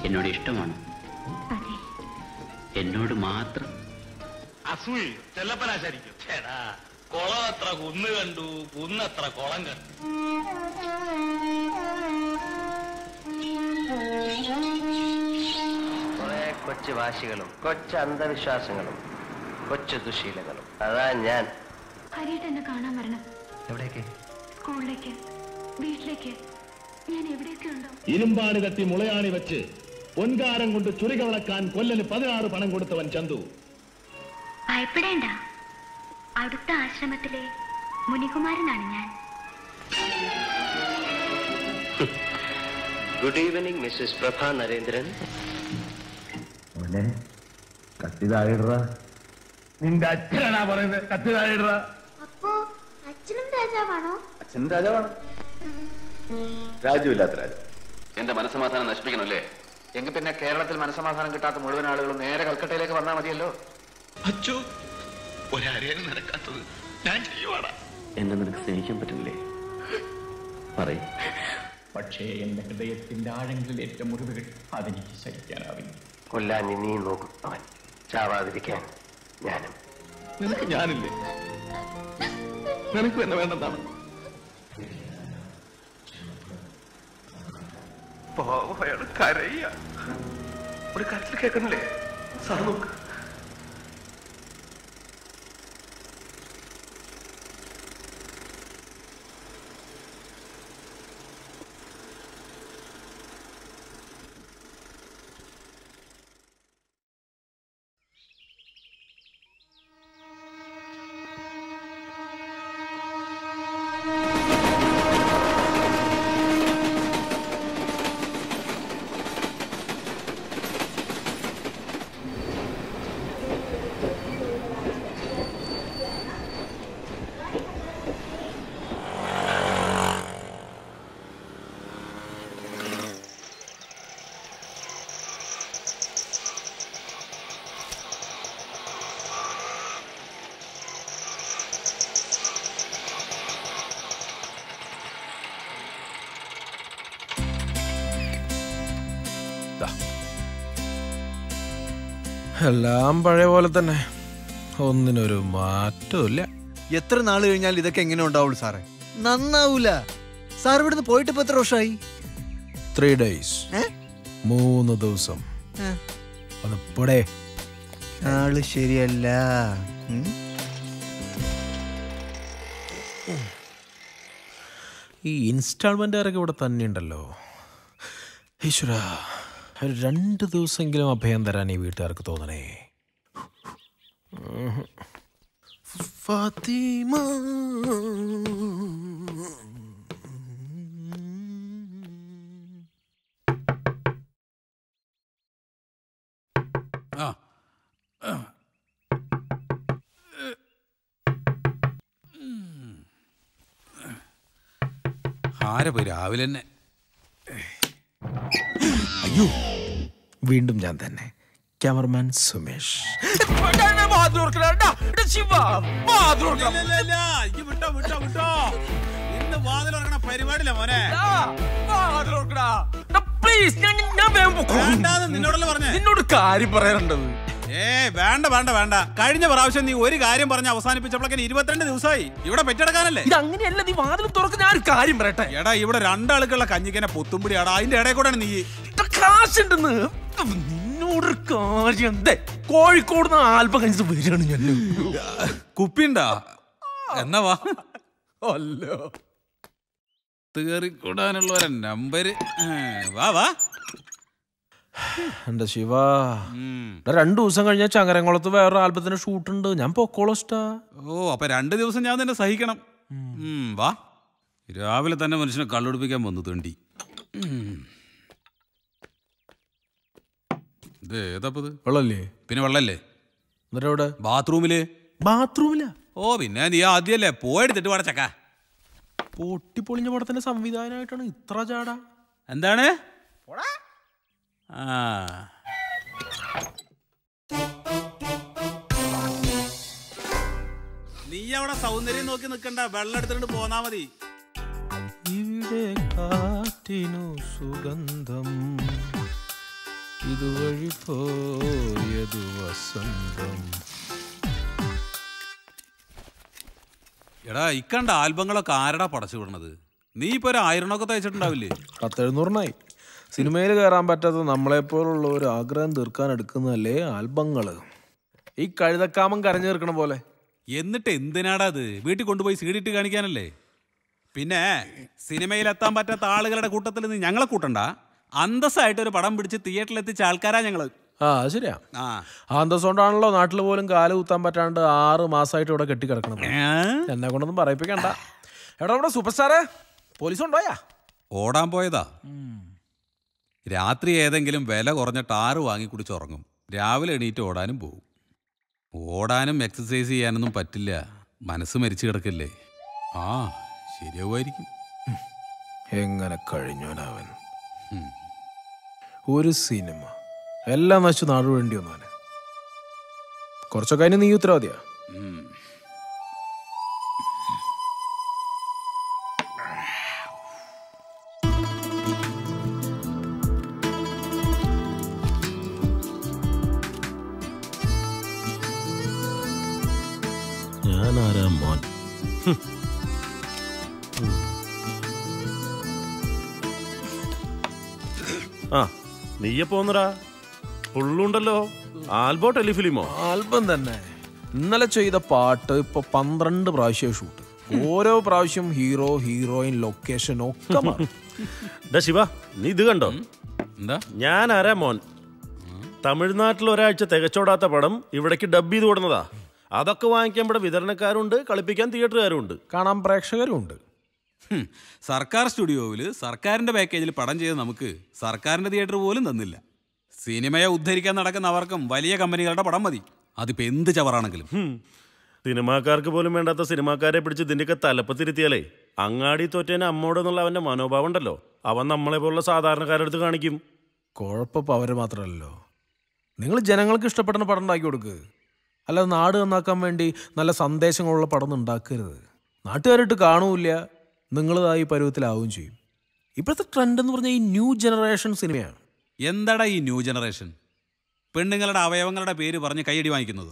എന്നോട് ഇഷ്ടമാണ് അതെ എന്നോട് മാത്രം അസൂയ ചെല്ലപ്പനാശാരിക്കും ചേടാ കുളം എത്ര കുന്ന് കണ്ടു കുന്നത്ര കുളം കണ്ടു കുറെ കൊച്ചു വാശികളും കൊച്ചു അന്ധവിശ്വാസങ്ങളും കൊച്ചു ദുശീലങ്ങളും അതാ ഞാൻ ഹരിയേട്ട് എന്നെ കാണാൻ വരണം എവിടേക്ക് സ്കൂളിലേക്ക് വീട്ടിലേക്ക് ഞാൻ എവിടെയൊക്കെ ഉണ്ടോ ഇരുമ്പാണി തട്ടി മുളയാണി വെച്ച് പൊൻകാരം കൊണ്ട് ചുരിക വിളക്കാൻ കൊല്ലന് പതിനാറ് പണം കൊടുത്തവൻ ചന്തു ഭയപ്പെടേണ്ട അടുത്ത ആശ്രമത്തിലെ മുനികുമാരനാണ് ഞാൻ good evening Mrs Prabha Narendran മോനെ കത്തി താഴെയിടറ നിന്റെ അച്ഛനാ പറയുന്നത് കത്തി താഴെയിടറ അപ്പോ അച്ഛനും രാജാവാണോ അച്ഛൻ രാജാവാണ് രാജുവില്ലാത്ത രാജാവ് എന്റെ മനസ്സമാധാനം നശിപ്പിക്കണല്ലേ എങ്കിൽ പിന്നെ കേരളത്തിൽ മനസ്സമാധാനം കിട്ടാത്ത മുഴുവൻ ആളുകളും നേരെ കൽക്കട്ടയിലേക്ക് വന്നാൽ മതിയല്ലോ അച്ചു ഒരരേനും നടക്കാത്തത് ഞാൻ ചെയ്യുവാടാ എന്നെ നിനക്ക് സ്നേഹിക്കാൻ പറ്റില്ലേ പറയും പക്ഷേ എന്റെ ഹൃദയത്തിന്റെ ആഴങ്ങളിലേറ്റ മുറിവുകൾ അതെനിക്ക് സഹിക്കാനാവില്ല കൊല്ലാൻ നീ നോക്കും അവൻ ചാവാതിരിക്കാൻ ഞാനും നിനക്ക് ഞാനില്ലേ നിനക്ക് എന്നെ വേണ്ടെന്നാണ് അയാൾ കരയ്യ ഒരു കരച്ചിൽ കേൾക്കണില്ലേ സാർ നോക്ക് എല്ലാം പഴയ പോലെ തന്നെ ഒന്നിനൊരു മാറ്റമില്ല എത്ര നാൾ കഴിഞ്ഞാൽ ഇതൊക്കെ എങ്ങനെ ഉണ്ടാവുള്ളൂ സാറേ നന്നാവൂല സാർ ഇവിടുന്ന് പോയിട്ട് ഇപ്പൊ എത്ര വർഷമായി ത്രീ ഡേയ്സ് ഏ? മൂന്ന് ദിവസം ഏ. അത് പോടേ ആള് ശരിയല്ല ഉം? ഈ ഇൻസ്റ്റാൾമെന്റ് ആരൊക്കെ ഇവിടെ തന്നെ ഉണ്ടല്ലോ ഈശ്വര ഒരു രണ്ട് ദിവസമെങ്കിലും അഭയം തരാൻ ഈ വീട്ടുകാർക്ക് തോന്നണേ ഉം. ഫാത്തിമ ആരെ പോയി രാവിലെ തന്നെ വീണ്ടും ഞാൻ തന്നെ ക്യാമറമാൻ സുമേഷ് വിട്ടോ വിട്ടോ വിട്ടോ ഇന്ന് വാതിൽ തുറക്കണ പരിപാടിയില്ല മോനെ വേണ്ടാന്ന് നിന്നോടല്ലേ പറഞ്ഞേ നിന്നോട് കാര്യം പറയാനുണ്ടത് ഏ വേണ്ട വേണ്ട വേണ്ട കഴിഞ്ഞ പ്രാവശ്യം നീ ഒരു കാര്യം പറഞ്ഞ് അവസാനിപ്പിച്ചപ്പോഴേക്കും ഇരുപത്തിരണ്ട് ദിവസമായി ഇവിടെ പെറ്റെടുക്കാനല്ലേ ഇത് അങ്ങനെയല്ല നീ വാതിൽ തുറക്ക് ഞാൻ ഒരു കാര്യം പറയട്ടെ എടാ ഇവിടെ രണ്ടാൾക്കുള്ള കഞ്ഞിക്കനെ പൊത്തുംപിടി ആടാ അതിന്റെ ഇടയിൽ കൂടെ നീ കാശുണ്ടെന്ന് നിന്നോടൊരു കാര്യം ദേ, കോഴിക്കോട് നിന്ന് ആൽബം കഴിച്ച് വരികയാണ് ഞാൻ കുപ്പിണ്ടാ എന്നാ വാ അല്ലോ തീറിക്കൂടാനുള്ള ഒരു നമ്പര് വാ വാ എന്റെ ശിവ ഉം. എടാ, രണ്ടു ദിവസം കഴിഞ്ഞാൽ ചങ്ങരംകുളത്ത് വേറൊരു ആൽബത്തിന് ഷൂട്ട് ഉണ്ട് ഞാൻ പൊക്കോളോ ഇഷ്ടാ ഓ അപ്പൊ രണ്ട് ദിവസം ഞാൻ തന്നെ സഹിക്കണം ഉം, വാ രാവിലെ തന്നെ മനുഷ്യനെ കള്ളുടിപ്പിക്കാൻ വന്നു തണ്ടി ഇത് ഏതാപ്പത് വെള്ളല്ലേ പിന്നെ വെള്ളല്ലേ എന്നിട്ട് എവിടെ ബാത്റൂമില് ബാത്റൂമില ഓ പിന്നെ നീ ആദ്യമല്ലേ പോയെടുത്തിട്ട് പടച്ചക്ക പൊട്ടിപ്പൊളിഞ്ഞ പടത്തിന്റെ സംവിധാനമായിട്ടാണ് ഇത്ര ചാടാ എന്താണ് ആ നീ അവിടെ സൗന്ദര്യം നോക്കി നിക്കണ്ട വെള്ളം എടുത്തിട്ട് പോന്നാ മതി ഇവിടെ കാറ്റിനു സുഗന്ധം ഇതുവഴി പോയതു വസന്തം എടാ ഇക്കണ്ട ആൽബങ്ങളൊക്കെ ആരടാ പടച്ചു വിടണത് നീ ഇപ്പൊ ഒരു ആയിരണമൊക്കെ തയ്ച്ചിട്ടുണ്ടാവില്ലേ പത്തെഴുന്നൂറിനായി സിനിമയിൽ കയറാൻ പറ്റാത്ത നമ്മളെപ്പോലുള്ള ഒരു ആഗ്രഹം തീർക്കാൻ എടുക്കുന്നതല്ലേ ആൽബങ്ങള് ഈ കഴുതക്കാമം കരഞ്ഞു തീർക്കണ പോലെ എന്നിട്ട് എന്തിനാടാ അത് വീട്ടിൽ കൊണ്ടുപോയി സീഡിട്ട് കാണിക്കാനല്ലേ പിന്നെ സിനിമയിൽ എത്താൻ പറ്റാത്ത ആളുകളുടെ കൂട്ടത്തിൽ നിന്ന് ഞങ്ങളെ കൂട്ടണ്ട അന്തസ്സായിട്ട് ഒരു പടം പിടിച്ച് തിയേറ്ററിൽ എത്തിച്ച ആൾക്കാരാ ഞങ്ങള് ആ അത് ശരിയാ ആ ആ അന്തസ്സുകൊണ്ടാണല്ലോ നാട്ടിൽ പോലും കാല് കുത്താൻ പറ്റാണ്ട് ആറ് മാസമായിട്ട് ഇവിടെ കെട്ടിക്കിടക്കണം എന്നെ കൊണ്ടൊന്നും പറയിപ്പിക്കണ്ട എടാ ഇവിടെ സൂപ്പർ സ്റ്റാറേ പോലീസ് ഉണ്ടോയാ ഓടാൻ പോയതാ രാത്രി ഏതെങ്കിലും വില കുറഞ്ഞ ടാറ് വാങ്ങി കുടിച്ചുറങ്ങും രാവിലെ എണീറ്റ് ഓടാനും പോകും ഓടാനും എക്സസൈസ് ചെയ്യാനൊന്നും പറ്റില്ല മനസ്സ് മരിച്ചു കിടക്കില്ലേ ആ ശരിയാവുമായിരിക്കും എങ്ങനെ കഴിഞ്ഞോനവൻ ഒരു സിനിമ എല്ലാം നശിച്ചു നാട് വേണ്ടി വന്നവന് കുറച്ചൊക്കെ അതിന് നീ ഉത്തരവാദിയാ ഞാനാരാ മോൻ ആ നീയെ പോന്നടാ ഫുള്ളുണ്ടല്ലോ ആൽബോ ടെലിഫിലിമോ ആൽബം തന്നെ ഇന്നലെ ചെയ്ത പാട്ട് ഇപ്പൊ പന്ത്രണ്ട് പ്രാവശ്യം ഷൂട്ട് ഓരോ പ്രാവശ്യം ഹീറോ ഹീറോയിൻ ലൊക്കേഷൻ ഒക്കെ മാറും ഡാ ശിവ നീ ഇത് കണ്ടോ എന്താ ഞാൻ ആരാ മോൻ തമിഴ്നാട്ടിൽ ഒരാഴ്ച തികച്ചോടാത്ത പടം ഇവിടേക്ക് ഡബ് ചെയ്ത് കൊടുന്നതാ അതൊക്കെ വാങ്ങിക്കാൻ ഇവിടെ വിതരണക്കാരുണ്ട് കളിപ്പിക്കാൻ തിയേറ്ററുകാരുണ്ട് കാണാൻ പ്രേക്ഷകരും ഉണ്ട് ഹും, സർക്കാർ സ്റ്റുഡിയോവിൽ സർക്കാരിന്റെ പാക്കേജിൽ പടം ചെയ്ത് നമുക്ക് സർക്കാരിന്റെ തിയേറ്റർ പോലും തന്നില്ല സിനിമയെ ഉദ്ധരിക്കാൻ നടക്കുന്ന അവർക്കും വലിയ കമ്പനികളുടെ പടം മതി അതിപ്പോ എന്ത് ചവറാണെങ്കിലും ഹും. സിനിമാക്കാർക്ക് പോലും വേണ്ടാത്ത സിനിമാക്കാരെ പിടിച്ച് ഇതിന്റെയൊക്കെ തലപ്പത്തിരുത്തിയാലേ അങ്ങാടി തോറ്റേനെ അമ്മോട് എന്നുള്ള അവന്റെ മനോഭാവം ഉണ്ടല്ലോ അവൻ നമ്മളെ പോലുള്ള സാധാരണക്കാരുടെ അടുത്ത് കാണിക്കും കുഴപ്പമിപ്പോൾ അവര് മാത്രമല്ലല്ലോ നിങ്ങൾ ജനങ്ങൾക്ക് ഇഷ്ടപ്പെടുന്ന പടം ഉണ്ടാക്കി കൊടുക്ക് അല്ലാതെ നാട് നന്നാക്കാൻ വേണ്ടി നല്ല സന്ദേശങ്ങളുള്ള പടം ഒന്നും ഉണ്ടാക്കരുത് നാട്ടുകാരായിട്ട് കാണൂല നിങ്ങളിതായി പരുവത്തിലാവുകയും ചെയ്യും ഇപ്പോഴത്തെ ട്രെൻഡ് എന്ന് പറഞ്ഞാൽ ഈ ന്യൂ ജനറേഷൻ സിനിമയാണ് എന്താടാ ഈ ന്യൂ ജനറേഷൻ പെണ്ണുങ്ങളുടെ അവയവങ്ങളുടെ പേര് പറഞ്ഞ് കൈയടി വാങ്ങിക്കുന്നത്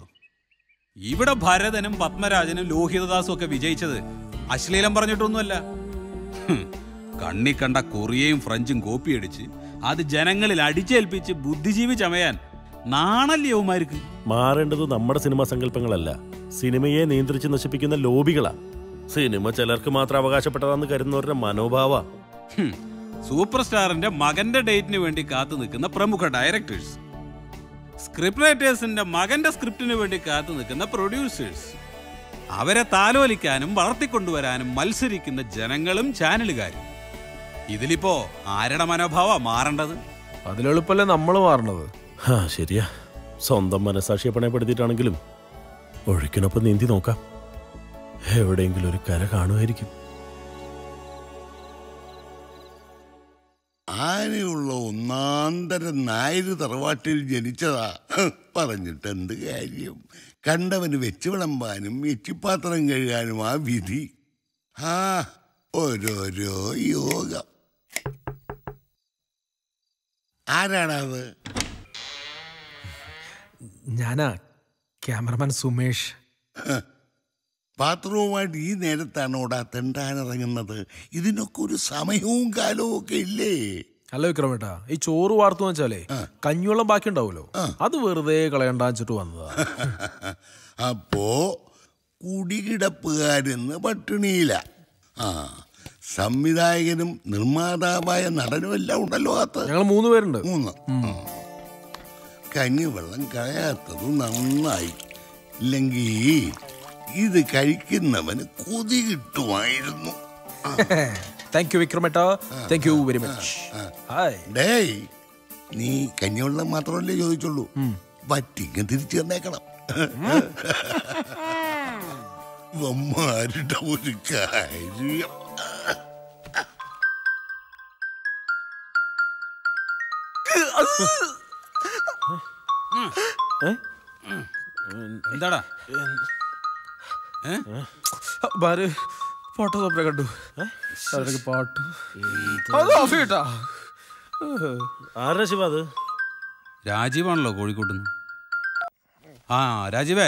ഇവിടെ ഭരതനും പത്മരാജനും ലോഹിതദാസും ഒക്കെ വിജയിച്ചത് അശ്ലീലം പറഞ്ഞിട്ടൊന്നുമല്ല ഹും, കണ്ണി കണ്ട കൊറിയയും ഫ്രഞ്ചും കോപ്പിയടിച്ച് അത് ജനങ്ങളിൽ അടിച്ചേൽപ്പിച്ച് ബുദ്ധിജീവി ചമയാൻ നാണല്യവുമാർക്ക് മാറേണ്ടത് നമ്മുടെ സിനിമാ സങ്കല്പങ്ങളല്ല സിനിമയെ നിയന്ത്രിച്ച് നശിപ്പിക്കുന്ന ലോബികളാ സിനിമ ചിലർക്ക് മാത്രം അവകാശപ്പെട്ടതാന്ന് കരുതുന്നവരുടെ മനോഭാവ ഹും, സൂപ്പർ സ്റ്റാറിന്റെ മകന്റെ ഡേറ്റിന് വേണ്ടി കാത്തു നിൽക്കുന്ന പ്രമുഖ ഡയറക്ടേഴ്സ് സ്ക്രിപ്റ്റ് റൈറ്റേഴ്സിന്റെ മകന്റെ സ്ക്രിപ്റ്റിന് വേണ്ടി കാത്തു നിൽക്കുന്ന പ്രൊഡ്യൂസേഴ്സ് അവരെ താലോലിക്കാനും വളർത്തിക്കൊണ്ടുവരാനും മത്സരിക്കുന്ന ജനങ്ങളും ചാനലുകാരും ഇതിലിപ്പോ ആരുടെ മനോഭാവ മാറേണ്ടത് അതിലെളുപ്പല്ലേ നമ്മൾ മാറണത് ആ ശരിയാ സ്വന്തം മനസാക്ഷിയെ പണയപ്പെടുത്തിയിട്ടാണെങ്കിലും ഒഴുക്കിനൊപ്പം നീന്തി നോക്കാം എവിടെയെങ്കിലും ഒരു കര കാണുമായിരിക്കും ആനയുള്ള ഒന്നാന്തരം നായര് തറവാട്ടിൽ ജനിച്ചതാ ഹ്, പറഞ്ഞിട്ട് എന്ത് കാര്യം കണ്ടവന് വെച്ച് വിളമ്പാനും എച്ചിപ്പാത്രം കഴുകാനും ആ വിധി ആ ഓരോരോ യോഗം ആരാണത് ഞാനാ ക്യാമറമാൻ സുമേഷ് ഹ്, ബാത്റൂമായിട്ട് ഈ നേരത്താണ് ഓടാ തെണ്ടാനിറങ്ങുന്നത് ഇതിനൊക്കെ ഒരു സമയവും കാലവും ഒക്കെ ഇല്ലേ അല്ല വിക്രമേട്ടാ ഈ ചോറ് വാർത്തു വെച്ചാലേ കഞ്ഞിവെള്ളം ബാക്കി ഉണ്ടാവുമല്ലോ അത് വെറുതെ കളയണ്ടാച്ചിട്ട് വന്നതാ അപ്പോ കുടികിടപ്പുകാരെന്ന് പട്ടിണിയില്ല ആ സംവിധായകനും നിർമ്മാതാവായ നടനും എല്ലാം ഉണ്ടല്ലോ അകത്ത് ഞങ്ങൾ മൂന്ന് പേരുണ്ട് മൂന്ന് കഞ്ഞിവെള്ളം കളയാത്തത് നന്നായി ഇല്ലെങ്കിൽ ഇത് കഴിക്കുന്നവന് കൊതി കിട്ടുമായിരുന്നു താങ്ക് യു വിക്രമേട്ടാ thank you very much hi ഡേയ് നീ കഞ്ഞിവെള്ളം മാത്രമല്ലേ ചോദിച്ചുള്ളൂ വറ്റിങ്ങ് തിരിച്ചു തന്നേക്കണം വമ്മാരുടെ ഒരു കാര്യം എന്താടാ ബാര് ഫോട്ടോ സ്വപ്ന കണ്ടു അവരുടെ പാട്ട് അത് ഓഫ് ചെയ്യട്ടാ ആരാ ശിവ അത് രാജീവാണല്ലോ കോഴിക്കോട്ടുനിന്ന് ആ രാജീവേ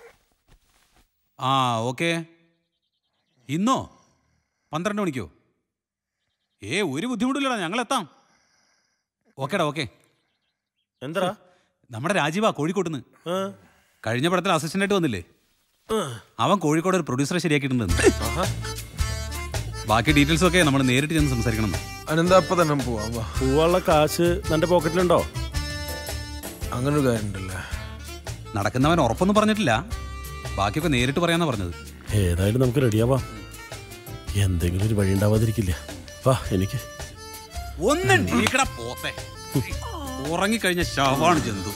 ആ ഓക്കെ ഇന്നോ പന്ത്രണ്ട് മണിക്കോ ഏ ഒരു ബുദ്ധിമുട്ടില്ലടാ ഞങ്ങൾ എത്താം ഓക്കേടാ ഓക്കെ എന്താ നമ്മുടെ രാജീവാ കോഴിക്കോട്ടുനിന്ന് കഴിഞ്ഞ പടത്തിൽ അസിസ്റ്റന്റായിട്ട് വന്നില്ലേ അവൻ കോഴിക്കോട് ഒരു പ്രൊഡ്യൂസറെ ശരിയാക്കിയിട്ടുണ്ട് ബാക്കി ഡീറ്റെയിൽസ് ഒക്കെ നമ്മൾ നേരിട്ട് ചെന്ന് സംസാരിക്കണം അനന്താ അപ്പൊ തന്നെ പോവാം വാ പോവാനുള്ള കാശ് നിന്റെ പോക്കറ്റിലുണ്ടോ അങ്ങനെ ഒരു കാര്യം ഉണ്ടല്ലേ നടക്കുന്നവൻ ഉറപ്പൊന്നും പറഞ്ഞിട്ടില്ല ബാക്കിയൊക്കെ നേരിട്ട് പറയാന്നാ പറഞ്ഞത് ഏതായാലും നമുക്ക് റെഡിയാവാം എന്തെങ്കിലും ഒരു വഴി ഉണ്ടാവാതിരിക്കില്ല വാ എനിക്ക് ഒന്നും നീക്കട പോത്തെ ഉറങ്ങിക്കഴിഞ്ഞ ശവാണ് ജന്തു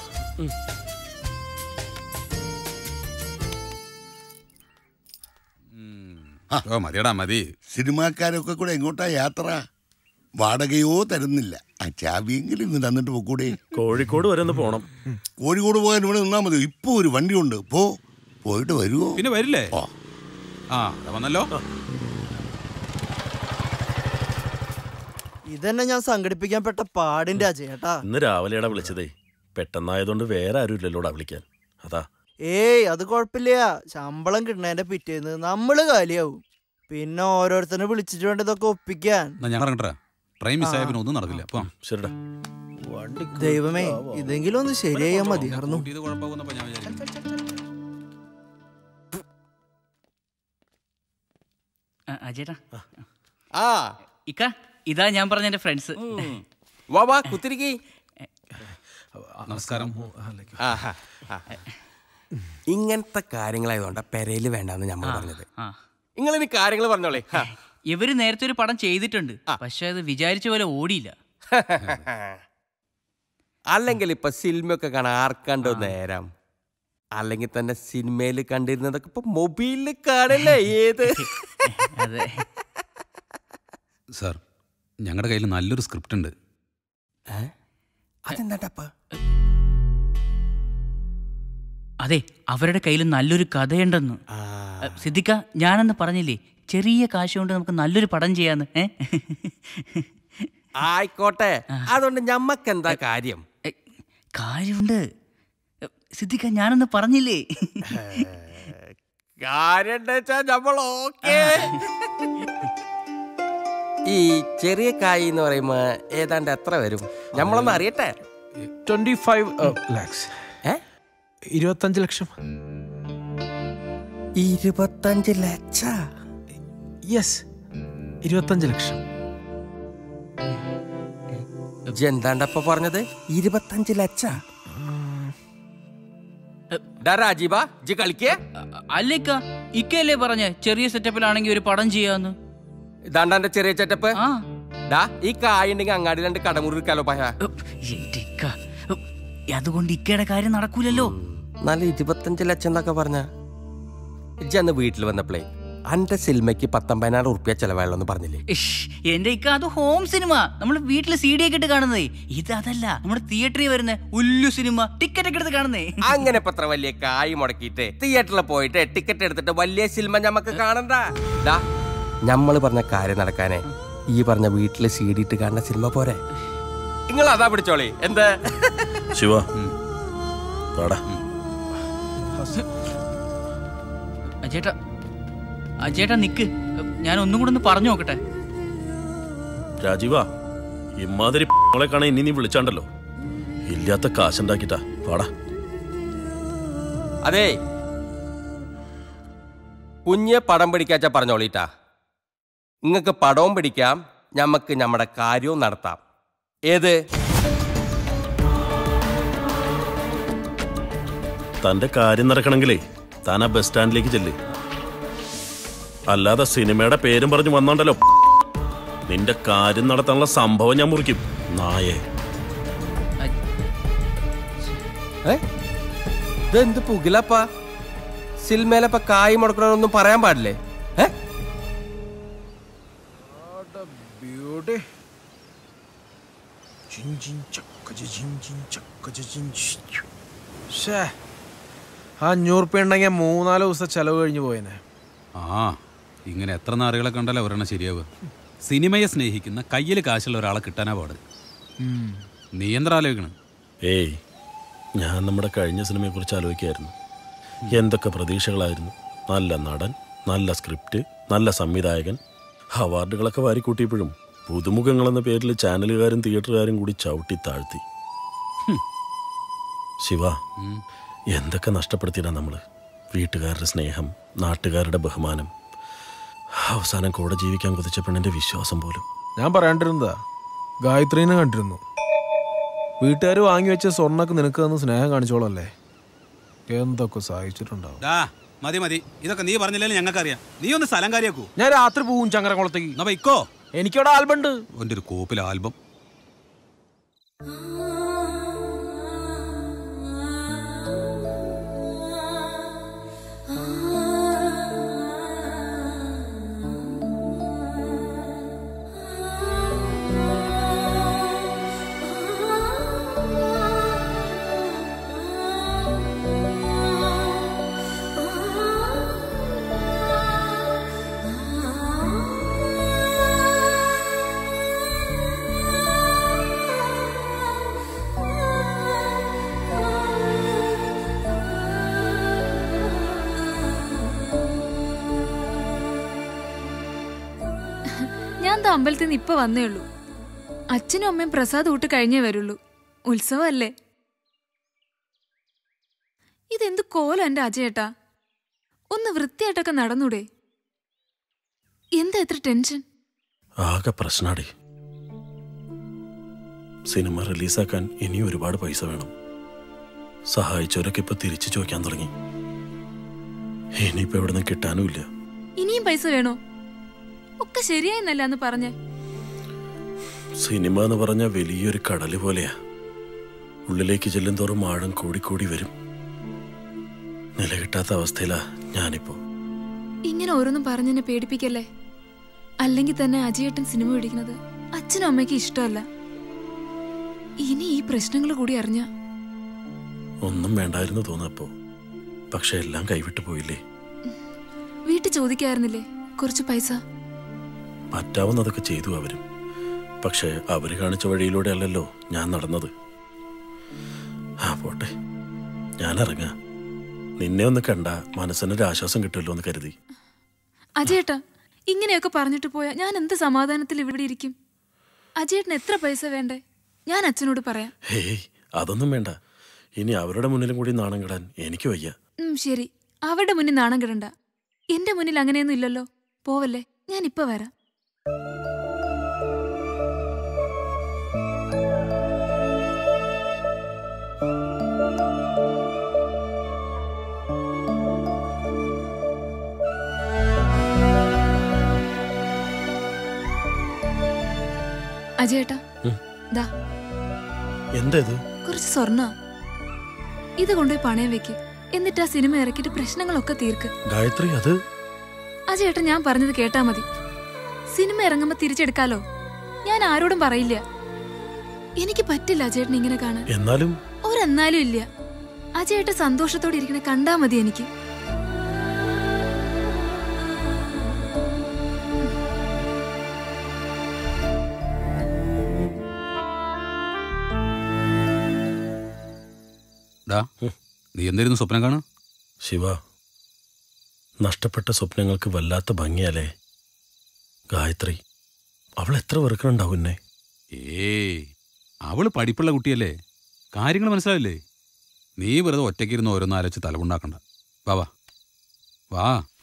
ഓ മതിയടാ മതി സിനിമാക്കാരൊക്കെ കൂടെ എങ്ങോട്ടാ യാത്ര വാടകയോ തരുന്നില്ല ആ ചാവിയെങ്കിലും ഇന്ന് തന്നിട്ട് പോക്കൂടെ കോഴിക്കോട് വരെ ഒന്ന് പോണം കോഴിക്കോട് പോകാൻ ഇവിടെ നിന്നാ മതി ഇപ്പൊ ഒരു വണ്ടിയുണ്ട് പോ പോയിട്ട് വരുമോ പിന്നെ വരില്ലേ ആ ദാ വന്നല്ലോ ഇതന്നെ ഞാൻ സംഘടിപ്പിക്കാൻ പെട്ട പാടിന്റെ അജയേട്ടാ ഇന്ന് രാവിലെയാടാ വിളിച്ചതേ പെട്ടെന്നായതുകൊണ്ട് വേറെ ആരും ഇല്ലല്ലോടാ വിളിക്കാൻ അതാ ഏയ് അത് കുഴപ്പമില്ല ശമ്പളം കിട്ടണേന്റെ പിറ്റേന്ന് നമ്മള് കാലിയാവും പിന്നെ ഓരോരുത്തരെ വിളിച്ചിട്ട് വേണ്ട ഇതൊക്കെ ഒപ്പിക്കാൻ എന്നാ ഞാൻ ഇറങ്ങട്ടെ ട്രെയിൻ മിസ്സായ പിന്നെ ഒന്നും നടക്കില്ല അപ്പൊ ശരിടാ ദൈവമേ ഇതെങ്കിലും ഒന്ന് ശരിയായാ മതിയായിരുന്നു ഇത് കുഴപ്പമാകുന്നപ്പോ ഞാൻ വിചാരിച്ചു അജേട്ടാ ആ ഇക്ക ഇതാ ഞാൻ പറഞ്ഞ എന്റെ ഫ്രണ്ട്സ് വാ വാ കുത്തിരിക്കി നമസ്കാരം ഇങ്ങനത്തെ കാര്യങ്ങളായതുകൊണ്ട് പെരയില് വേണ്ടെന്ന് നമ്മൾ പറഞ്ഞത് നിങ്ങൾ ഇനി കാര്യങ്ങൾ പറഞ്ഞോളേ ഹാ. ഇവര് നേരത്തെ ഒരു പടം ചെയ്തിട്ടുണ്ട് പക്ഷെ അത് വിചാരിച്ച പോലെ ഓടിയില്ല അല്ലെങ്കിൽ ഇപ്പൊ സിനിമയൊക്കെ കാണാൻ ആർക്കണ്ടോ നേരം അല്ലെങ്കിൽ തന്നെ സിനിമയിൽ കണ്ടിരുന്നതൊക്കെ ഇപ്പൊ മൊബൈലിൽ കാണല്ലേ ഏത് അതെ സാർ ഞങ്ങളുടെ കയ്യിൽ നല്ലൊരു സ്ക്രിപ്റ്റ് ഉണ്ട് അതെന്താട്ടപ്പ അതെ അവരുടെ കയ്യിൽ നല്ലൊരു കഥയുണ്ടെന്ന് സിദ്ദിഖ ഞാനെന്ന് പറഞ്ഞില്ലേ ചെറിയ കാശ് കൊണ്ട് നമുക്ക് നല്ലൊരു പടം ചെയ്യാന്ന് ഏ ആയിക്കോട്ടെ അതുകൊണ്ട് ഞമ്മക്ക് എന്താ കാര്യം കാര്യമുണ്ട് സിദ്ദിഖ ഞാനെന്ന് പറഞ്ഞില്ലേ കാര്യം നമ്മൾ ഓക്കേ ഈ ചെറിയ കായ് എന്ന് പറയുമ്പോ ഏതാണ്ട് എത്ര വരും നമ്മളൊന്ന് അറിയട്ടെ ട്വന്റി ഫൈവ് ലാക്സ് ഇരുപത്തഞ്ച് ലക്ഷം ഇരുപത്തഞ്ച് ലക്ഷ യെസ് ഇരുപത്തഞ്ച് ലക്ഷം എന്താണ്ടപ്പ പറഞ്ഞത് ഇരുപത്തഞ്ച് ലക്ഷ ഡാ രാജീവ ജി കളിക്കേ അല്ലേക്ക ഇക്കയല്ലേ പറഞ്ഞ ചെറിയ സെറ്റപ്പിലാണെങ്കിൽ ഒരു പടം ചെയ്യാന്ന് ഇതാണ്ടാന്റെ ചെറിയ ചെറ്റപ്പ് ഡാ ഈ കായുണ്ടെങ്കിൽ അങ്ങാടി രണ്ട് കടമുറി എടുക്കാലോ പഹ എന്റെ ഇക്ക, അതുകൊണ്ട് ഇക്കയുടെ കാര്യം നടക്കൂലല്ലോ നല്ല ഇരുപത്തഞ്ച് ലക്ഷം എന്നൊക്കെ പറഞ്ഞ ഇജ്ജ് അന്ന് വീട്ടിൽ വന്നപ്പോഴേ അന്റെ സിനിമയ്ക്ക് പത്തൊമ്പതിനായിരം ഉറുപ്പ്യ ചെലവായുള്ളൂ പറഞ്ഞില്ലേ ഇഷ്, എന്റെ ഇക്ക അത് ഹോം സിനിമ നമ്മൾ വീട്ടിൽ സി ഡി ഒക്കെ ഇട്ട് കാണുന്നേ ഇത് അതല്ല നമ്മുടെ തിയേറ്ററിൽ വരുന്ന ഉല്ലു സിനിമ ടിക്കറ്റ് ഒക്കെ എടുത്ത് കാണുന്നേ അങ്ങനെ ഇപ്പൊ അത്ര വലിയ കായ് മുടക്കിയിട്ട് തിയേറ്ററിൽ പോയിട്ട് ടിക്കറ്റ് എടുത്തിട്ട് വലിയ സിനിമ ഞമ്മക്ക് കാണണ്ട ഡാ ഞമ്മള് പറഞ്ഞ കാര്യം നടക്കാനേ ഈ പറഞ്ഞ വീട്ടില് സി ഡി ഇട്ട് കാണുന്ന സിനിമ പോരെ നിങ്ങൾ അതാ പിടിച്ചോളി എന്ത് ശിവ പാടാ അജേട്ടാ അജേട്ടാ നിക്ക് ഞാൻ ഒന്നും കൂടെ ഒന്ന് പറഞ്ഞു നോക്കട്ടെ രാജീവ ഇമാതിരി ളെ കാണാൻ ഇനി നീ വിളിച്ചാണ്ടല്ലോ ഇല്ലാത്ത കാശുണ്ടാക്കിട്ടാ പാടാ അതെ കുഞ്ഞ് പടം പിടിക്കാച്ച പറഞ്ഞോളിട്ടാ നിങ്ങക്ക് പടവും പിടിക്കാം ഞമ്മക്ക് നമ്മുടെ കാര്യവും നടത്താം ഏത് തന്റെ കാര്യം നടക്കണമെങ്കിലേ താൻ ആ ബസ് സ്റ്റാൻഡിലേക്ക് ചെല്ല് അല്ലാതെ സിനിമയുടെ പേരും പറഞ്ഞു വന്നോണ്ടല്ലോ നിന്റെ കാര്യം നടത്താനുള്ള സംഭവം ഞാൻ മുറിക്കും നായേ ഏ? ഇതെന്ത് പുകിലപ്പാ സിൽമേലപ്പ കായ് മുടക്കണമെന്നൊന്നും പറയാൻ പാടില്ലേ ഏ ബ്യൂട്ടി ഷേ ആ അഞ്ഞൂറുപ്യ ഉണ്ടെങ്കിൽ മൂന്നാല് ദിവസം ചെലവ് കഴിഞ്ഞു പോയേനെ ആ ഇങ്ങനെ എത്ര നാറുകളെ കണ്ടാലും ഒരെണ്ണം ശരിയാവുക സിനിമയെ സ്നേഹിക്കുന്ന കയ്യിൽ കാശുള്ള ഒരാളെ കിട്ടാനാ പാട് നീ എന്താ ആലോചിക്കണം ഏയ് ഞാൻ നമ്മുടെ കഴിഞ്ഞ സിനിമയെക്കുറിച്ച് ആലോചിക്കായിരുന്നു എന്തൊക്കെ പ്രതീക്ഷകളായിരുന്നു നല്ല നടൻ നല്ല സ്ക്രിപ്റ്റ് നല്ല സംവിധായകൻ അവാർഡുകളൊക്കെ വാരിക്കൂട്ടിയപ്പോഴും പുതുമുഖങ്ങളെന്ന പേരിൽ ചാനലുകാരും തിയേറ്ററുകാരും കൂടി ചവിട്ടി താഴ്ത്തി ശിവ എന്തൊക്കെ നഷ്ടപ്പെടുത്തിയിട്ടാ നമ്മള് വീട്ടുകാരുടെ സ്നേഹം നാട്ടുകാരുടെ ബഹുമാനം അവസാനം കൂടെ ജീവിക്കാൻ കൊതിച്ച പെണ്ണിന്റെ വിശ്വാസം പോലും ഞാൻ പറയാണ്ടിരുന്നതാ ഗായത്രീനെ കണ്ടിരുന്നു വീട്ടുകാർ വാങ്ങി വെച്ച സ്വർണ്ണക്ക് നിനക്ക് തന്ന് സ്നേഹം കാണിച്ചോളല്ലേ എന്തൊക്കെ സഹായിച്ചിട്ടുണ്ടാവും ഡാ മതി മതി ഇതൊക്കെ നീ പറഞ്ഞില്ലെങ്കിൽ ഞങ്ങൾക്കറിയാം നീ ഒന്ന് സ്ഥലം കാര്യാക്കൂ ഞാൻ രാത്രി പോവും ചങ്ങരകുളത്തേക്ക് എന്നാ വയ്ക്കോ എനിക്കവിടെ ആൽബം ഉണ്ട് എൻ്റെ ഒരു കോപ്പിൽ ആൽബം ഞാൻ ദാ അമ്പലത്തിൽ നിന്ന് ഇപ്പൊ വന്നേ ഉള്ളൂ അച്ഛനും അമ്മയും പ്രസാദ് ഊട്ട് കഴിഞ്ഞേ വരുള്ളൂ ഉത്സവമല്ലേ ഇതെന്ത് കോലം എന്റെ അജയേട്ടാ ഒന്ന് വൃത്തിയായിട്ടൊക്കെ നടന്നൂടെ എന്താ എത്ര ടെൻഷൻ ആകെ പ്രശ്നാടി സിനിമ റിലീസാക്കാൻ ഇനി ഒരുപാട് പൈസ വേണം സഹായിച്ചവരൊക്കെ ഇപ്പൊ തിരിച്ചു ചോദിക്കാൻ തുടങ്ങി ഇനിയിപ്പോ എവിടെ നിന്ന് കിട്ടാനുമില്ല ഇനിയും പൈസ വേണോ ഒക്കെ ശരിയായെന്നല്ല അന്ന് പറഞ്ഞേ സിനിമ എന്ന് പറഞ്ഞ വലിയൊരു കടല് പോലെയാ ഉള്ളിലേക്ക് ചെല്ലും തോറും ആഴം കൂടിക്കൂടി വരും നിലകിട്ടാത്ത അവസ്ഥയിലാ ഞാനിപ്പോ ഇങ്ങനെ ഓരോന്നും പറഞ്ഞെന്നെ പേടിപ്പിക്കല്ലേ അല്ലെങ്കിൽ തന്നെ അജയേട്ടൻ സിനിമ പിടിക്കുന്നത് അച്ഛനും അമ്മയ്ക്ക് ഇഷ്ടമല്ല ഇനി ഈ പ്രശ്നങ്ങൾ കൂടി അറിഞ്ഞ ഒന്നും വേണ്ടായിരുന്നു തോന്നപ്പോ പക്ഷെ എല്ലാം കൈവിട്ടു പോയില്ലേ വീട്ടിൽ ചോദിക്കായിരുന്നില്ലേ കുറച്ച് പൈസ പറ്റാവുന്നതൊക്കെ ചെയ്തു അവരും പക്ഷെ അവര് കാണിച്ച വഴിയിലൂടെ അല്ലല്ലോ ഞാൻ നടന്നത് ആ പോട്ടെ ഞാൻ ഇറങ്ങാ നിന്നെ ഒന്ന് കണ്ട മനസ്സിനൊരു ആശ്വാസം കിട്ടുമല്ലോ എന്ന് കരുതി അജയേട്ടാ ഇങ്ങനെയൊക്കെ പറഞ്ഞിട്ട് പോയാ ഞാൻ എന്ത് സമാധാനത്തിൽ ഇവിടെ ഇരിക്കും അജയേട്ടന് എത്ര പൈസ വേണ്ടേ ഞാൻ അച്ഛനോട് പറയാം ഹേയ് അതൊന്നും വേണ്ട ഇനി അവരുടെ മുന്നിലും കൂടി നാണം കിടാൻ എനിക്ക് വയ്യ ഉം, ശരി അവരുടെ മുന്നിൽ നാണം കിടണ്ട എന്റെ മുന്നിൽ അങ്ങനെയൊന്നും ഇല്ലല്ലോ പോവല്ലേ ഞാൻ ഇപ്പൊ വരാം അജയേട്ടാ ഉം. ദാ എന്താ ഇത് കുറച്ച് സ്വർണ്ണ ഇത് കൊണ്ടുപോയി പണയം വെക്ക് എന്നിട്ട് ആ സിനിമ ഇറക്കിയിട്ട് പ്രശ്നങ്ങളൊക്കെ തീർക്ക് ഗായത്രി അത് അജയേട്ടൻ ഞാൻ പറഞ്ഞത് കേട്ടാ മതി സിനിമ ഇറങ്ങുമ്പോ തിരിച്ചെടുക്കാലോ ഞാൻ ആരോടും പറയില്ല എനിക്ക് പറ്റില്ല അജയേട്ടൻ ഇങ്ങനെ കാണാൻ എന്നാലും ഒരെന്നാലും ഇല്ല അജയേട്ടൻ സന്തോഷത്തോടെ ഇരിക്കണ കണ്ടാ മതി എനിക്ക് ഡാ നീ എന്തായിരുന്നു സ്വപ്നം കാണുക ശിവ നഷ്ടപ്പെട്ട സ്വപ്നങ്ങൾക്ക് വല്ലാത്ത ഭംഗിയല്ലേ ഗായത്രി അവൾ എത്ര വെറുക്കണുണ്ടാവും എന്നെ ഏയ് അവള് പഠിപ്പുള്ള കുട്ടിയല്ലേ കാര്യങ്ങൾ മനസ്സിലാവില്ലേ നീ വെറുതെ ഒറ്റയ്ക്കിരുന്ന് ഓരോന്ന് ആലോചിച്ച് തലമുണ്ടാക്കണ്ട വാ വാ വാ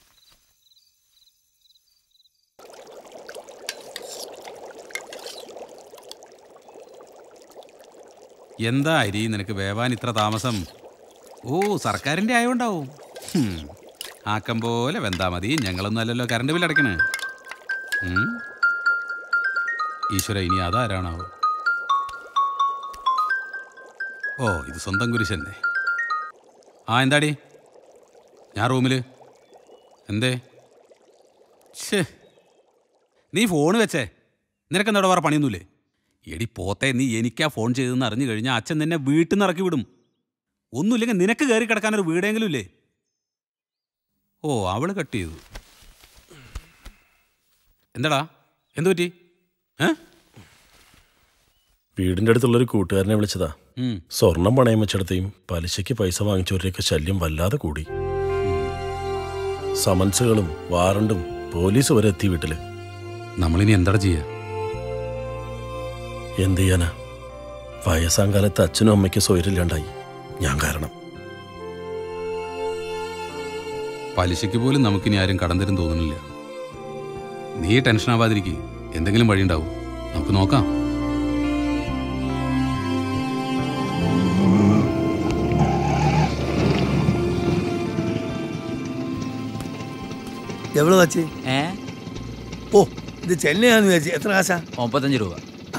എന്താ അരി നിനക്ക് വേവാൻ ഇത്ര താമസം ഓ സർക്കാരിന്റെ ആയോണ്ടാവും ഹും. ആക്കം പോലെ വെന്താ മതി ഞങ്ങളൊന്നും അല്ലല്ലോ കറണ്ട് ബിൽ അടയ്ക്കണേ ഉം. ഈശ്വര ഇനി അതാരാണാവോ ഓ ഇത് സ്വന്തം കുരിശന്നെ ആ എന്താടി ഞാൻ റൂമില് എന്തേ ഛേ നീ ഫോൺ വെച്ചേ നിനക്കെന്താ വേറെ പണിയൊന്നുമില്ലേ എടി പോത്തെ നീ എനിക്കാ ഫോൺ ചെയ്തെന്ന് അറിഞ്ഞു കഴിഞ്ഞാൽ അച്ഛൻ നിന്നെ വീട്ടിൽ നിന്ന് ഇറക്കി വിടും ഒന്നുമില്ലെങ്കിൽ നിനക്ക് കയറി കിടക്കാൻ ഒരു വീടെങ്കിലും ഇല്ലേ ഓ അവള് കട്ട് ചെയ്തു എന്താടാ എന്തു പറ്റി ഏ വീടിന്റെ അടുത്തുള്ളൊരു കൂട്ടുകാരനെ വിളിച്ചതാ ഉം. സ്വർണം പണയം വെച്ചിടത്തെയും പലിശയ്ക്ക് പൈസ വാങ്ങിച്ചവരുടെയൊക്കെ ശല്യം വല്ലാതെ കൂടി സമൻസുകളും വാറണ്ടും പോലീസ് വരെ എത്തി വീട്ടില് നമ്മളിനി എന്താ ചെയ്യാ എന്ത് ചെയ്യാനാ വയസ്സാം കാലത്ത് അച്ഛനും അമ്മയ്ക്കും സ്വയരില്ലാണ്ടായി ഞാൻ കാരണം പലിശയ്ക്ക് പോലും നമുക്കിനി ആരും കടം തരും തോന്നുന്നില്ല നീ ടെൻഷൻ ആവാതിരിക്കുക എന്തെങ്കിലും വഴിയുണ്ടാവും നമുക്ക് നോക്കാം എവിടെ വച്ച് ഏ ഓ ഇത് ചെന്നൈയാന്ന് വിചാരിച്ചു എത്ര കാശാ മുപ്പത്തഞ്ച് രൂപ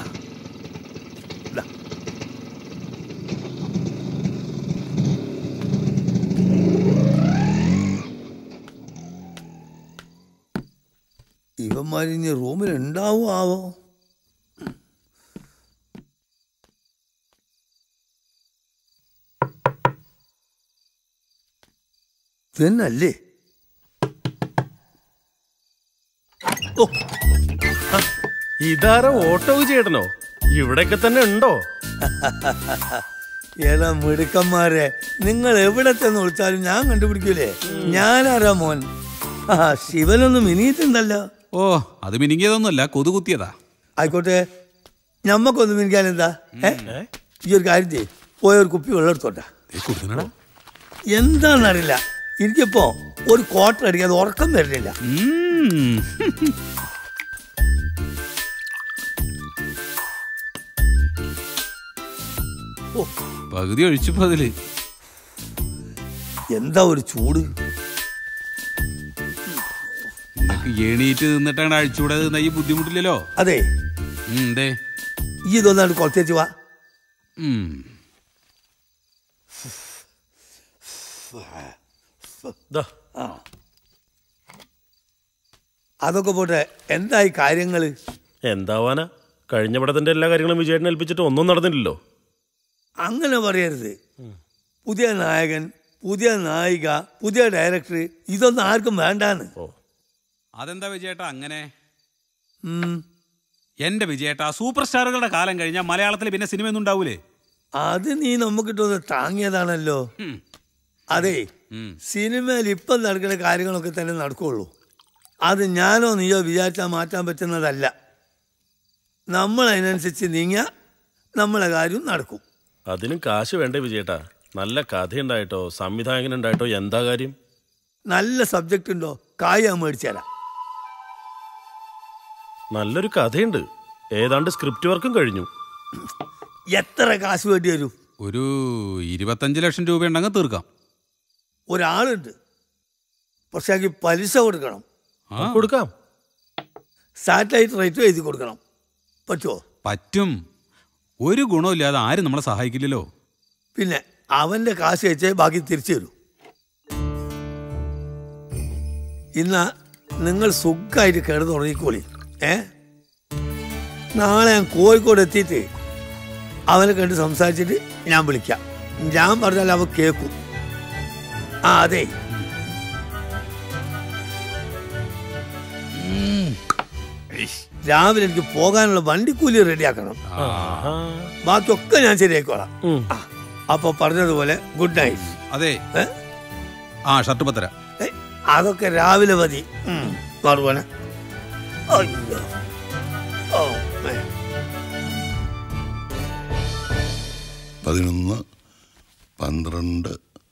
ഇവന്മാർ ഇനി റൂമിൽ ഉണ്ടാവോ ആവോ തന്നല്ലേ ഇതാര ഓട്ടോ ചേട്ടനോ ഇവിടെയൊക്കെ തന്നെ ഉണ്ടോ ഏതാ മിടുക്കന്മാരെ നിങ്ങൾ എവിടെ ചെന്ന് വിളിച്ചാലും ഞാൻ കണ്ടുപിടിക്കൂലേ ഞാനാരാ മോൻ ആ ശിവനൊന്നും മിനിയിട്ടുണ്ടല്ലോ ഓ അത് മിനിങ്ങിയതൊന്നുമല്ല കൊതു കുത്തിയതാ ആയിക്കോട്ടെ ഞമ്മക്കൊന്നും മിനിക്കാൻ എന്താ ഏ ഈ ഒരു കാര്യം ചെയ്യ് പോയ ഒരു കുപ്പി വെള്ളം എടുത്തോട്ടെ എന്താണെന്നറിയില്ല എനിക്കിപ്പോ ഒരു ക്വാർട്ടർ അടിക്കാതെ ഉറക്കം വരുന്നില്ല ഓ പകുതി ഒഴിച്ചപ്പോ അതില് എന്താ ഒരു ചൂട് നിനക്ക് എണീറ്റ് നിന്നിട്ടാണ് അഴിച്ചുകൂടെ നിന്നാ ഈ ബുദ്ധിമുട്ടില്ലല്ലോ അതെ ഉം, ദേ ഈ ഇതൊന്നാണ് കുറച്ചേച്ച് വാ ഉം. ആ. അതൊക്കെ പോട്ടെ എന്തായി കാര്യങ്ങള് എന്താവാനാ കഴിഞ്ഞ പടത്തിന്റെ എല്ലാ കാര്യങ്ങളും വിജയേട്ടനെ ഏൽപ്പിച്ചിട്ട് ഒന്നും നടന്നില്ലല്ലോ അങ്ങനെ പറയരുത് പുതിയ നായകൻ പുതിയ നായിക പുതിയ ഡയറക്ടർ ഇതൊന്നും ആർക്കും വേണ്ടാന്ന് അതെന്താ വിജയേട്ടാ അങ്ങനെ ഉം. എന്റെ വിജയേട്ടാ സൂപ്പർ സ്റ്റാറുകളുടെ കാലം കഴിഞ്ഞാൽ മലയാളത്തിൽ പിന്നെ സിനിമയൊന്നും ഉണ്ടാവൂലേ അത് നീ നമുക്കിട്ടൊന്ന് താങ്ങിയതാണല്ലോ അതെ സിനിമയിൽ ഇപ്പം നടക്കുന്ന കാര്യങ്ങളൊക്കെ തന്നെ നടക്കുള്ളൂ അത് ഞാനോ നീയോ വിചാരിച്ചാൽ മാറ്റാൻ പറ്റുന്നതല്ല നമ്മൾ അതിനനുസരിച്ച് നീങ്ങിയ നമ്മളെ കാര്യം നടക്കും അതിനും കാശ് വേണ്ടേ വിജയേട്ടാ നല്ല കഥയുണ്ടായിട്ടോ സംവിധായകൻ ഉണ്ടായിട്ടോ എന്താ കാര്യം നല്ല സബ്ജക്റ്റ് ഉണ്ടോ കായ് ഞാൻ മേടിച്ചു തരാം നല്ലൊരു കഥയുണ്ട് ഏതാണ്ട് സ്ക്രിപ്റ്റ് വർക്കും കഴിഞ്ഞു എത്ര കാശ് വേണ്ടി വരും ഒരു ഇരുപത്തഞ്ച് ലക്ഷം രൂപ ഉണ്ടെങ്കിൽ തീർക്കാം ഒരാളുണ്ട് പക്ഷെ എനിക്ക് പലിശ കൊടുക്കണം കൊടുക്കാം സാറ്റലൈറ്റ് റേറ്റ് എഴുതി കൊടുക്കണം പറ്റുമോ പറ്റും ഒരു ഗുണമില്ലാതെ ആരും നമ്മളെ സഹായിക്കില്ലല്ലോ പിന്നെ അവന്റെ കാശ് വെച്ചേ ബാക്കി തിരിച്ചു തരൂ ഇന്ന നിങ്ങൾ സുഖമായിട്ട് കിടന്ന് തുടങ്ങിക്കോളി ഏ നാളെ ഞാൻ കോഴിക്കോട് എത്തിയിട്ട് അവനെ കണ്ട് സംസാരിച്ചിട്ട് ഞാൻ വിളിക്കാം ഞാൻ പറഞ്ഞാൽ അവൻ കേൾക്കും ആ അതെ രാവിലെ എനിക്ക് പോകാനുള്ള വണ്ടിക്കൂലി റെഡിയാക്കണം ബാക്കിയൊക്കെ ഞാൻ ശരിയായിക്കോളാം ആ, അപ്പൊ പറഞ്ഞതുപോലെ ഗുഡ് നൈറ്റ് അതെ ആ ഷർട്ട് പത്തര അതൊക്കെ രാവിലെ മതി ഉം, മാറുവാനെ അയ്യോ ഓ മേ. പതിനൊന്ന് പന്ത്രണ്ട്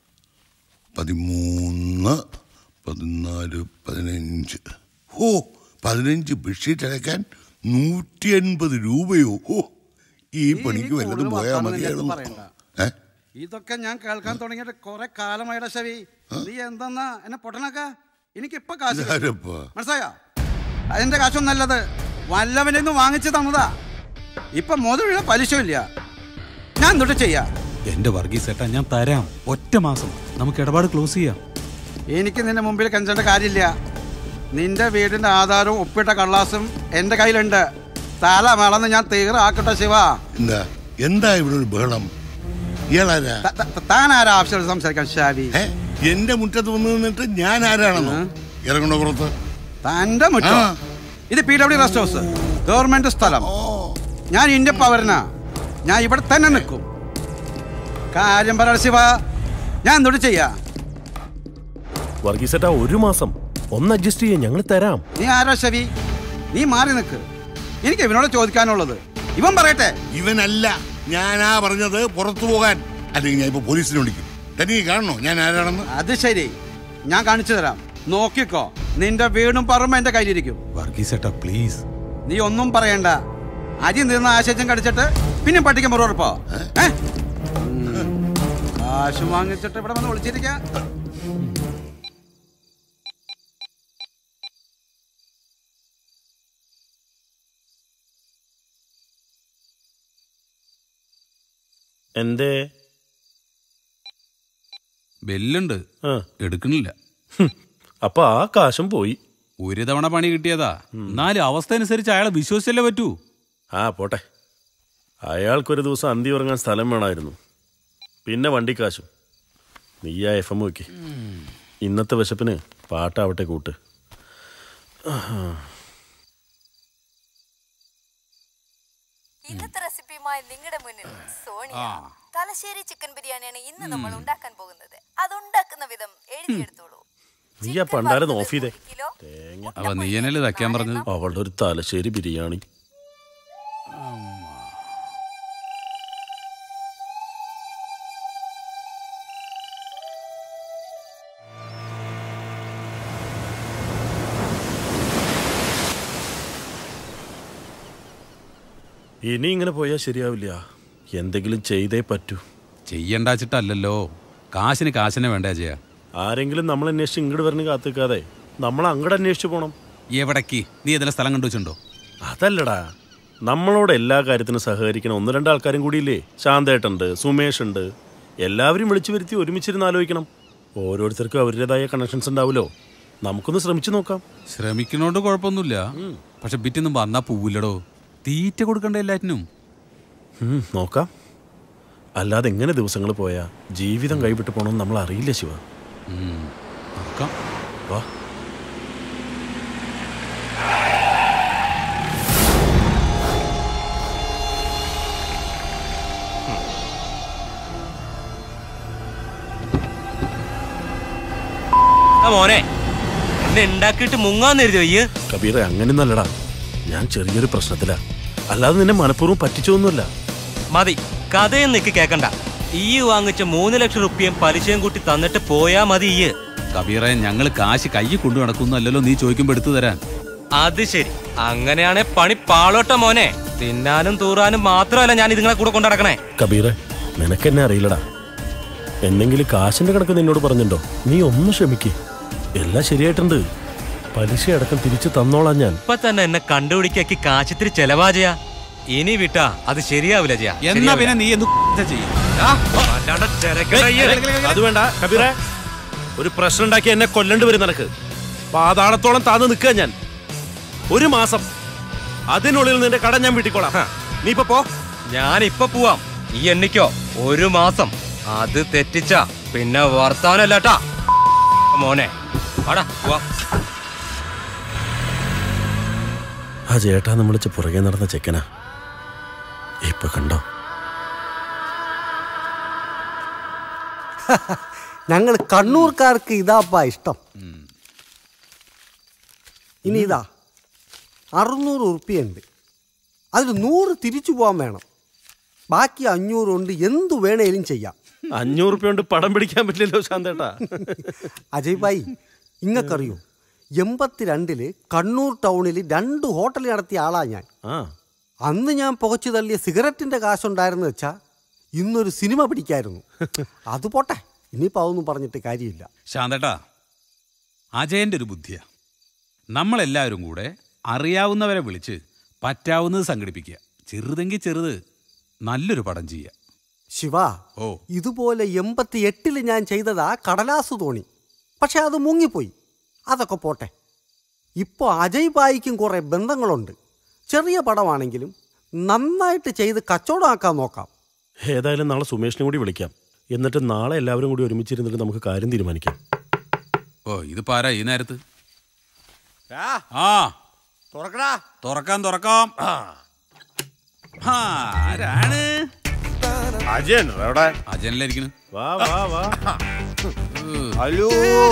പതിമൂന്ന് പതിനാല് പതിനഞ്ച് ഓ പതിനഞ്ച് ബെഡ്ഷീറ്റ് അടയ്ക്കാൻ നൂറ്റി എൺപത് രൂപയോ ഓ ഈ പണിക്ക് വല്ലതും പോയാൽ മതിയായിരുന്നു ഏ ഇതൊക്കെ ഞാൻ കേൾക്കാൻ തുടങ്ങിയിട്ട് കുറെ കാലമായിട ശവി നീ എന്തെന്നാ എന്നെ പൊട്ടണക്ക എനിക്കിപ്പൊ കാശ് കിട്ടും. ഇതാരപ്പാ? മനസ്സിലായോ അതിന്റെ കാശൊന്നും നല്ലത് വല്ലവനിൽ നിന്ന് വാങ്ങിച്ചു തന്നതാ ഇപ്പൊ മുതലുള്ള പലിശയില്ല ഞാൻ എന്തൊട്ട് ചെയ്യാ എന്റെ വർഗീസ് ഏട്ടാ ഞാൻ തരാം ഒറ്റ മാസം നമുക്ക് ഇടപാട് ക്ലോസ് ചെയ്യാം എനിക്ക് നിന്റെ മുമ്പിൽ കഞ്ചേണ്ട കാര്യമില്ല നിന്റെ വീടിന്റെ ആധാരവും ഒപ്പിട്ട കള്ളാസും എന്റെ കയ്യിലുണ്ട് തല മളന്ന് ഞാൻ തീറാക്കട്ടെ ശിവ എന്താ എന്താ ഇവിടെ ഒരു ബഹളം ഇയാളാരാ താൻ ആരാ ആവശ്യം സംസാരിക്കാൻ ഷാവി എന്റെ മുറ്റത്ത് വന്നു നിന്നിട്ട് ഞാൻ ആരാണെന്നോ ഇറങ്ങണോ പുറത്ത് തന്റെ മുറ്റം ഇത് P W rest house government സ്ഥലം ഞാൻ ഇന്ത്യ പൗരനാ ഞാൻ ഇവിടെ തന്നെ നിൽക്കും കാര്യം പറ ശിവ ഞാൻ എന്തുകൊണ്ട് ചെയ്യാ വർഗീസേട്ടാ ഒരു മാസം ഒന്ന് അഡ്ജസ്റ്റ് ചെയ്യാൻ ഞങ്ങൾ തരാം നീ ആരോ ശവി നീ മാറി നിൽക്ക് എനിക്ക് ഇവനോട് ചോദിക്കാനുള്ളത് ഇവൻ പറയട്ടെ ഇവനല്ല ഞാനാ പറഞ്ഞത് പുറത്തു പോകാൻ അല്ലെങ്കിൽ ഞാൻ ഇപ്പൊ പോലീസിനെ വിളിക്കും തനിക്ക് കാണണോ ഞാൻ ആരാണെന്ന് അത് ശരി ഞാൻ കാണിച്ചു തരാം നോക്കിക്കോ നിന്റെ വീടും പറമ്പ് എന്റെ കയ്യിലിരിക്കും വർഗീസേട്ടാ പ്ലീസ് നീ ഒന്നും പറയണ്ട അരി നിന്ന് ആശയം കടിച്ചിട്ട് പിന്നെ പട്ടിക്ക് മുറിവുറപ്പോ ഏ? ഉം. കാശ് വാങ്ങിച്ചിട്ട് ഇവിടെ വന്ന് വിളിച്ചിരിക്ക എന്തേ ബെല്ലുണ്ട് എടുക്കണില്ല അപ്പൊ ആ കാശും പോയി ഒരു തവണ പണി കിട്ടിയതാ എന്നാലും അവസ്ഥ അനുസരിച്ച് അയാളെ വിശ്വസിച്ചല്ലേ പറ്റൂ ആ പോട്ടെ അയാൾക്കൊരു ദിവസം അന്തി ഉറങ്ങാൻ സ്ഥലം വേണമായിരുന്നു പിന്നെ വണ്ടിക്കാശും നീ ആ എഫ് എം നോക്കി ഇന്നത്തെ വിശപ്പിന് പാട്ടാവട്ടെ കൂട്ട് ഇന്നത്തെ റെസിപ്പിയുമായി നിങ്ങളുടെ മുന്നിൽ സോണിയ തലശ്ശേരി ചിക്കൻ ബിരിയാണിയാണ് ഇന്ന് നമ്മൾ ഉണ്ടാക്കാൻ പോകുന്നത് അത് ഉണ്ടാക്കുന്ന വിധം എഴുതിയെടുത്തോളൂ നീ ആ പണ്ടാരം ഓഫ് ചെയ്തേ അവ നീയനല്ലേ തയ്ക്കാൻ പറഞ്ഞത് അവളുടെ ഒരു തലശ്ശേരി ബിരിയാണി ഇനി ഇങ്ങനെ പോയാൽ ശരിയാവില്ല എന്തെങ്കിലും ചെയ്തേ പറ്റൂ ചെയ്യണ്ടാച്ചിട്ടല്ലല്ലോ കാശിന് കാശിനെ വേണ്ട ചെയ്യാ ആരെങ്കിലും നമ്മൾ അന്വേഷിച്ച് ഇങ്ങോട്ട് വരണ കാത്തിക്കാതെ നമ്മൾ അങ്ങോട്ട് അന്വേഷിച്ചു പോണം എവിടേക്ക് നീ ഏതെങ്കിലും സ്ഥലം കണ്ടുവച്ചുണ്ടോ അതല്ലടാ നമ്മളോട് എല്ലാ കാര്യത്തിനും സഹകരിക്കണം ഒന്ന് രണ്ട് ആൾക്കാരും കൂടിയില്ലേ ശാന്തേട്ടുണ്ട് സുമേഷ് ഉണ്ട് എല്ലാവരും വിളിച്ചു വരുത്തി ഒരുമിച്ചിരുന്ന് ആലോചിക്കണം ഓരോരുത്തർക്കും അവരുടേതായ കണക്ഷൻസ് ഉണ്ടാവുമല്ലോ നമുക്കൊന്ന് ശ്രമിച്ചു നോക്കാം ശ്രമിക്കണോണ്ട് കുഴപ്പമൊന്നുമില്ല പക്ഷെ ബിറ്റൊന്നും വന്നാ പോവില്ലടോ തീറ്റ കൊടുക്കണ്ട എല്ലാറ്റിനും ഉം, നോക്കാം അല്ലാതെ എങ്ങനെ ദിവസങ്ങൾ പോയാ ജീവിതം കൈവിട്ട് പോകണമെന്ന് നമ്മൾ അറിയില്ല ശിവ നോക്കാം വാ ആ മോനെ എന്നെ ഉണ്ടാക്കിയിട്ട് മുങ്ങാന്ന് എഴുതി വയ്യ് കബീറെ അങ്ങനെയൊന്നല്ലടാ ഞാൻ ചെറിയൊരു പ്രശ്നത്തിലാ അല്ലാതെ നിന്നെ മനഃപൂർവ്വം പറ്റിച്ചൊന്നുമല്ല മതി കഥയും നിക്ക് കേക്കണ്ട ഈ വാങ്ങിച്ച മൂന്ന് ലക്ഷം റുപ്യയും പലിശയും കൂട്ടി തന്നിട്ട് പോയാ മതി ഈ കബീറെ ഞങ്ങൾ കാശ് കൈ കൊണ്ടു നടക്കുന്നല്ലോ നീ ചോദിക്കുമ്പോ എടുത്തു തരാൻ അത് ശരി അങ്ങനെയാണെ പണി പാളോട്ട മോനെ തിന്നാനും തൂറാനും മാത്രമല്ല ഞാൻ ഇതുങ്ങളെ കൂടെ കൊണ്ടു നടക്കണേ കബീറെ നിനക്കെന്നെ അറിയില്ലടാ എന്തെങ്കിലും കാശിന്റെ കണക്ക് നിന്നോട് പറഞ്ഞിട്ടുണ്ടോ നീ ഒന്ന് ക്ഷമിക്ക് എല്ലാം ശരിയായിട്ടുണ്ട് പലിശ അടക്കം തിരിച്ചു തന്നോളാം ഞാൻ ഇപ്പൊ തന്നെ എന്നെ കണ്ടുപിടിക്കാക്കി കാശിത്തിരി ചെലവാ ചെയ്യാ ഇനി വിട്ടാ അത് ശരിയാവില്ല ചെയ്യാ എന്നാ പിന്നെ നീ എന്ത് ചെയ്യും അത് വേണ്ട കബീറെ ഒരു പ്രശ്നം ഉണ്ടാക്കി എന്നെ കൊല്ലണ്ട് വരും നിനക്ക് പാതാളത്തോളം താന്ന് നിൽക്കുക ഞാൻ ഒരു മാസം അതിനുള്ളിൽ നിന്റെ കട ഞാൻ വീട്ടിക്കോളാം നീ ഇപ്പൊ പോ ഞാൻ ഇപ്പൊ പോവാം ഈ എണ്ണിക്കോ ഒരു മാസം അത് തെറ്റിച്ച പിന്നെ വർത്താനല്ലാട്ടാ മോനെ വാടാ പോവാം ആ ചേട്ടാ നമ്മൾ വിളിച്ച് പുറകെ നടന്ന ചെക്കനാ ഇപ്പൊ കണ്ടോ ഞങ്ങൾ കണ്ണൂർക്കാർക്ക് ഇതാപ്പാ ഇഷ്ടം ഇനി ഇതാ അറുന്നൂറ് ഉറുപ്പിയുണ്ട് അതിൽ നൂറ് തിരിച്ചു പോകാൻ വേണം ബാക്കി അഞ്ഞൂറ് കൊണ്ട് എന്തു വേണേലും ചെയ്യാം അഞ്ഞൂറ് റുപ്യ കൊണ്ട് പടം പിടിക്കാൻ പറ്റില്ലല്ലോ ശാന്തേട്ടാ അജയ് ഭായി ഇങ്ങക്കറിയോ എൺപത്തിരണ്ടില് കണ്ണൂർ ടൗണിൽ രണ്ട് ഹോട്ടൽ നടത്തിയ ആളാ ഞാൻ ആ അന്ന് ഞാൻ പുകച്ചു തള്ളിയ സിഗരറ്റിന്റെ കാശുണ്ടായിരുന്നു വെച്ചാ ഇന്നൊരു സിനിമ പിടിക്കായിരുന്നു അത് പോട്ടെ ഇനിയിപ്പോൾ അതൊന്നും പറഞ്ഞിട്ട് കാര്യമില്ല ശാന്തേട്ടാ അജയന്റെ ഒരു ബുദ്ധിയാ നമ്മളെല്ലാവരും കൂടെ അറിയാവുന്നവരെ വിളിച്ച് പറ്റാവുന്നത് സംഘടിപ്പിക്കുക ചെറുതെങ്കിൽ ചെറുത് നല്ലൊരു പടം ചെയ്യുക ശിവ ഓ ഇതുപോലെ എൺപത്തി എട്ടില് ഞാൻ ചെയ്തതാ കടലാസ് തോണി പക്ഷെ അത് മുങ്ങിപ്പോയി അതൊക്കെ പോട്ടെ ഇപ്പോൾ അജയ് ബായിക്കും കുറേ ബന്ധങ്ങളുണ്ട് ചെറിയ പടമാണെങ്കിലും നന്നായിട്ട് ചെയ്ത് കച്ചവടമാക്കാൻ നോക്കാം ഏതായാലും നാളെ സുമേഷിനെ കൂടി വിളിക്കാം എന്നിട്ട് നാളെ എല്ലാവരും കൂടി ഒരുമിച്ചിരുന്നിട്ട് നമുക്ക് കാര്യം തീരുമാനിക്കാം ഓ ഇത് പാരാ ഈ നേരത്ത് ആ തുറക്കടാ തുറക്കാം തുറക്കാം ആരാണ് അജയൻ എവിടെ അജയനിലായിരിക്കുന്നു വാ വാ വാ ഹലോ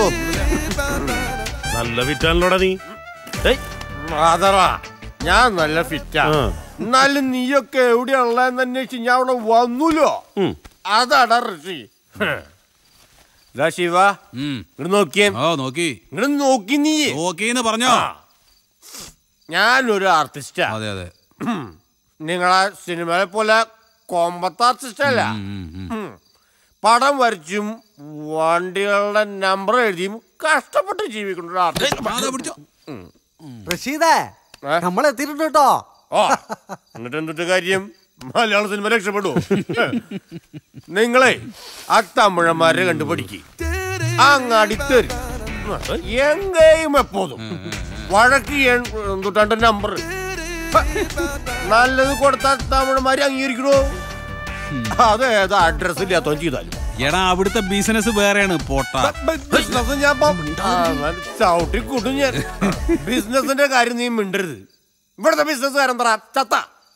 നല്ല വിറ്റാണല്ലോടാ നീ അതറാ ഞാൻ നല്ല ഫിറ്റാ എന്നാലും നീയൊക്കെ എവിടെയുള്ളതെന്ന് അന്വേഷിച്ച് ഞാൻ അവിടെ വന്നൂലോ അതാടാ ഋഷി ദാ ശിവ ഇങ്ങോട്ട് നോക്കിയേ ഓ നോക്കി ഇങ്ങോട്ട് നോക്കി നീ നോക്കിന്ന് പറഞ്ഞോ ഞാനൊരു ആർട്ടിസ്റ്റാ അതെ അതെ നിങ്ങളെ സിനിമയെ പോലെ കോമ്പത്ത് ആർട്ടിസ്റ്റ് അല്ല ഉം. പടം വരച്ചും വണ്ടികളുടെ നമ്പർ എഴുതിയും കഷ്ടപ്പെട്ട് ജീവിക്കുന്ന ഒരു ആർട്ടിസ്റ്റ് റഷീദേ നമ്മൾ എത്തിയിട്ടുണ്ട് കേട്ടോ ഓ എന്നിട്ട് എന്തിട്ട് കാര്യം മലയാള സിനിമ രക്ഷപ്പെടൂ നിങ്ങളെ ആ തമിഴന്മാരെ കണ്ടു പഠിക്ക് അങ്ങാടി തരും എങ്കയും എപ്പോതും വഴക്ക് എന്തുട്ടാണ്ട് നമ്പർ നല്ലത് കൊടുത്താൽ തമിഴന്മാര് അംഗീകരിക്കണോ അത് ഏതാ അഡ്രസ് ഇല്ലാത്തവൻ ചെയ്താലും എടാ അവിടുത്തെ ബിസിനസ് വേറെയാണ് പോട്ട ബിസിനസ് ഞാൻ ഇപ്പം- ആ, ഞാൻ ചവിട്ടി കൂട്ടും ഞാൻ ബിസിനസിന്റെ കാര്യം നീ മിണ്ടരുത് ഇവിടുത്തെ ബിസിനസ്സുകാരൻ തറ ചത്ത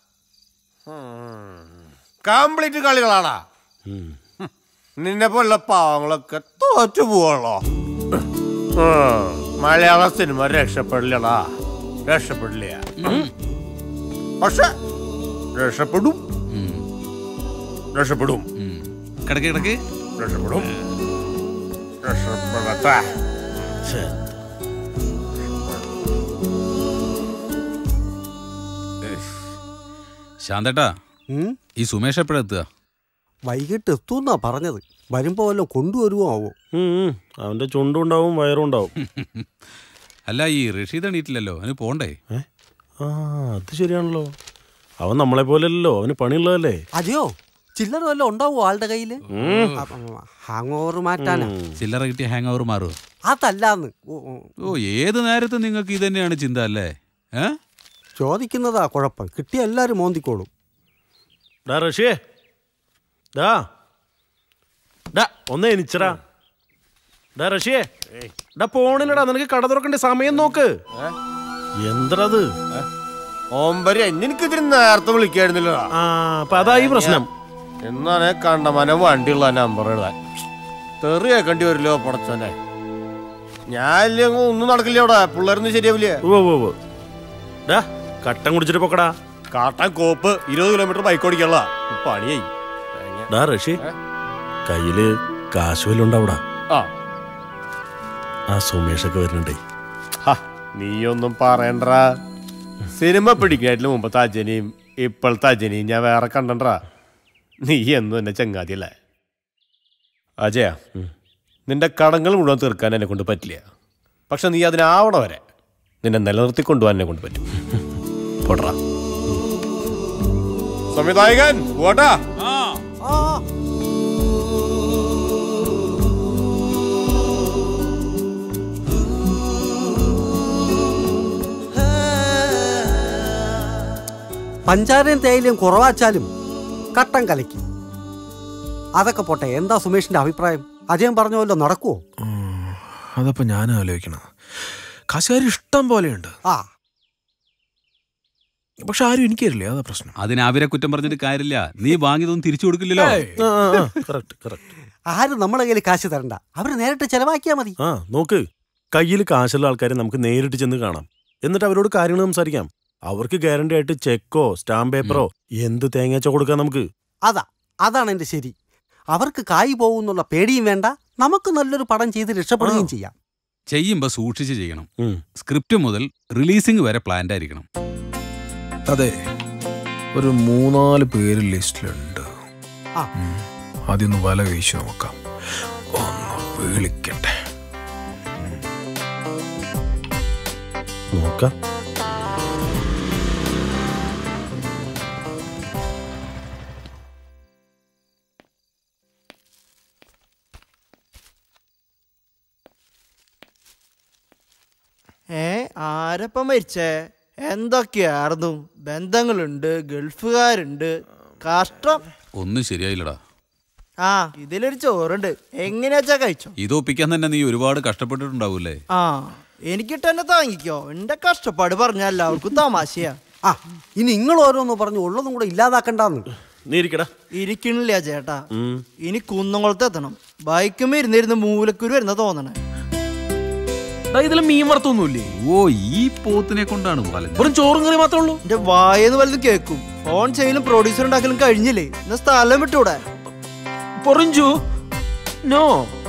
കംപ്ലീറ്റ് കളികളാടാ നിന്നെ പോലുള്ള പാവങ്ങളൊക്കെ തോറ്റു പോവുള്ളോ മലയാള സിനിമ രക്ഷപ്പെടില്ലടാ രക്ഷപ്പെടില്ല പക്ഷെ രക്ഷപ്പെടും രക്ഷപ്പെടും കിടക്ക് കിടക്ക് രക്ഷപ്പെടും രക്ഷപ്പെടട്ടെ ശാന്തേട്ടാ ഈ സുമേഷ് എപ്പോഴാ എത്തുക വൈകിട്ട് എത്തുന്നാ പറഞ്ഞത് വരുമ്പോ വല്ലതും കൊണ്ടുവരുമോ ആവോ അവന്റെ ചുണ്ടും ഉണ്ടാവും വയറും ഉണ്ടാവും അല്ല ഈ റഷീദ് എണീറ്റില്ലല്ലോ അവന് പോണ്ടേ ആ അത് ശരിയാണല്ലോ അവൻ നമ്മളെ പോലെയല്ലോ അവന് പണിയുള്ളതല്ലേ അതെയോ ചില്ലറ വല്ലതും ഉണ്ടാവോ ആളുടെ കയ്യില് ഹാങ് ഓവർ മാറ്റാനാ ചില്ലറ കിട്ടിയ ഹാങ് ഓവർ മാറുമോ അതല്ലാന്ന് ഓ, ഓ. ഓ ഏത് നേരത്ത് നിങ്ങൾക്ക് ഇത് തന്നെയാണ് ചിന്ത അല്ലേ ഏ ചോദിക്കുന്നതാ കുഴപ്പം കിട്ടിയ എല്ലാരും മോന്തിക്കോളും ഡാ റഷിയേ ഡാ ഡാ ഒന്ന് എനിച്ചടാ ഡാ റഷിയേ ഡാ പോണില്ലടാ നിനക്ക് കട തുറക്കണ്ട സമയം നോക്ക് എന്തത് ഓമ്പര് എനിക്കിതിരി നേരത്തെ വിളിക്കായിരുന്നില്ല ആ അപ്പൊ അതാ ഈ പ്രശ്നം എന്നാണ് കണ്ടമാന വണ്ടിയുള്ള നമ്പർ എഴുതാൻ തെറി കേൾക്കേണ്ടി വരില്ലോ പടച്ചോനെ ഞാൻ ഇല്ലെങ്കിൽ ഒന്നും നടക്കില്ല അവിടെ പിള്ളേരൊന്നും ശരിയാവില്ല ഉവ്വ് ഉവ്വ് ഉവ്വ്. ഡാ കട്ടൻ കുടിച്ചിട്ട് പൊക്കടാ കാട്ടാൻ കോപ്പ് ഇരുപത് കിലോമീറ്റർ ബൈക്ക് ഓടിക്കാനുള്ള പണിയായി ഡാ റഷി കയ്യില് കാശ് വല്ലതും ഉണ്ടാവൂടാ ആ ആ സുമേഷൊക്കെ വരുന്നുണ്ടേ നീയൊന്നും പറയണ്ടാ സിനിമ പിടിക്കുന്നതിന് മുമ്പത്തെ അജനിയും ഇപ്പോഴത്തെ അജനിയും ഞാൻ വേറെ കണ്ടണ്ടാ നീ എന്നും എന്നെ ചങ്ങാതിയല്ലേ അജയ നിന്റെ കടങ്ങൾ മുഴുവൻ തീർക്കാൻ എന്നെ കൊണ്ട് പറ്റില്ല പക്ഷെ നീ അതിനാവണ വരെ നിന്നെ നിലനിർത്തി കൊണ്ടുപോകാൻ എന്നെ കൊണ്ട് പറ്റും പോടാ സംവിധായകൻ പോട്ടാ പഞ്ചാരയും തേയിലയും കുറവാച്ചാലും കട്ടൻ കലക്കി അതൊക്കെ പോട്ടെ എന്താ സുമേഷിന്റെ അഭിപ്രായം അജയൻ പറഞ്ഞ പോലെ നടക്കുവോ അതപ്പോ ഞാൻ ആലോചിക്കണം കാശുകാർ ഇഷ്ടം പോലെയുണ്ട് ആ പക്ഷെ ആരും എനിക്കറിയില്ല അതാ പ്രശ്നം അതിന് അവരെ കുറ്റം പറഞ്ഞിട്ട് കാര്യമില്ല നീ വാങ്ങിയതൊന്നും തിരിച്ചു കൊടുക്കില്ലല്ലോ ആരും നമ്മളെ കയ്യിൽ കാശ് തരണ്ട അവര് നേരിട്ട് ചെലവാക്കിയാ മതി ആ നോക്ക് കയ്യിൽ കാശുള്ള ആൾക്കാരെ നമുക്ക് നേരിട്ട് ചെന്ന് കാണാം എന്നിട്ട് അവരോട് കാര്യങ്ങൾ സംസാരിക്കാം അവർക്ക് ഗ്യാരണ്ടി ആയിട്ട് ചെക്കോ സ്റ്റാമ്പ് പേപ്പറോ എന്ത് തേങ്ങാച്ച കൊടുക്കാം നമുക്ക് അതാ അതാണ് എന്റെ ശരി അവർക്ക് കായ് പോകുന്നുള്ള പേടിയും വേണ്ട നമുക്ക് നല്ലൊരു പടം ചെയ്ത് രക്ഷപ്പെടുകയും ചെയ്യാം ചെയ്യുമ്പോ സൂക്ഷിച്ച് ചെയ്യണം സ്ക്രിപ്റ്റ് മുതൽ റിലീസിംഗ് വരെ പ്ലാൻഡ് ആയിരിക്കണം അതെ ഒരു മൂന്നാല് പേര് ലിസ്റ്റിലുണ്ട് ആ. ഉം. ആദ്യം ഒന്ന് വല വീശി നോക്കാം ഒന്ന് വിളിക്കട്ടെ നോക്കാം ഏ ആരപ്പം മരിച്ചേ എന്തൊക്കെയായിരുന്നു ബന്ധങ്ങളുണ്ട് ഗൾഫുകാരുണ്ട് കഷ്ടം ഒന്നും ശരിയായില്ലടാ ആ ഇതിലൊരു ചോറുണ്ട് എങ്ങനെയാച്ചാ കഴിച്ചോ ഇത് ഒപ്പിക്കാൻ തന്നെ നീ ഒരുപാട് കഷ്ടപ്പെട്ടിട്ടുണ്ടാവൂലേ ആ എനിക്കിട്ട് തന്നെ താങ്ങിക്കോ എന്റെ കഷ്ടപ്പാട് പറഞ്ഞ എല്ലാവർക്കും തമാശയാ ആ ഇനി നിങ്ങൾ ഓരോന്ന് പറഞ്ഞു ഉള്ളതും കൂടെ ഇല്ലാതാക്കണ്ടെന്ന് നീ ഇരിക്കടാ ഇരിക്കണില്ല ചേട്ടാ ഇനി കുന്നംകുളത്ത് എത്തണം ബൈക്കുമ്പോ ഇരുന്നിരുന്ന് മൂലക്കുരു വരുന്ന തോന്നണേ ഇതിൽ മീൻ വറുത്തൊന്നുമില്ലേ ഓ ഈ പോത്തിനെ കൊണ്ടാണ് വലഞ്ഞത് വെറും ചോറും കറി മാത്രമേ ഉള്ളൂ എന്റെ വായെന്ന് വലുത് കേൾക്കും ഫോൺ ചെയ്യലും പ്രൊഡ്യൂസർ ഉണ്ടാക്കലും കഴിഞ്ഞില്ലേ എന്നാ സ്ഥലം വിട്ടൂടെ പൊറിഞ്ചു നോ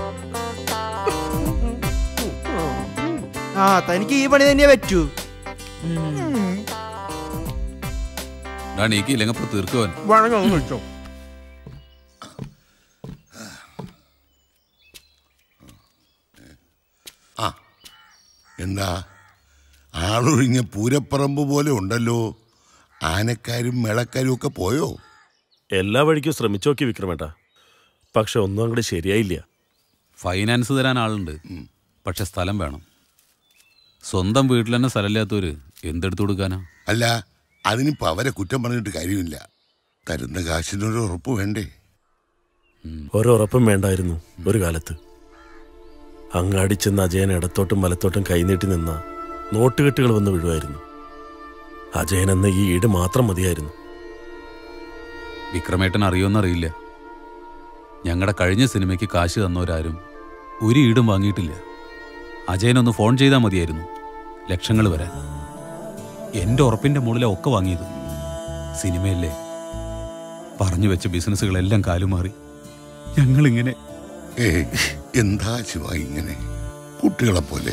ആ തനിക്ക് ഈ പണി തന്നെയേ പറ്റൂ നീക്കി ഇല്ലെങ്കിൽ തീർക്കുവൻ വേണമെങ്കിൽ കഴിച്ചോ ആ എന്താ ആളൊഴിഞ്ഞ പൂരപ്പറമ്പ് പോലെ ഉണ്ടല്ലോ ആനക്കാരും മേളക്കാരും ഒക്കെ പോയോ എല്ലാ വഴിക്കും ശ്രമിച്ചു നോക്കി വിക്രമേട്ടാ പക്ഷെ ഒന്നും അങ്ങോട്ട് ശരിയായില്ല ഫൈനാൻസ് തരാൻ ആളുണ്ട് പക്ഷെ സ്ഥലം വേണം സ്വന്തം വീട്ടിൽ തന്നെ സ്ഥലമില്ലാത്തവര് എന്തെടുത്തു കൊടുക്കാനാ അല്ല അതിനിപ്പോ അവരെ കുറ്റം പറഞ്ഞിട്ട് കാര്യമില്ല തരുന്ന കാശിനൊരു ഉറപ്പ് വേണ്ടേ ഒരുറപ്പും വേണ്ടായിരുന്നു ഒരു കാലത്ത് അങ്ങാടി ചെന്ന് അജയൻ ഇടത്തോട്ടും വലത്തോട്ടും കൈനീട്ടി നിന്ന നോട്ടുകെട്ടുകൾ വന്ന് വീഴുമായിരുന്നു അജയൻ എന്ന ഈ ഈട് മാത്രം മതിയായിരുന്നു വിക്രമേട്ടൻ അറിയോന്നറിയില്ല ഞങ്ങളുടെ കഴിഞ്ഞ സിനിമയ്ക്ക് കാശ് തന്നവരാരും ഒരു ഈടും വാങ്ങിയിട്ടില്ല അജയനൊന്ന് ഫോൺ ചെയ്താൽ മതിയായിരുന്നു ലക്ഷങ്ങൾ വരാൻ എൻ്റെ ഉറപ്പിൻ്റെ മുകളിലെ ഒക്കെ വാങ്ങിയത് സിനിമയല്ലേ പറഞ്ഞു വെച്ച ബിസിനസ്സുകളെല്ലാം കാലുമാറി ഞങ്ങളിങ്ങനെ ഏ എന്താ ശിവ ഇങ്ങനെ കുട്ടികളെ പോലെ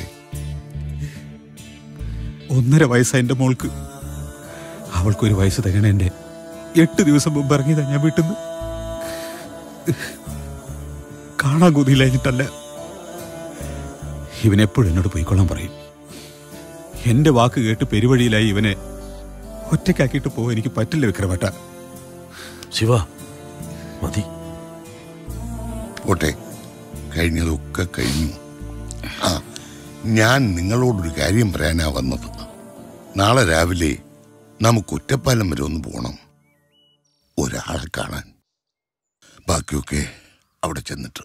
ഒന്നര വയസ്സായ എൻ്റെ മോൾക്ക് അവൾക്കൊരു വയസ്സ് തികണേൻ്റെ എട്ട് ദിവസം മുമ്പ് ഇറങ്ങിയതാ ഞാൻ വീട്ടിൽ നിന്ന് കാണാൻ കൊതിയില്ലാഞ്ഞിട്ടല്ല ഇവനെപ്പോഴും എന്നോട് പോയിക്കൊള്ളാൻ പറയും എന്റെ വാക്ക് കേട്ട് പെരുവഴിയിലായി ഇവനെ ഒറ്റയ്ക്കാക്കിയിട്ട് പോകാൻ എനിക്ക് പറ്റില്ല വിക്രമേട്ട ശിവ മതി പോട്ടെ കഴിഞ്ഞതൊക്കെ കഴിഞ്ഞു ആ ഞാൻ നിങ്ങളോടൊരു കാര്യം പറയാനാ വന്നത് നാളെ രാവിലെ നമുക്ക് ഒറ്റപ്പാലം വരെ ഒന്ന് പോകണം ഒരാളെ കാണാൻ ബാക്കിയൊക്കെ അവിടെ ചെന്നിട്ട്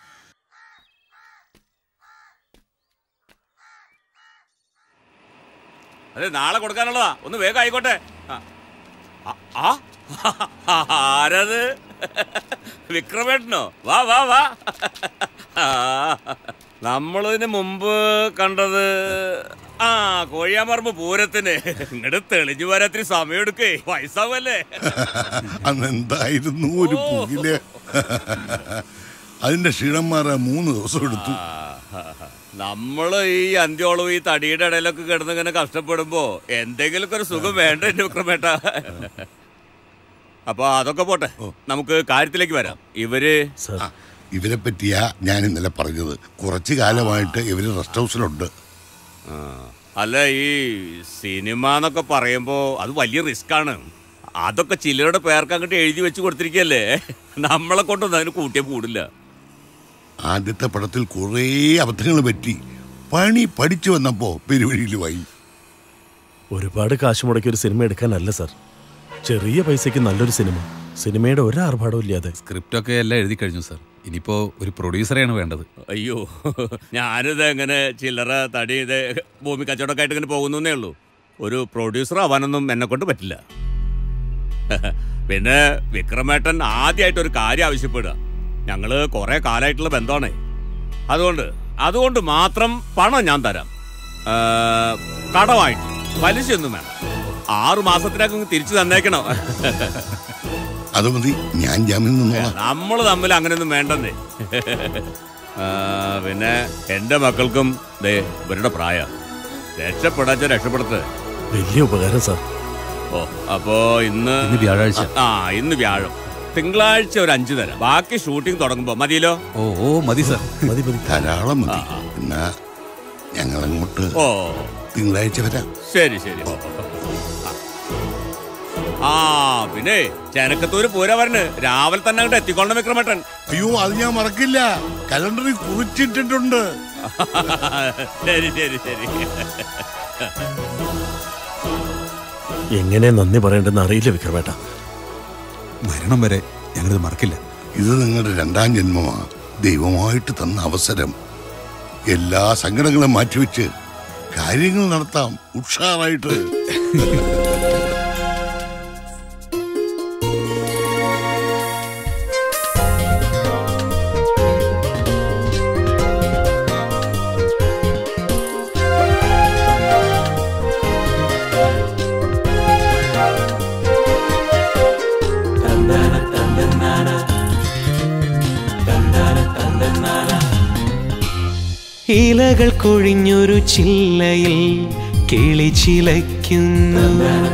അതെ നാളെ കൊടുക്കാനുള്ളതാ ഒന്ന് വേഗം ആയിക്കോട്ടെ ആ. ആ, ആ ആരത് വിക്രമേട്ടനോ വാ വാ വാ ആ, നമ്മളിതിന് മുമ്പ് കണ്ടത് ആ കോഴിയാമറമ്പ് പൂരത്തിന് ഇങ്ങോട്ട് തെളിഞ്ഞു വരാത്തിരി സമയം എടുക്കേ വയസ്സാവല്ലേ അന്ന് എന്തായിരുന്നു ഒരു പുകില് അതിന്റെ ക്ഷീണം മാറാൻ മൂന്ന് ദിവസം എടുത്തു നമ്മള് ഈ അന്ത്യോളവും ഈ തടിയുടെ ഇടയിലൊക്കെ കിടന്ന് ഇങ്ങനെ കഷ്ടപ്പെടുമ്പോ എന്തെങ്കിലുമൊക്കെ ഒരു സുഖം വേണ്ട എന്റെ വിക്രമേട്ട അപ്പൊ അതൊക്കെ പോട്ടെ നമുക്ക് കാര്യത്തിലേക്ക് വരാം ഇവര് ആ, ഇവരെ പറ്റിയാ ഞാൻ ഇന്നലെ പറഞ്ഞത് കുറച്ചു കാലമായിട്ട് ഇവര് റെസ്റ്റ് ഹൗസിലുണ്ട് ആ, അല്ല ഈ സിനിമ എന്നൊക്കെ പറയുമ്പോ അത് വലിയ റിസ്ക് ആണ് അതൊക്കെ ചിലരുടെ പേർക്ക് അങ്ങോട്ട് എഴുതി വെച്ച് കൊടുത്തിരിക്കല്ലേ നമ്മളെ കൊണ്ടൊന്നും അതിന് കൂട്ടിയേ കൂടില്ല ആദ്യത്തെ പടത്തിൽ കുറേ അബദ്ധങ്ങൾ പറ്റി പണി പഠിച്ചു വന്നപ്പോ പെരുവഴിയിലുമായി ഒരുപാട് കാശ് മുടക്കി ഒരു സിനിമ എടുക്കാനല്ല സാർ ചെറിയ പൈസയ്ക്ക് നല്ലൊരു സിനിമ സിനിമയുടെ ഒരു ആർഭാടവും ഇല്ലാതെ സ്ക്രിപ്റ്റ് ഒക്കെ എല്ലാം എഴുതി കഴിഞ്ഞു സാർ ഇനിയിപ്പോ ഒരു പ്രൊഡ്യൂസറെയാണ് വേണ്ടത് അയ്യോ ഞാനിത് എങ്ങനെ ചില്ലറ തടി ഇത് ഭൂമി കച്ചവടമൊക്കെ ആയിട്ട് ഇങ്ങനെ പോകുന്നേ ഉള്ളൂ ഒരു പ്രൊഡ്യൂസർ ആവാനൊന്നും എന്നെ കൊണ്ട് പറ്റില്ല പിന്നെ വിക്രമേട്ടൻ ആദ്യമായിട്ട് ഒരു കാര്യം ആവശ്യപ്പെടുക ഞങ്ങള് കുറെ കാലമായിട്ടുള്ള ബന്ധമാണേ അതുകൊണ്ട് അതുകൊണ്ട് മാത്രം പണം ഞാൻ തരാം ആ, കടമായിട്ട് പലിശയൊന്നും വേണം ആറു മാസത്തിനകം തിരിച്ചു തന്നേക്കണം അത് മതി ഞാൻ ജാമ്യം നിന്നോളാം നമ്മൾ തമ്മിൽ അങ്ങനെയൊന്നും വേണ്ടെന്നേ ആ, പിന്നെ എന്റെ മക്കൾക്കും ദേ ഇവരുടെ പ്രായ രക്ഷപ്പെടാച്ച രക്ഷപ്പെടത്ത് വലിയ ഉപകാരം സാർ ഓ അപ്പോ ഇന്ന് ഇന്ന് വ്യാഴാഴ്ച. ആ ഇന്ന് വ്യാഴം തിങ്കളാഴ്ച ഒരു അഞ്ചു തരാം ബാക്കി ഷൂട്ടിംഗ് തുടങ്ങുമ്പോ മതിയല്ലോ ഓ ഓ മതി സാർ മതി മതി ധാരാളം മതി എന്നാ ഞങ്ങളങ്ങോട്ട് ഓ തിങ്കളാഴ്ച വരാം ശരി ശരി ഓ, ഓ, ഓ. ആ പിന്നെ ചെനക്കത്തൂര് പൂര വരണ് രാവിലെ തന്നെ അങ്ങോട്ട് എത്തിക്കൊള്ളണം വിക്രമേട്ടൻ അയ്യോ അത് ഞാൻ മറക്കില്ല കലണ്ടറിൽ കുറിച്ചിട്ടിട്ടുണ്ട് ശരി ശരി ശരി എങ്ങനെ നന്ദി പറയേണ്ടെന്ന് അറിയില്ല വിക്രമേട്ട മരണം വരെ ഞങ്ങളിത് മറക്കില്ല ഇത് നിങ്ങളുടെ രണ്ടാം ജന്മമാ ദൈവമായിട്ട് തന്ന അവസരം എല്ലാ സങ്കടങ്ങളും മാറ്റിവെച്ച് കാര്യങ്ങൾ നടത്താം ഉഷാറായിട്ട് ഇലകൾ കൊഴിഞ്ഞൊരു ചില്ലയിൽ കിളി ചിലയ്ക്കുന്നു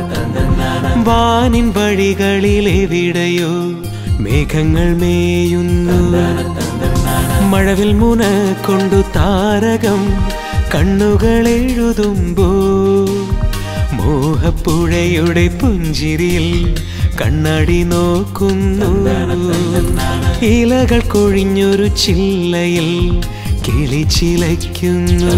വാനിൻ വഴികളിൽ എവിടെയോ മേഘങ്ങൾ മേയുന്നു മഴവിൽ മുന കൊണ്ടു താരകം കണ്ണുകൾ എഴുതുമ്പോ മോഹപ്പുഴയുടെ പുഞ്ചിരിയിൽ കണ്ണാടി നോക്കുന്നു ഇലകൾ കൊഴിഞ്ഞൊരു ചില്ലയിൽ കിളി ചിലയ്ക്കുന്നു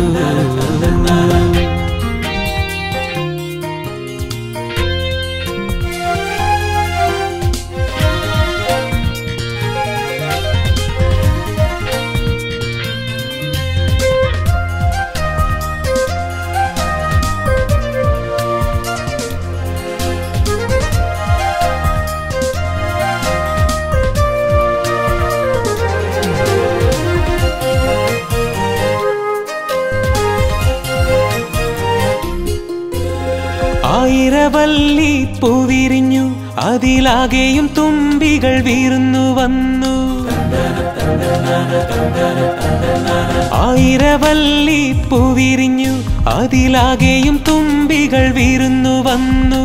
ആയിരവല്ലി പൂവിരിഞ്ഞു അതിലാകെയും തുമ്പികൾ വീർന്നു വന്നു ആയിരവല്ലി പൂവിരിഞ്ഞു അതിലാകെയും തുമ്പികൾ വീർന്നു വന്നു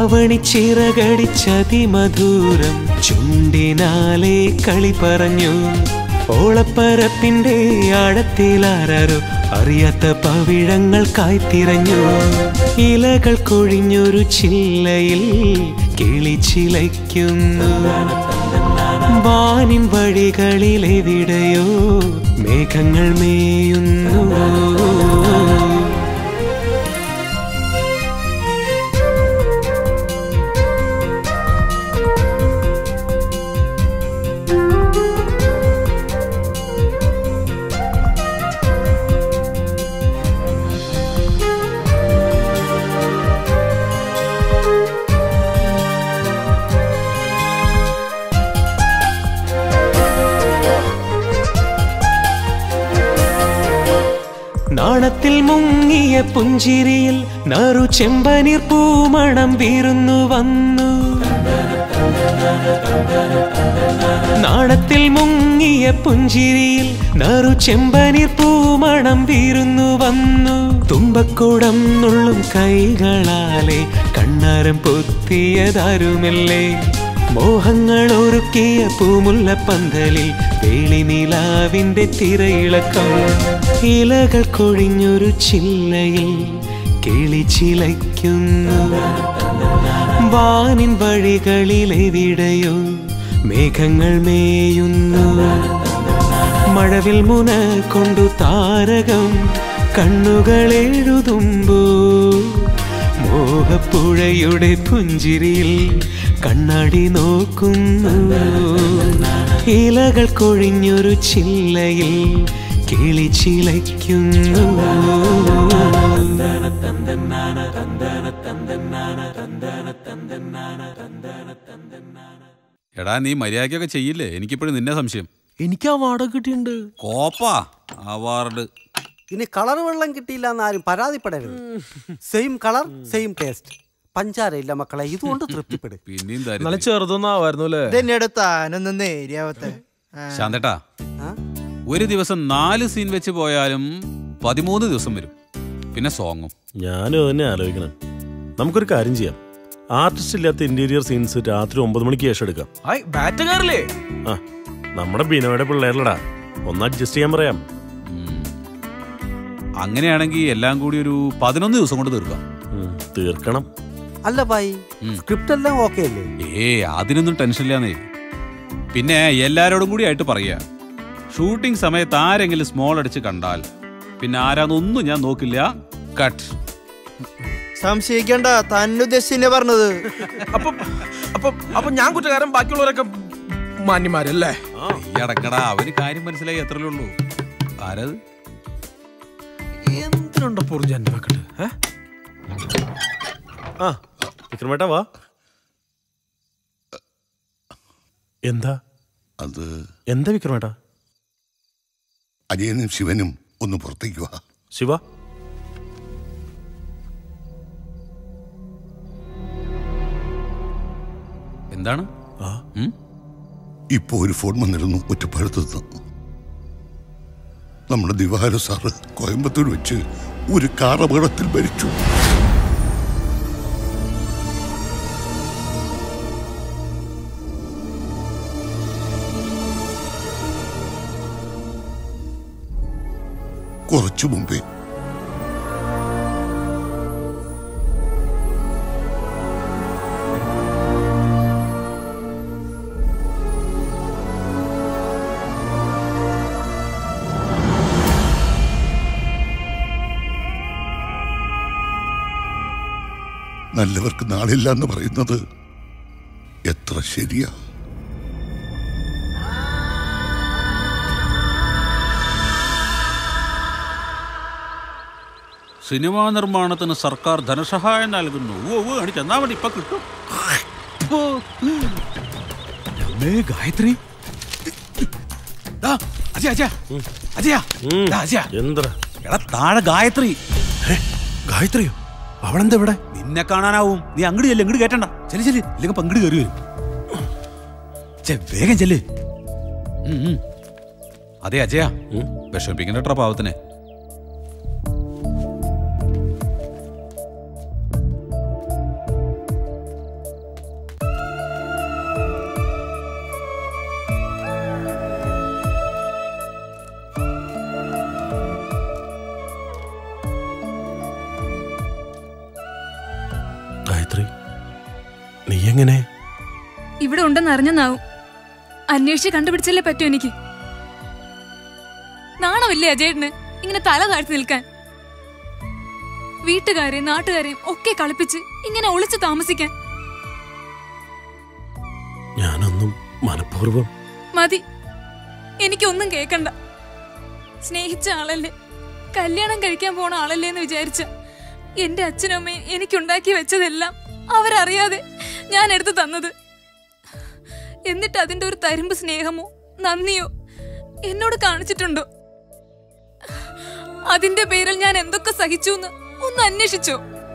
ആവണിച്ചിറകടിച്ചതിമധുരം ചുണ്ടിനാലെ കളി പറഞ്ഞു ഓളപ്പരപ്പിന്റെ ആഴത്തിലാരോ അറിയാത്ത പവിഴങ്ങൾ കായ്ത്തിരഞ്ഞു ഇലകൾ കൊഴിഞ്ഞൊരു ചില്ലയിൽ കിളി ചിലയ്ക്കുന്നു വാനിൻ വഴികളിലെവിടെയോ മേഘങ്ങൾ മേയുന്നു നാണത്തിൽ മുങ്ങിയ പുഞ്ചിരിയിൽ നറു ചെമ്പനീർ പൂമണം വീറുന്നു വന്നു നാണത്തിൽ മുങ്ങിയ പുഞ്ചിരിയിൽ നറു ചെമ്പനീർ പൂമണം വീറുന്നു വന്നു തുമ്പക്കുടം നുള്ളും കൈകളാലെ കണ്ണാരം പൊത്തിയതാരുമല്ലേ മോഹങ്ങൾ ഒരുക്കിയ പൂമുല്ല പന്തലിൽ വേളി നിലാവിന്റെ തിരയിളക്കം ഇലകൾ കൊഴിഞ്ഞൊരു ചില്ലയിൽ കിളി ചിലയ്ക്കുന്നു വാനിൻ വഴികളിലെവിടെയോ മേഘങ്ങൾ മേയുന്നു മഴവിൽ മുന കൊണ്ടു താരകം കണ്ണുകൾ എഴുതുമ്പോ മോഹപ്പുഴയുടെ പുഞ്ചിരിയിൽ കണ്ണാടി നോക്കുന്നു ഇലകൾ കൊഴിഞ്ഞൊരു ചില്ലയിൽ കിളി ചിലയ്ക്കുന്നു എടാ നീ മര്യാദയ്ക്കൊക്കെ ചെയ്യില്ലേ എനിക്കിപ്പോഴും നിന്നെ സംശയം എനിക്ക് അവാർഡ് കിട്ടിയിട്ടുണ്ട് കോപ്പാ അവാർഡ് ഇനി കളർ വെള്ളം കിട്ടിയില്ല എന്ന് ആരും പരാതിപ്പെടരുത് സെയിം കളർ സെയിം ടേസ്റ്റ് പഞ്ചാരയില്ല മക്കളെ ഇതുകൊണ്ട് തൃപ്തിപ്പെടും പിന്നെയും നല്ല ചെറുതൊന്നും ആവായിരുന്നു അല്ലേ ഇതെന്നോട് താനൊന്നും നേരിയാവത്തെ ശാന്തട്ടാ ഒരു ദിവസം നാല് സീൻ വെച്ച് പോയാലും പതിമൂന്ന് ദിവസം വരും പിന്നെ സോങ്ങും ഞാനും തന്നെ ആലോചിക്കണം നമുക്കൊരു കാര്യം ചെയ്യാം ആർട്ടിസ്റ്റ് ഇല്ലാത്ത ഇന്റീരിയർ സീൻസ് രാത്രി ഒമ്പത് മണിക്ക് ശേഷം എടുക്കാം ബാറ്റ് കയറില്ലേ ആ നമ്മുടെ ബിനോയുടെ പിള്ളേരിലടാ ഒന്ന് അഡ്ജസ്റ്റ് ചെയ്യാൻ പറയാം അങ്ങനെയാണെങ്കിൽ എല്ലാം കൂടി ഒരു പതിനൊന്ന് ദിവസം കൊണ്ട് തീർക്കാം തീർക്കണം അല്ല ബായി സ്ക്രിപ്റ്റ് എല്ലാം ഓക്കെ അല്ലേ ഏ അതിനൊന്നും ടെൻഷൻ ഇല്ലാന്നേ പിന്നെ എല്ലാരോടും കൂടി ആയിട്ട് പറയാ ഷൂട്ടിംഗ് സമയത്ത് ആരെങ്കിലും സ്മോൾ അടിച്ച് കണ്ടാൽ പിന്നെ ആരാന്നൊന്നും ഞാൻ നോക്കില്ല കട്ട് സംശയിക്കണ്ട തന്നെ ഉദ്ദേശിച്ചെ പറഞ്ഞത് അപ്പൊ അപ്പൊ അപ്പൊ ഞാൻ കുറ്റക്കാരൻ ബാക്കിയുള്ളവരൊക്കെ മാന്യന്മാരല്ലേ അടക്കടാ അവന് കാര്യം മനസ്സിലായി എത്രയേ ഉള്ളൂ ആരത് എന്തിനുണ്ടോ പൊറിഞ്ഞ എന്റെ മക്കള് ഏ? ആ വിക്രമേട്ടാ വാ എന്താ അത് എന്താ വിക്രമേട്ടാ അജയനും ശിവനും ഒന്ന് പുറത്തേക്ക് വാ ശിവ എന്താണ് ഇപ്പൊ ഒരു ഫോൺ വന്നിരുന്നു ഒറ്റപ്പഴുത്തു നമ്മുടെ ദിവാര സാറ് കോയമ്പത്തൂർ വെച്ച് ഒരു കാർ അപകടത്തിൽ മരിച്ചു കുറച്ചു മുമ്പേ നല്ലവർക്ക് നാളില്ല എന്ന് പറയുന്നത് എത്ര ശരിയാ സിനിമാ നിർമ്മാണത്തിന് സർക്കാർ ധനസഹായം നൽകുന്നു ഓ ഓ അടി ചെന്നാ മതി ഇപ്പൊ കിട്ടും ഓ. അമ്മേ, ഗായത്രി ദാ, അജയ അജയ അജയ ദാ, അജയ എന്താ എടാ താഴെ ഗായത്രി ഗായത്രിയോ അവളെന്താ ഇവിടെ നിന്നെ കാണാനാവും നീ അങ്ങോട്ട് ചെല്ല് ഇങ്ങോട്ട് കേട്ടണ്ട ചെല്ലു ചെല്ലു ഇല്ലെങ്കിൽ പങ്കിട് കയറി വരും ചെ വേഗം ചെല്ല് ഉം, ഉം. അതെ അജയ വിഷമിപ്പിക്കണ്ട കേട്ടോ പാവത്തിനെ ഗായത്രി നീ എങ്ങനെ ഇവിടെ ഉണ്ടെന്ന് അറിഞ്ഞെന്നാവും അന്വേഷിച്ച് കണ്ടുപിടിച്ചല്ലേ പറ്റൂ എനിക്ക് നാണമില്ലേ അജയേട്ടന് ഇങ്ങനെ തല താഴ്ത്തി നിൽക്കാൻ വീട്ടുകാരെയും നാട്ടുകാരെയും ഒക്കെ കളിപ്പിച്ച് ഇങ്ങനെ ഒളിച്ചു താമസിക്കാൻ ഞാനൊന്നും മനഃപൂർവ്വം മതി എനിക്കൊന്നും കേക്കണ്ട സ്നേഹിച്ച ആളല്ലേ കല്യാണം കഴിക്കാൻ പോണ ആളല്ലേ എന്ന് വിചാരിച്ച എന്റെ അച്ഛനും അമ്മയും എനിക്കുണ്ടാക്കി വെച്ചതെല്ലാം അവരറിയാതെ ഞാൻ എടുത്തു തന്നത് എന്നിട്ട് അതിന്റെ ഒരു തരുമ്പ് സ്നേഹമോ നന്ദിയോ എന്നോട് കാണിച്ചിട്ടുണ്ടോ അതിന്റെ പേരിൽ ഞാൻ എന്തൊക്കെ സഹിച്ചു എന്ന് ഒന്ന് അന്വേഷിച്ചോ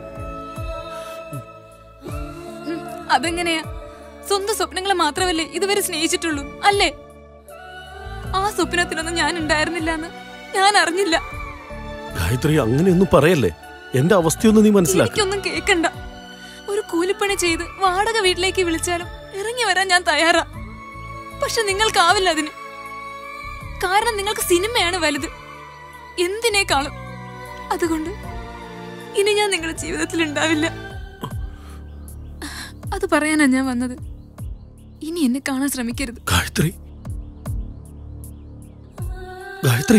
ഉം, അതെങ്ങനെയാ സ്വന്തം സ്വപ്നങ്ങളെ മാത്രമല്ലേ ഇതുവരെ സ്നേഹിച്ചിട്ടുള്ളൂ അല്ലേ ആ സ്വപ്നത്തിലൊന്നും ഞാൻ ഉണ്ടായിരുന്നില്ല എന്ന് ഞാൻ അറിഞ്ഞില്ല ഗായത്രി അങ്ങനെയൊന്നും പറയല്ലേ എന്റെ അവസ്ഥയൊന്നും നീ മനസ്സിലാക്ക എനിക്കൊന്നും കേക്കണ്ട ഒരു കൂലിപ്പണി ചെയ്ത് വാടക വീട്ടിലേക്ക് വിളിച്ചാലും ഇറങ്ങി വരാൻ ഞാൻ തയ്യാറാ പക്ഷെ നിങ്ങൾക്കാവില്ല അതിന് കാരണം നിങ്ങൾക്ക് സിനിമയാണ് വലുത് എന്തിനേക്കാളും അതുകൊണ്ട് ഇനി ഞാൻ നിങ്ങളുടെ ജീവിതത്തിൽ ഉണ്ടാവില്ല അത് പറയാനാ ഞാൻ വന്നത് ഇനി എന്നെ കാണാൻ ശ്രമിക്കരുത് ഗായത്രി ഗായത്രി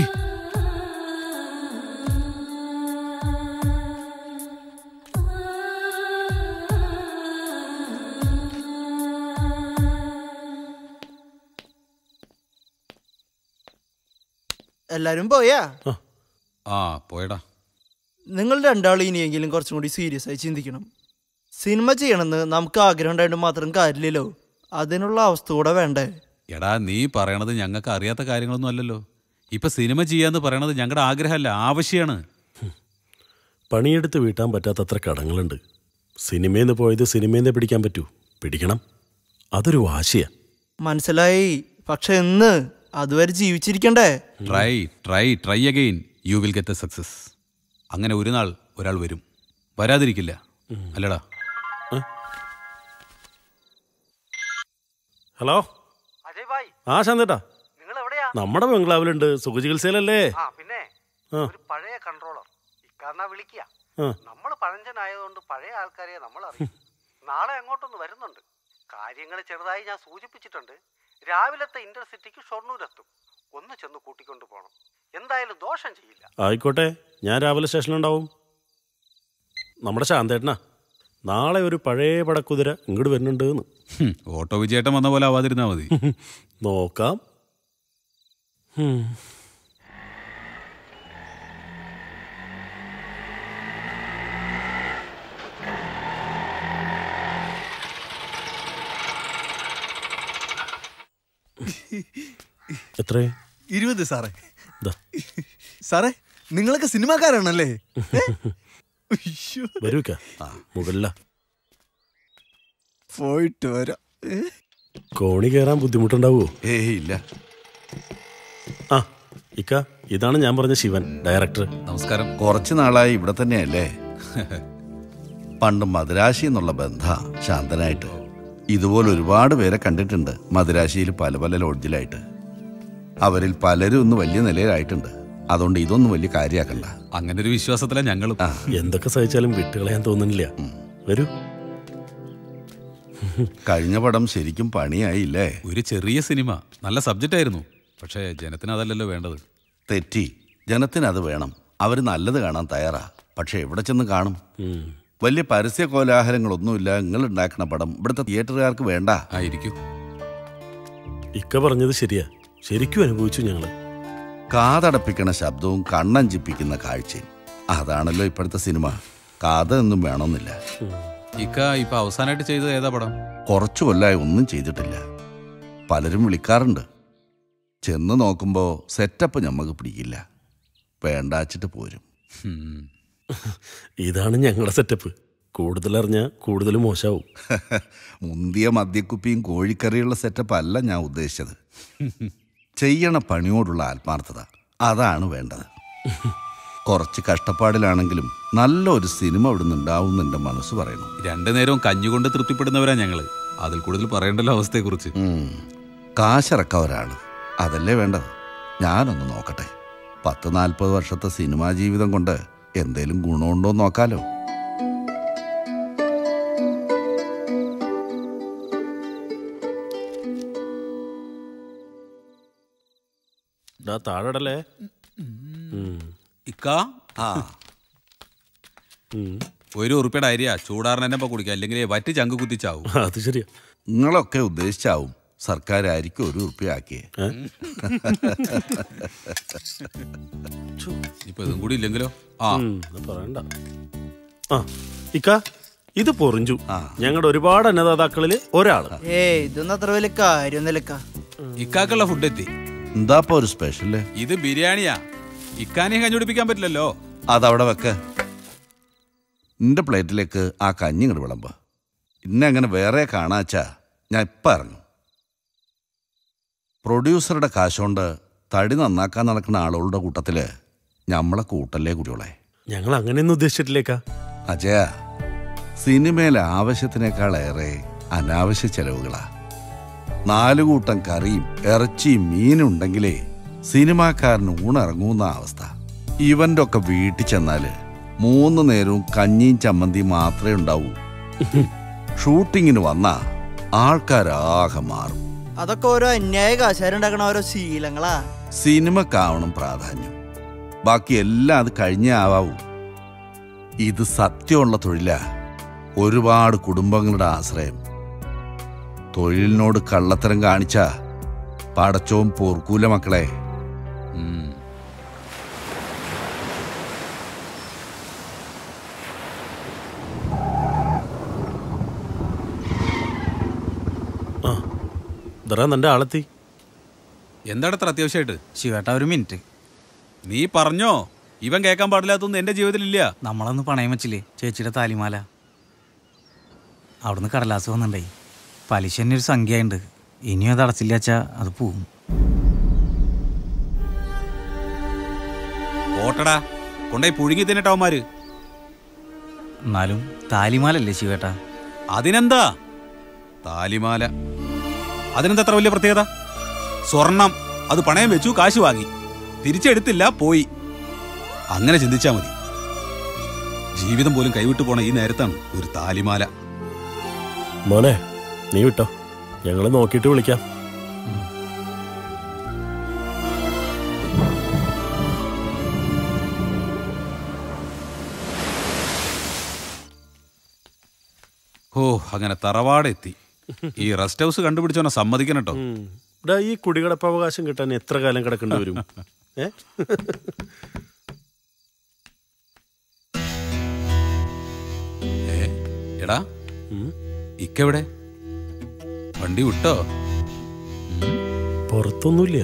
എല്ലാരും പോയാ ആ പോയടാ നിങ്ങൾ രണ്ടാളും ഇനിയെങ്കിലും കുറച്ചും കൂടി സീരിയസ് ആയി ചിന്തിക്കണം സിനിമ ചെയ്യണമെന്ന് നമുക്ക് ആഗ്രഹം ഉണ്ടായിട്ട് മാത്രം കാര്യമില്ലല്ലോ അതിനുള്ള അവസ്ഥ കൂടെ വേണ്ടേ എടാ നീ പറയണത് ഞങ്ങൾക്ക് അറിയാത്ത കാര്യങ്ങളൊന്നും അല്ലല്ലോ ഇപ്പൊ സിനിമ ചെയ്യാന്ന് പറയണത് ഞങ്ങളുടെ ആഗ്രഹമല്ല ആവശ്യമാണ് പണിയെടുത്ത് വീട്ടാൻ പറ്റാത്തത്ര കടങ്ങളുണ്ട് സിനിമയിൽ പോയത് സിനിമയിൽ പിടിക്കാൻ പറ്റൂ പിടിക്കണം അതൊരു വാശിയാ മനസ്സിലായി പക്ഷെ എന്ന് അതുവരെ ജീവിച്ചിരിക്കണ്ടേ try try try again you will get a success അങ്ങനെ ഒരു നാൾ ഒരാൾ വരും വരാതിരിക്കില്ല അല്ലടാ ഹലോ ആ ശാന്തേട്ടാ നമ്മുടെ ബംഗ്ലാവിലുണ്ട് സുഖചികിത്സയിലല്ലേ ആ പിന്നെ ആ. ഒരു പഴയ കൺട്രോളർ ഇക്കാരനാ വിളിക്കുക ആ. നമ്മൾ പഴഞ്ചനായതുകൊണ്ട് പഴയ ആൾക്കാരെ നമ്മൾ അറിയും നാളെ അങ്ങോട്ടൊന്ന് വരുന്നുണ്ട് കാര്യങ്ങൾ ചെറുതായി ഞാൻ സൂചിപ്പിച്ചിട്ടുണ്ട് രാവിലത്തെ ഇന്റർസിറ്റിക്ക് ഷൊർണൂരെത്തും ഒന്ന് ചെന്ന് കൂട്ടിക്കൊണ്ടു പോകണം എന്തായാലും ദോഷം ചെയ്യില്ല ആയിക്കോട്ടെ ഞാൻ രാവിലെ സ്റ്റേഷനിലുണ്ടാവും നമ്മുടെ ശാന്തേട്ടനാ നാളെ ഒരു പഴയ പടക്കുതിര ഇങ്ങോട്ട് വരുന്നുണ്ട് എന്ന് ഹും, ഓട്ടോ വിജയേട്ടൻ വന്ന പോലെ ആവാതിരുന്നാ മതി നോക്കാം ഹും. എത്രേ ഇരുപത് സാറേ ദാ. സാറേ നിങ്ങളൊക്കെ സിനിമാക്കാരാണല്ലേ വരൂക്ക മുകളില പോയിട്ട് വരാം ഏ? കോണി കയറാൻ ബുദ്ധിമുട്ടുണ്ടാവോ ഏയ് ഇല്ല ആ ഇക്ക ഇതാണ് ഞാൻ പറഞ്ഞ ശിവൻ ഡയറക്ടർ നമസ്കാരം കുറച്ചു നാളായി ഇവിടെ തന്നെയല്ലേ പണ്ട് മദുരാശി എന്നുള്ള ബന്ധ ശാന്തനായിട്ട് ഇതുപോലെ ഒരുപാട് പേരെ കണ്ടിട്ടുണ്ട് മദുരാശിയിൽ പല പല ലോഡ്ജിലായിട്ട് അവരിൽ പലരും ഒന്ന് വലിയ നിലയിലായിട്ടുണ്ട് അതുകൊണ്ട് ഇതൊന്നും വലിയ കാര്യമാക്കണ്ട അങ്ങനെ ഒരു വിശ്വാസത്തിലാണ് ഞങ്ങളും എന്തൊക്കെ സഹിച്ചാലും വിട്ടുകളയാൻ തോന്നുന്നില്ല വരൂ കഴിഞ്ഞ പടം ശരിക്കും പണിയായില്ലേ ഒരു ചെറിയ സിനിമ നല്ല സബ്ജക്റ്റ് ആയിരുന്നു പക്ഷേ ജനത്തിന് അതല്ലല്ലോ വേണ്ടത് തെറ്റി ജനത്തിന് അത് വേണം അവർ നല്ലത് കാണാൻ തയ്യാറാ പക്ഷെ എവിടെ ചെന്ന് കാണും വലിയ പരസ്യ കോലാഹലങ്ങളൊന്നുമില്ല നിങ്ങൾ ഉണ്ടാക്കുന്ന പടം ഇവിടുത്തെ തിയേറ്ററുകാർക്ക് വേണ്ട ആയിരിക്കും ഇക്ക പറഞ്ഞത് ശരിയാ ശരിക്കും അനുഭവിച്ചു ഞങ്ങള് കാതടപ്പിക്കണ ശബ്ദവും കണ്ണഞ്ചിപ്പിക്കുന്ന കാഴ്ചയും അതാണല്ലോ ഇപ്പോഴത്തെ സിനിമ കാതൊന്നും വേണമെന്നില്ല ഇക്ക ഇപ്പൊ അവസാനമായിട്ട് ചെയ്തത് ഏതാ പടം കുറച്ചു കൊല്ലായി ഒന്നും ചെയ്തിട്ടില്ല പലരും വിളിക്കാറുണ്ട് ചെന്ന് നോക്കുമ്പോൾ സെറ്റപ്പ് ഞമ്മക്ക് പിടിക്കില്ല വേണ്ടാച്ചിട്ട് പോരും ഇതാണ് ഞങ്ങളുടെ സെറ്റപ്പ് കൂടുതൽ അറിഞ്ഞാൽ കൂടുതൽ മോശമാവും മുന്തിയ മദ്യക്കുപ്പിയും കോഴിക്കറിയുള്ള സെറ്റപ്പ് അല്ല ഞാൻ ഉദ്ദേശിച്ചത് ചെയ്യണ പണിയോടുള്ള ആത്മാർത്ഥത അതാണ് വേണ്ടത് കുറച്ച് കഷ്ടപ്പാടിലാണെങ്കിലും നല്ല ഒരു സിനിമ ഇവിടുന്ന് ഉണ്ടാവും എൻ്റെ മനസ്സ് പറയുന്നു രണ്ടു നേരവും കഞ്ഞുകൊണ്ട് തൃപ്തിപ്പെടുന്നവരാ ഞങ്ങള് അതിൽ കൂടുതൽ പറയേണ്ടല്ലോ അവസ്ഥയെക്കുറിച്ച് കാശിറക്കവരാണ് അതല്ലേ വേണ്ടത് ഞാനൊന്ന് നോക്കട്ടെ പത്ത് നാൽപ്പത് വർഷത്തെ സിനിമാ ജീവിതം കൊണ്ട് എന്തേലും ഗുണമുണ്ടോ എന്ന് നോക്കാലോ ഡാ താഴടല്ലേ ഇക്ക ആ ഒരു ഉറുപ്പിയുടെ അരിയാ ചൂടാറിന് തന്നെ ഇപ്പൊ കുടിക്കാം അല്ലെങ്കിൽ വറ്റി ചങ്ക് കുത്തിച്ചാവും അത് ശരിയാ നിങ്ങളൊക്കെ ഉദ്ദേശിച്ചാവും സർക്കാരായിരിക്കും ഒരു ഉറുപ്പിയാക്കിയേ ഇപ്പൊ ഇതും കൂടി ഇല്ലെങ്കിലോ ആ ഉം, അത് പറയണ്ട ആ ഇക്ക ഇത് പൊറിഞ്ചു ഞങ്ങളുടെ ഒരുപാട് അന്നദാതാക്കളില് ഒരാള് ഏയ് ഇതൊന്നും അത്ര വലിയ കാര്യമൊന്നുമില്ലക്ക ഇക്കാക്കുള്ള ഫുഡ് എത്തി എന്താപ്പോ ഒരു സ്പെഷ്യല് ഇത് ബിരിയാണിയാ ഇക്കാനെ കഞ്ഞുപിടിപ്പിക്കാൻ പറ്റില്ലല്ലോ അതവിടെ വെക്ക് നിന്റെ പ്ലേറ്റിലേക്ക് ആ കഞ്ഞി ഇങ്ങോട്ട് വിളമ്പ ഇന്നെ അങ്ങനെ വേറെ കാണാച്ചാ ഞാൻ ഇപ്പം ഇറങ്ങും പ്രൊഡ്യൂസറുടെ കാശുകൊണ്ട് തടി നന്നാക്കാൻ നടക്കുന്ന ആളുകളുടെ കൂട്ടത്തില് ഞമ്മളെ കൂട്ടല്ലേ കുട്ടികളെ ഞങ്ങൾ അങ്ങനെയൊന്നും ഉദ്ദേശിച്ചിട്ടില്ലേക്കാ അജയ സിനിമയിലെ ആവശ്യത്തിനേക്കാളേറെ അനാവശ്യ ചെലവുകളാ നാലുകൂട്ടം കറിയും ഇറച്ചിയും മീനും ഉണ്ടെങ്കിലേ സിനിമാക്കാരന് ഊണിറങ്ങുന്ന അവസ്ഥ ഇവന്റെ ഒക്കെ വീട്ടിൽ ചെന്നാല് മൂന്ന് നേരവും കഞ്ഞിയും ചമ്മന്തിയും മാത്രമേ ഉണ്ടാവൂ ഷൂട്ടിങ്ങിന് വന്നാ ആൾക്കാരാകെ മാറും അതൊക്കെ ഓരോ അന്യായ കാശാരുണ്ടാക്കണ ഓരോ ശീലങ്ങളാ സിനിമക്കാവണം പ്രാധാന്യം ബാക്കി എല്ലാം അത് കഴിഞ്ഞേ ആവാവൂ ഇത് സത്യമുള്ള തൊഴിലാ ഒരുപാട് കുടുംബങ്ങളുടെ ആശ്രയം തൊഴിലിനോട് കള്ളത്തരം കാണിച്ച പടച്ചോം പോർക്കൂല മക്കളെ ഇതറാ നിന്റെ ആളെത്തി എന്താണ് അത്ര അത്യാവശ്യമായിട്ട് ശിവേട്ട ഒരു മിനിറ്റ് നീ പറഞ്ഞോ ഇവൻ കേൾക്കാൻ പാടില്ലാത്തൊന്നും എന്റെ ജീവിതത്തിലില്ല നമ്മളൊന്ന് പണയം വെച്ചില്ലേ ചേച്ചിയുടെ താലിമാല അവിടുന്ന് കടലാസ് വന്നിണ്ടായി പലിശ തന്നെ ഒരു സംഖ്യയുണ്ട് ഇനിയും അത് അടച്ചില്ല വെച്ചാ അത് പോവും ഓട്ടടാ കൊണ്ടുപോയി പുഴുങ്ങി തിന്നിട്ടവന്മാര് എന്നാലും താലിമാലല്ലേ ശിവേട്ട അതിനെന്താ താലിമാല അതിനെന്താ അത്ര വലിയ പ്രത്യേകത സ്വർണം അത് പണയം വെച്ചു കാശ് വാങ്ങി തിരിച്ചെടുത്തില്ല പോയി അങ്ങനെ ചിന്തിച്ചാ മതി ജീവിതം പോലും കൈവിട്ടു പോണ ഈ നേരത്താണ് ഒരു താലിമാല മോനെ നീ വിട്ടോ ഞങ്ങൾ നോക്കിയിട്ട് വിളിക്കാം ഓ അങ്ങനെ തറവാടെത്തി ഈ റെസ്റ്റ് ഹൗസ് കണ്ടുപിടിച്ചോനെ സമ്മതിക്കണം കേട്ടോ ഡാ ഈ കുടികടപ്പവകാശം കിട്ടാൻ എത്ര കാലം കിടക്കേണ്ടി വരും ഏ ഏ, എടാ ഇക്കെവിടെ വണ്ടി വിട്ടോ പുറത്തൊന്നുമില്ല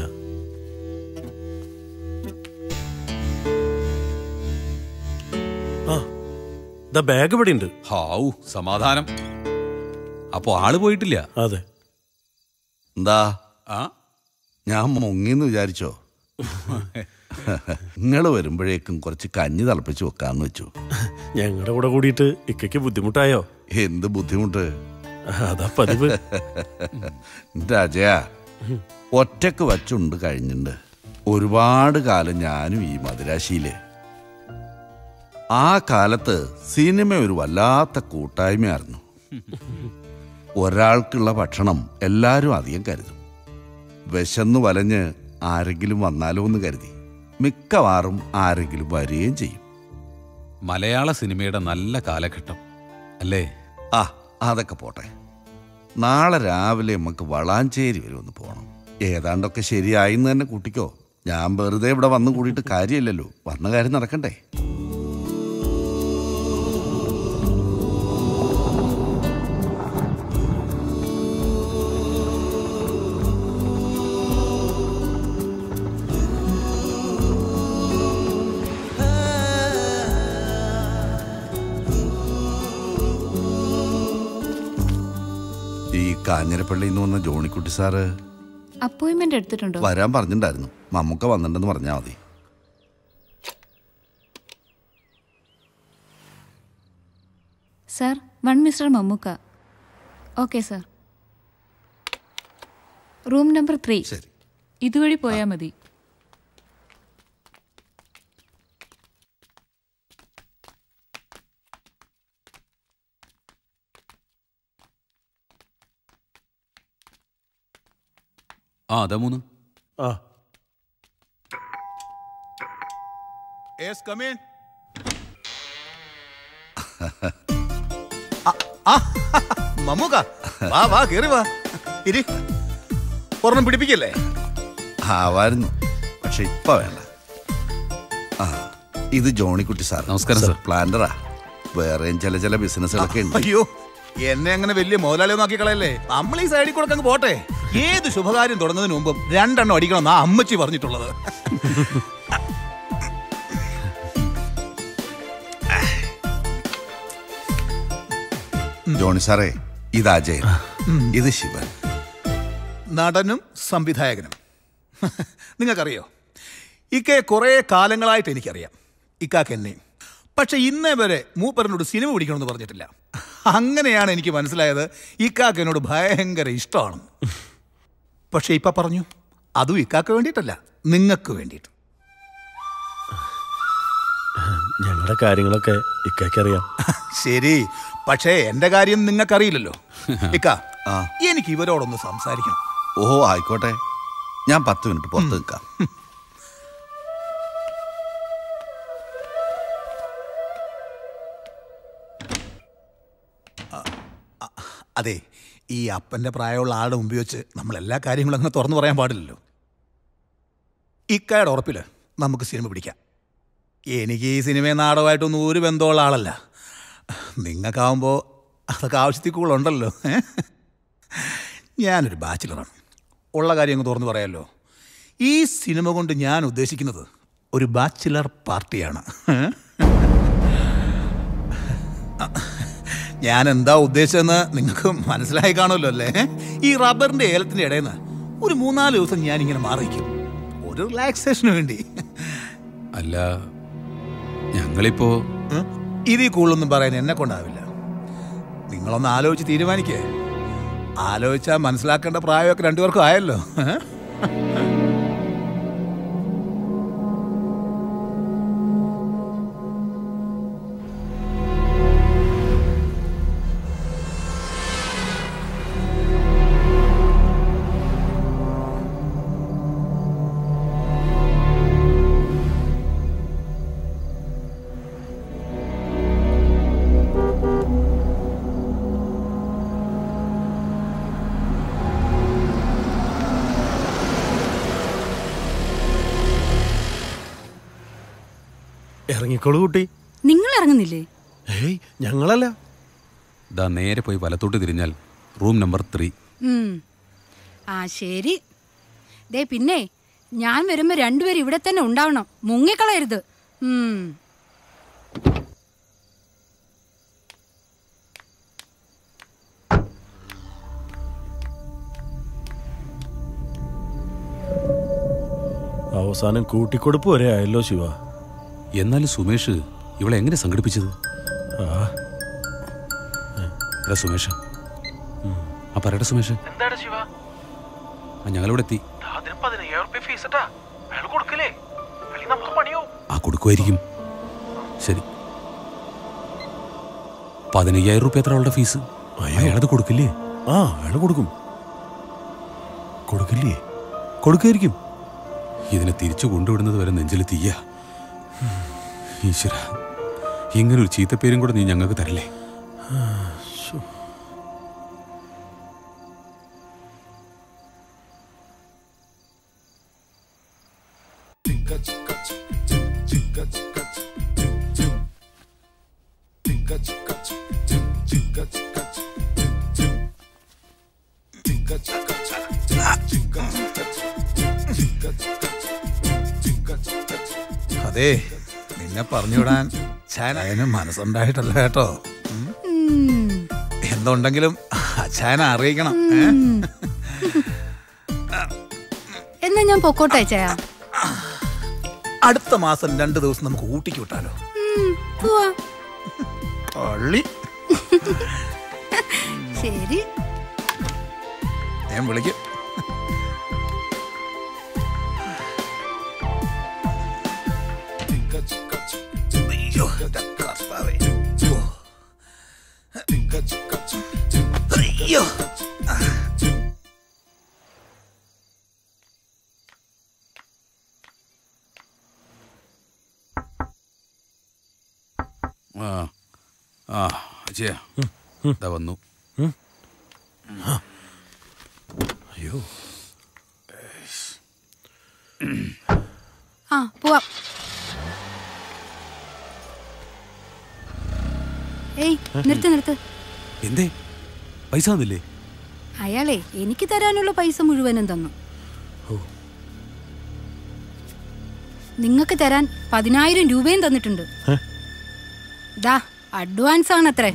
ആ ദാ ബാഗ് ഇവിടെ ഉണ്ട് ഹാവു സമാധാനം അപ്പോ ആള് പോയിട്ടില്ല അതെ എന്താ ആ ഞാൻ മുങ്ങിന്ന് വിചാരിച്ചോ നിങ്ങൾ വരുമ്പോഴേക്കും കുറച്ച് കഞ്ഞി തിളപ്പിച്ച് വെക്കാന്ന് വെച്ചു ഞങ്ങളുടെ കൂടെ കൂടിയിട്ട് ഇക്കയ്ക്ക് ബുദ്ധിമുട്ടായോ എന്ത് ബുദ്ധിമുട്ട് അതാ പതിവ് രാജയ ഒറ്റക്ക് വച്ചുണ്ട് കഴിഞ്ഞിട്ടുണ്ട് ഒരുപാട് കാലം ഞാനും ഈ മദിരാശിയില് ആ കാലത്ത് സിനിമ ഒരു വല്ലാത്ത കൂട്ടായ്മയായിരുന്നു ഒരാൾക്കുള്ള ഭക്ഷണം എല്ലാവരും അധികം കരുതും വിശന്ന് വലഞ്ഞ് ആരെങ്കിലും വന്നാലോ എന്ന് കരുതി മിക്കവാറും ആരെങ്കിലും വരികയും ചെയ്യും മലയാള സിനിമയുടെ നല്ല കാലഘട്ടം അല്ലേ ആ അതൊക്കെ പോട്ടെ നാളെ രാവിലെ നമുക്ക് വളാഞ്ചേരി വരെ ഒന്ന് പോകണം ഏതാണ്ടൊക്കെ ശരിയായി എന്ന് തന്നെ കൂട്ടിക്കോ ഞാൻ വെറുതെ ഇവിടെ വന്നു കൂടിയിട്ട് കാര്യമില്ലല്ലോ വന്ന കാര്യം നടക്കണ്ടേ ഈ കാഞ്ഞിരപ്പള്ളിയിൽ നിന്ന് വന്ന ജോണിക്കുട്ടി സാറ് അപ്പോയിന്റ്മെന്റ് എടുത്തിട്ടുണ്ടോ വരാൻ പറഞ്ഞിട്ടുണ്ടായിരുന്നു മമ്മൂക്ക വന്നിട്ടുണ്ടെന്ന് പറഞ്ഞാൽ മതി sir one Mr Mammukka okay sir room number three ഇതുവഴി പോയാൽ മതി ആ അതാ മൂന്ന് ആ Yes, come in. മമ്മൂക്ക വാ വാ കേറി വാ ഇരി ഒരെണ്ണം പിടിപ്പിക്കല്ലേ ആവായിരുന്നു പക്ഷെ ഇപ്പൊ വേണ്ട ആ ഇത് ജോണിക്കുട്ടി സാർ നമസ്കാരം സാർ. പ്ലാന്ററാ വേറെയും ചില ചില ബിസിനസ്സുകളൊക്കെ ഉണ്ട് അയ്യോ എന്നെ അങ്ങനെ വലിയ മുതലാളിയൊന്നും ആക്കി കളയല്ലേ നമ്മൾ ഈ സൈഡിൽ കൂടെ അങ്ങ് പോട്ടെ ഏത് ശുഭകാര്യം തുടങ്ങുന്നതിന് മുമ്പും രണ്ടെണ്ണം അടിക്കണം എന്നാ അമ്മച്ചി പറഞ്ഞിട്ടുള്ളത് ജോണി സാറേ ഇത് അജയൻ ഇത് ശിവൻ നടനും സംവിധായകനും നിങ്ങൾക്കറിയോ ഇക്കയെ കുറേ കാലങ്ങളായിട്ട് എനിക്കറിയാം ഇക്കാക്ക് എന്നെയും പക്ഷെ ഇന്നേ വരെ മൂപ്പരനോട് സിനിമ പിടിക്കണമെന്ന് പറഞ്ഞിട്ടില്ല അങ്ങനെയാണ് എനിക്ക് മനസ്സിലായത് ഇക്കാക്ക് എന്നോട് ഭയങ്കര ഇഷ്ടമാണ് പക്ഷെ ഇപ്പൊ പറഞ്ഞു അതും ഇക്കാക്ക് വേണ്ടിയിട്ടല്ല നിങ്ങൾക്ക് വേണ്ടിയിട്ട് ഞങ്ങളുടെ കാര്യങ്ങളൊക്കെ ഇക്കയ്ക്കറിയാം ശരി പക്ഷേ എന്റെ കാര്യം നിങ്ങൾക്കറിയില്ലല്ലോ ഇക്ക എനിക്ക് ഇവരോടൊന്ന് സംസാരിക്കണം ഓ ആയിക്കോട്ടെ ഞാൻ പത്ത് മിനിറ്റ് പുറത്ത് നിൽക്കാം അതെ ഈ അപ്പന്റെ പ്രായമുള്ള ആളുടെ മുമ്പിൽ വെച്ച് നമ്മൾ എല്ലാ കാര്യങ്ങളും അങ്ങനെ തുറന്നു പറയാൻ പാടില്ലല്ലോ ഇക്കയുടെ ഉറപ്പില് നമുക്ക് സിനിമ പിടിക്കാം എനിക്ക് ഈ സിനിമയും നാടകമായിട്ടൊന്നും ഒരു ബന്ധമുള്ള ആളല്ല നിങ്ങൾക്കാവുമ്പോൾ അതൊക്കെ ആവശ്യത്തിൽ കൂടുതലുണ്ടല്ലോ ഏ? ഞാനൊരു ബാച്ചിലറാണ് ഉള്ള കാര്യം അങ്ങ് തുറന്നു പറയാമല്ലോ ഈ സിനിമ കൊണ്ട് ഞാൻ ഉദ്ദേശിക്കുന്നത് ഒരു ബാച്ചിലർ പാർട്ടിയാണ് ഏ? ഞാൻ എന്താ ഉദ്ദേശിച്ചതെന്ന് നിങ്ങൾക്ക് മനസ്സിലായി കാണുമല്ലോ അല്ലേ ഈ റബ്ബറിന്റെ ഏലത്തിന്റെ ഇടയിൽ നിന്ന് ഒരു മൂന്നാല് ദിവസം ഞാൻ ഇങ്ങനെ മാറിയിരിക്കും ഒരു റിലാക്സേഷന് വേണ്ടി അല്ല ഞങ്ങളിപ്പോ ഇതിൽ കൂടുതലൊന്നും പറയാൻ എന്നെ കൊണ്ടാവില്ല നിങ്ങളൊന്ന് ആലോചിച്ച് തീരുമാനിക്കേ ആലോചിച്ചാൽ മനസ്സിലാക്കേണ്ട പ്രായമൊക്കെ രണ്ടുപേർക്കും ആയല്ലോ ഏ? ഇറങ്ങിക്കോളൂ കുട്ടി നിങ്ങൾ ഇറങ്ങുന്നില്ലേ ഏയ് ഞങ്ങളല്ല ദാ നേരെ പോയി വലത്തോട്ട് തിരിഞ്ഞാൽ റൂം നമ്പർ ത്രീ ഉം. ആ ശരി ദേ പിന്നെ ഞാൻ വരുമ്പോ രണ്ടുപേരും ഇവിടെ തന്നെ ഉണ്ടാവണം മുങ്ങിക്കളയരുത് ഉം. ആ അവസാനം കൂട്ടിക്കൊടുപ്പ് വരെ ആയല്ലോ ശിവ എന്നാലും സുമേഷ് ഇവളെ എങ്ങനെ സംഘടിപ്പിച്ചത് എടാ സുമേഷ് ആ പറയട്ടെ സുമേഷ് എന്താണ് ശിവ ആ ഞങ്ങളിവിടെ എത്തി അതിന് പതിനയ്യായിരം റുപ്യ ഫീസ് ഇട്ടാ അയാൾ കൊടുക്കലേ അല്ലെങ്കിൽ നമുക്ക് പണിയോ ആ കൊടുക്കുമായിരിക്കും ശരി പതിനയ്യായിരം റുപ്യ എത്ര അവളുടെ ഫീസ് അയാളത് കൊടുക്കില്ലേ ആ അയാൾ കൊടുക്കും കൊടുക്കില്ലേ കൊടുക്കായിരിക്കും ഇതിനെ തിരിച്ചു കൊണ്ടുവിടുന്നത് വരെ നെഞ്ചിൽ തീയ ഈശ്വര ഇങ്ങനൊരു ചീത്തപ്പേരും കൂടെ നീ ഞങ്ങൾക്ക് തരില്ലേ അതെ നിന്നെ പറഞ്ഞുവിടാൻ ചായന് മനസ്സുണ്ടായിട്ടല്ല കേട്ടോ ഉം. എന്തുണ്ടെങ്കിലും അച്ഛനെ അറിയിക്കണം ഏ? എന്നാ ഞാൻ പൊക്കോട്ടെ ചായ അടുത്ത മാസം രണ്ട് ദിവസം നമുക്ക് ഊട്ടിക്ക് വിട്ടാലോ പോവാ പള്ളി ശരി ഞാൻ വിളിക്കും അയ്യോ, എൻ്റെ കർത്താവേ. ഓ. അയ്യോ ആ ആ അജയ ഇതാ വന്നു അയ്യോ ആ പോവാം ഏയ് നിർത്ത് നിർത്ത് എന്തേ പൈസ തന്നില്ലേ അയാളെ എനിക്ക് തരാനുള്ള പൈസ മുഴുവനും തന്നു നിങ്ങൾക്ക് തരാൻ പതിനായിരം രൂപയും തന്നിട്ടുണ്ട് ദാ അഡ്വാൻസ് ആണത്രേ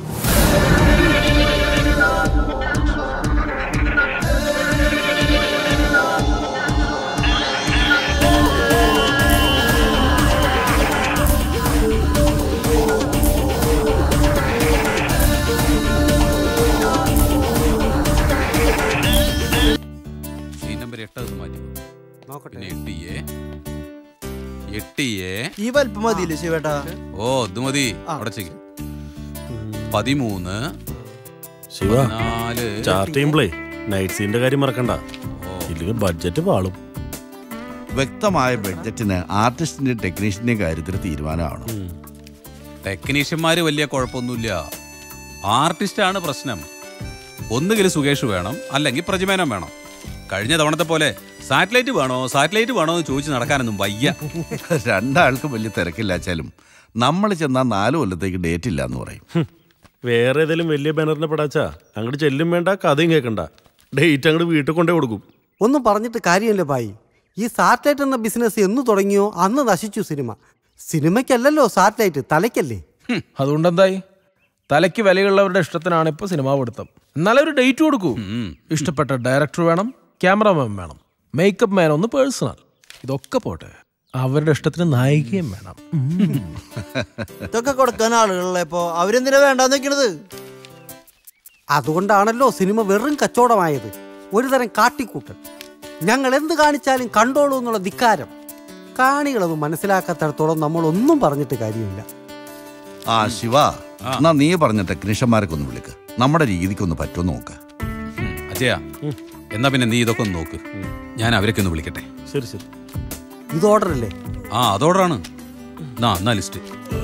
ഈ നമ്പർ എട്ട് അത് മാറ്റി പിന്നെ എട്ട് എ എട്ട് എ ഈ വലിപ്പം മതിയില്ലേ ശിവേട്ടാ ഓ ഇത് മതി അവിടെ ചെയ്യും പതിമൂന്ന് ശിവ പതിനാല് ചാർട്ട് ചെയ്യുമ്പളേ നൈറ്റ് സീന്റെ കാര്യം മറക്കണ്ട ഇല്ലെങ്കിൽ ബഡ്ജറ്റ് പാളും വ്യക്തമായ ബഡ്ജറ്റിന് ആർട്ടിസ്റ്റിന്റെയും ടെക്നീഷ്യന്റെയും കാര്യത്തിൽ തീരുമാനമാണ് ടെക്നീഷ്യന്മാര് വലിയ കുഴപ്പമൊന്നുമില്ല ആർട്ടിസ്റ്റാണ് പ്രശ്നം ഒന്നുകിൽ സുകേഷ് വേണം അല്ലെങ്കിൽ പ്രജിമേനം വേണം കഴിഞ്ഞ തവണത്തെ പോലെ സാറ്റലൈറ്റ് വേണോ സാറ്റലൈറ്റ് വേണോ എന്ന് ചോദിച്ച് നടക്കാനൊന്നും വയ്യ രണ്ടാൾക്കും വലിയ തിരക്കില്ലാച്ചാലും നമ്മൾ ചെന്നാൽ നാല് കൊല്ലത്തേക്ക് ഡേറ്റ് ഇല്ല എന്ന് പറയും ഹും. വേറെ ഏതെങ്കിലും വലിയ ബാനറിനെ പടാച്ചാ അങ്ങോട്ട് ചെല്ലും വേണ്ട കഥയും കേൾക്കണ്ട ഡേറ്റ് അങ്ങോട്ട് വീട്ടിൽ കൊണ്ടേ കൊടുക്കും ഒന്നും പറഞ്ഞിട്ട് കാര്യമില്ല ബായി ഈ സാറ്റലൈറ്റ് എന്ന ബിസിനസ് എന്ന് തുടങ്ങിയോ അന്ന് നശിച്ചു സിനിമ സിനിമയ്ക്കല്ലല്ലോ സാറ്റലൈറ്റ് തലയ്ക്കല്ലേ അതുകൊണ്ട് എന്തായി തലയ്ക്ക് വിലയുള്ളവരുടെ ഇഷ്ടത്തിനാണ് ഇപ്പൊ സിനിമാ പിടുത്തം എന്നാലും ഒരു ഡേറ്റ് കൊടുക്കൂ ഇഷ്ടപ്പെട്ട ഡയറക്ടർ വേണം ക്യാമറമാൻ വേണം മേക്കപ്പ് മാൻ ഒന്ന് പേഴ്സണൽ ഇതൊക്കെ പോട്ടെ അവരുടെ ഇഷ്ടത്തിന് നായികയും വേണം ഇതൊക്കെ കൊടുക്കാൻ ആളുകളിലെപ്പോ അവരെന്തിനാ വേണ്ടാന്ന് വെക്കണത് അതുകൊണ്ടാണല്ലോ സിനിമ വെറും കച്ചവടമായത് ഒരു തരം കാട്ടിക്കൂട്ടൽ ഞങ്ങൾ എന്ത് കാണിച്ചാലും കണ്ടോളൂ എന്നുള്ള ധിക്കാരം കാണികളത് മനസ്സിലാക്കാത്തടത്തോളം നമ്മൾ ഒന്നും പറഞ്ഞിട്ട് കാര്യമില്ല ആ ശിവ എന്നാ നീ പറഞ്ഞ ടെക്നീഷ്യന്മാരൊക്കെ ഒന്ന് വിളിക്ക് നമ്മുടെ രീതിക്കൊന്ന് പറ്റുമോ നോക്ക് അജയ എന്നാ പിന്നെ നീ ഇതൊക്കെ ഒന്ന് നോക്ക് ഞാൻ അവരൊക്കെ ഒന്ന് വിളിക്കട്ടെ ശരി ശരി ഇത് ഓർഡർ അല്ലേ ആ അതോടാണ് എന്നാ എന്നാ ലിസ്റ്റ്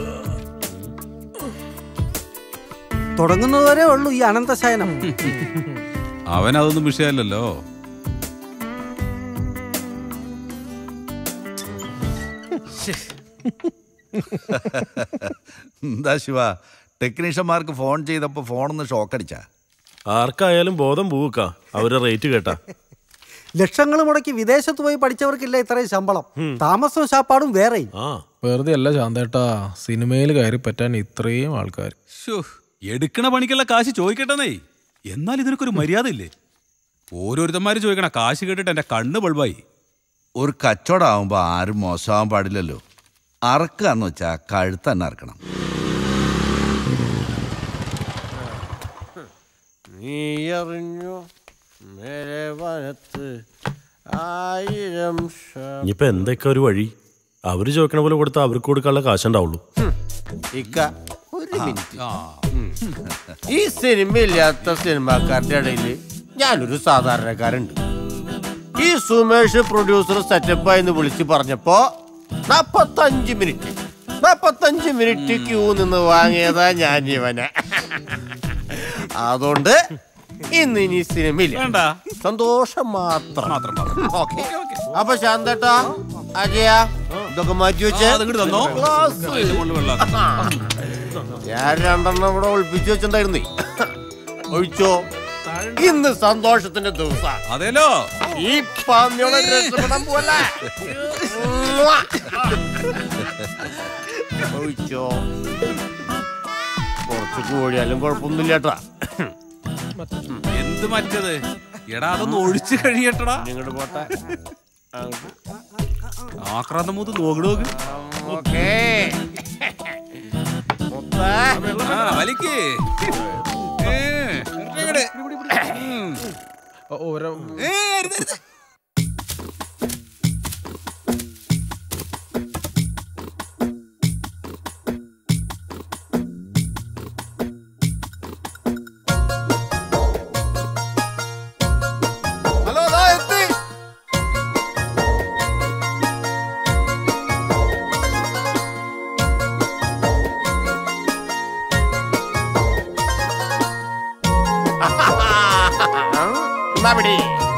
തുടങ്ങുന്നതുവരെ ഉള്ളൂ ഈ അനന്തശയനം അവൻ അതൊന്നും വിഷയമല്ലല്ലോ എന്താ ശിവ ടെക്നീഷ്യന്മാർക്ക് ഫോൺ ചെയ്തപ്പോൾ ഫോണൊന്ന് ഷോക്കടിച്ചാ ആർക്കായാലും ബോധം പോവുക്ക അവരെ റേറ്റ് കേട്ടാ ലക്ഷങ്ങൾ മുടക്കി വിദേശത്ത് പോയി പഠിച്ചവർക്കില്ല ഇത്രയും ശമ്പളം താമസവും ശാപ്പാടും വേറെയും വെറുതെ അല്ല ശാന്തേട്ടാ സിനിമയിൽ കയറി പറ്റാൻ ഇത്രയും ആൾക്കാർ ശ്ശോ, എടുക്കണ പണിക്കുള്ള കാശ് ചോദിക്കട്ടെന്നേ എന്നാൽ ഇതിനൊക്കെ ഒരു മര്യാദ ഇല്ലേ ഓരോരുത്തന്മാര് ചോദിക്കണ കാശ് കേട്ടിട്ട് എന്റെ കണ്ണ് ബൾബായി ഒരു കച്ചവടം ആവുമ്പോൾ ആരും മോശമാവാൻ പാടില്ലല്ലോ അറക്കുക എന്ന് വെച്ചാൽ കഴുത്ത് തന്നെ അറക്കണം നീ അറിഞ്ഞു മേലെ വനത്ത് ആയിരം ഇനിയിപ്പോ എന്തൊക്കെ ഒരു വഴി അവര് ചോദിക്കണ പോലെ കൊടുത്താൽ അവർക്ക് കൊടുക്കാനുള്ള കാശുണ്ടാവുള്ളൂ ഇക്ക ഒരു മിനിറ്റ് ഉം. ഈ സിനിമയില്ലാത്ത സിനിമാക്കാരുടെ ഇടയിൽ ഞാനൊരു സാധാരണക്കാരുണ്ട് ഈ സുമേഷ് പ്രൊഡ്യൂസർ സെറ്റപ്പ് എന്ന് വിളിച്ച് പറഞ്ഞപ്പോ നാപ്പത്തഞ്ച് മിനിറ്റ് നാപ്പത്തഞ്ച് മിനിറ്റ് ക്യൂ നിന്ന് വാങ്ങിയതാ ഞാൻ ഇവനെ അതുകൊണ്ട് ഇന്ന് ഇനി സിനിമയില്ല സന്തോഷം മാത്രം മാത്രം ഓക്കെ അപ്പൊ ശാന്തേട്ടാ അജയ ഇതൊക്കെ മാറ്റി വെച്ച് ആ, അതിങ്ങട് തന്നോ. ഗ്ലാസ്. അതിന്റെ മുകളിൽ വെള്ളം. ഞാൻ രണ്ടെണ്ണം ഇവിടെ ഒളിപ്പിച്ചു വെച്ചിട്ടുണ്ടായിരുന്നേ ഒഴിച്ചോ ഇന്ന് സന്തോഷത്തിന്റെ ദിവസം അതേലോ ഈ പാമ്പിയോടെ രക്ഷപ്പെടാൻ പോലെ ഒഴിച്ചോ കുറച്ച് കോഴിയാലും കുഴപ്പമൊന്നുമില്ല കേട്ടാ എന്ത് മറ്റത് എടാ അതൊന്ന് ഒഴിച്ചു കഴിയട്ടടാ നിങ്ങോട്ട് പോട്ടെ ആക്രാന്തം മൂത്ത് നോക്ക് നോക്ക് ഓക്കേ ആ വലിക്ക് ഏ, ഇങ്ങട്. ഉം. ഓരോ ഏ, അരുത്, അരുത്. ഹലോ ദാ എത്തി എന്നാ പിടി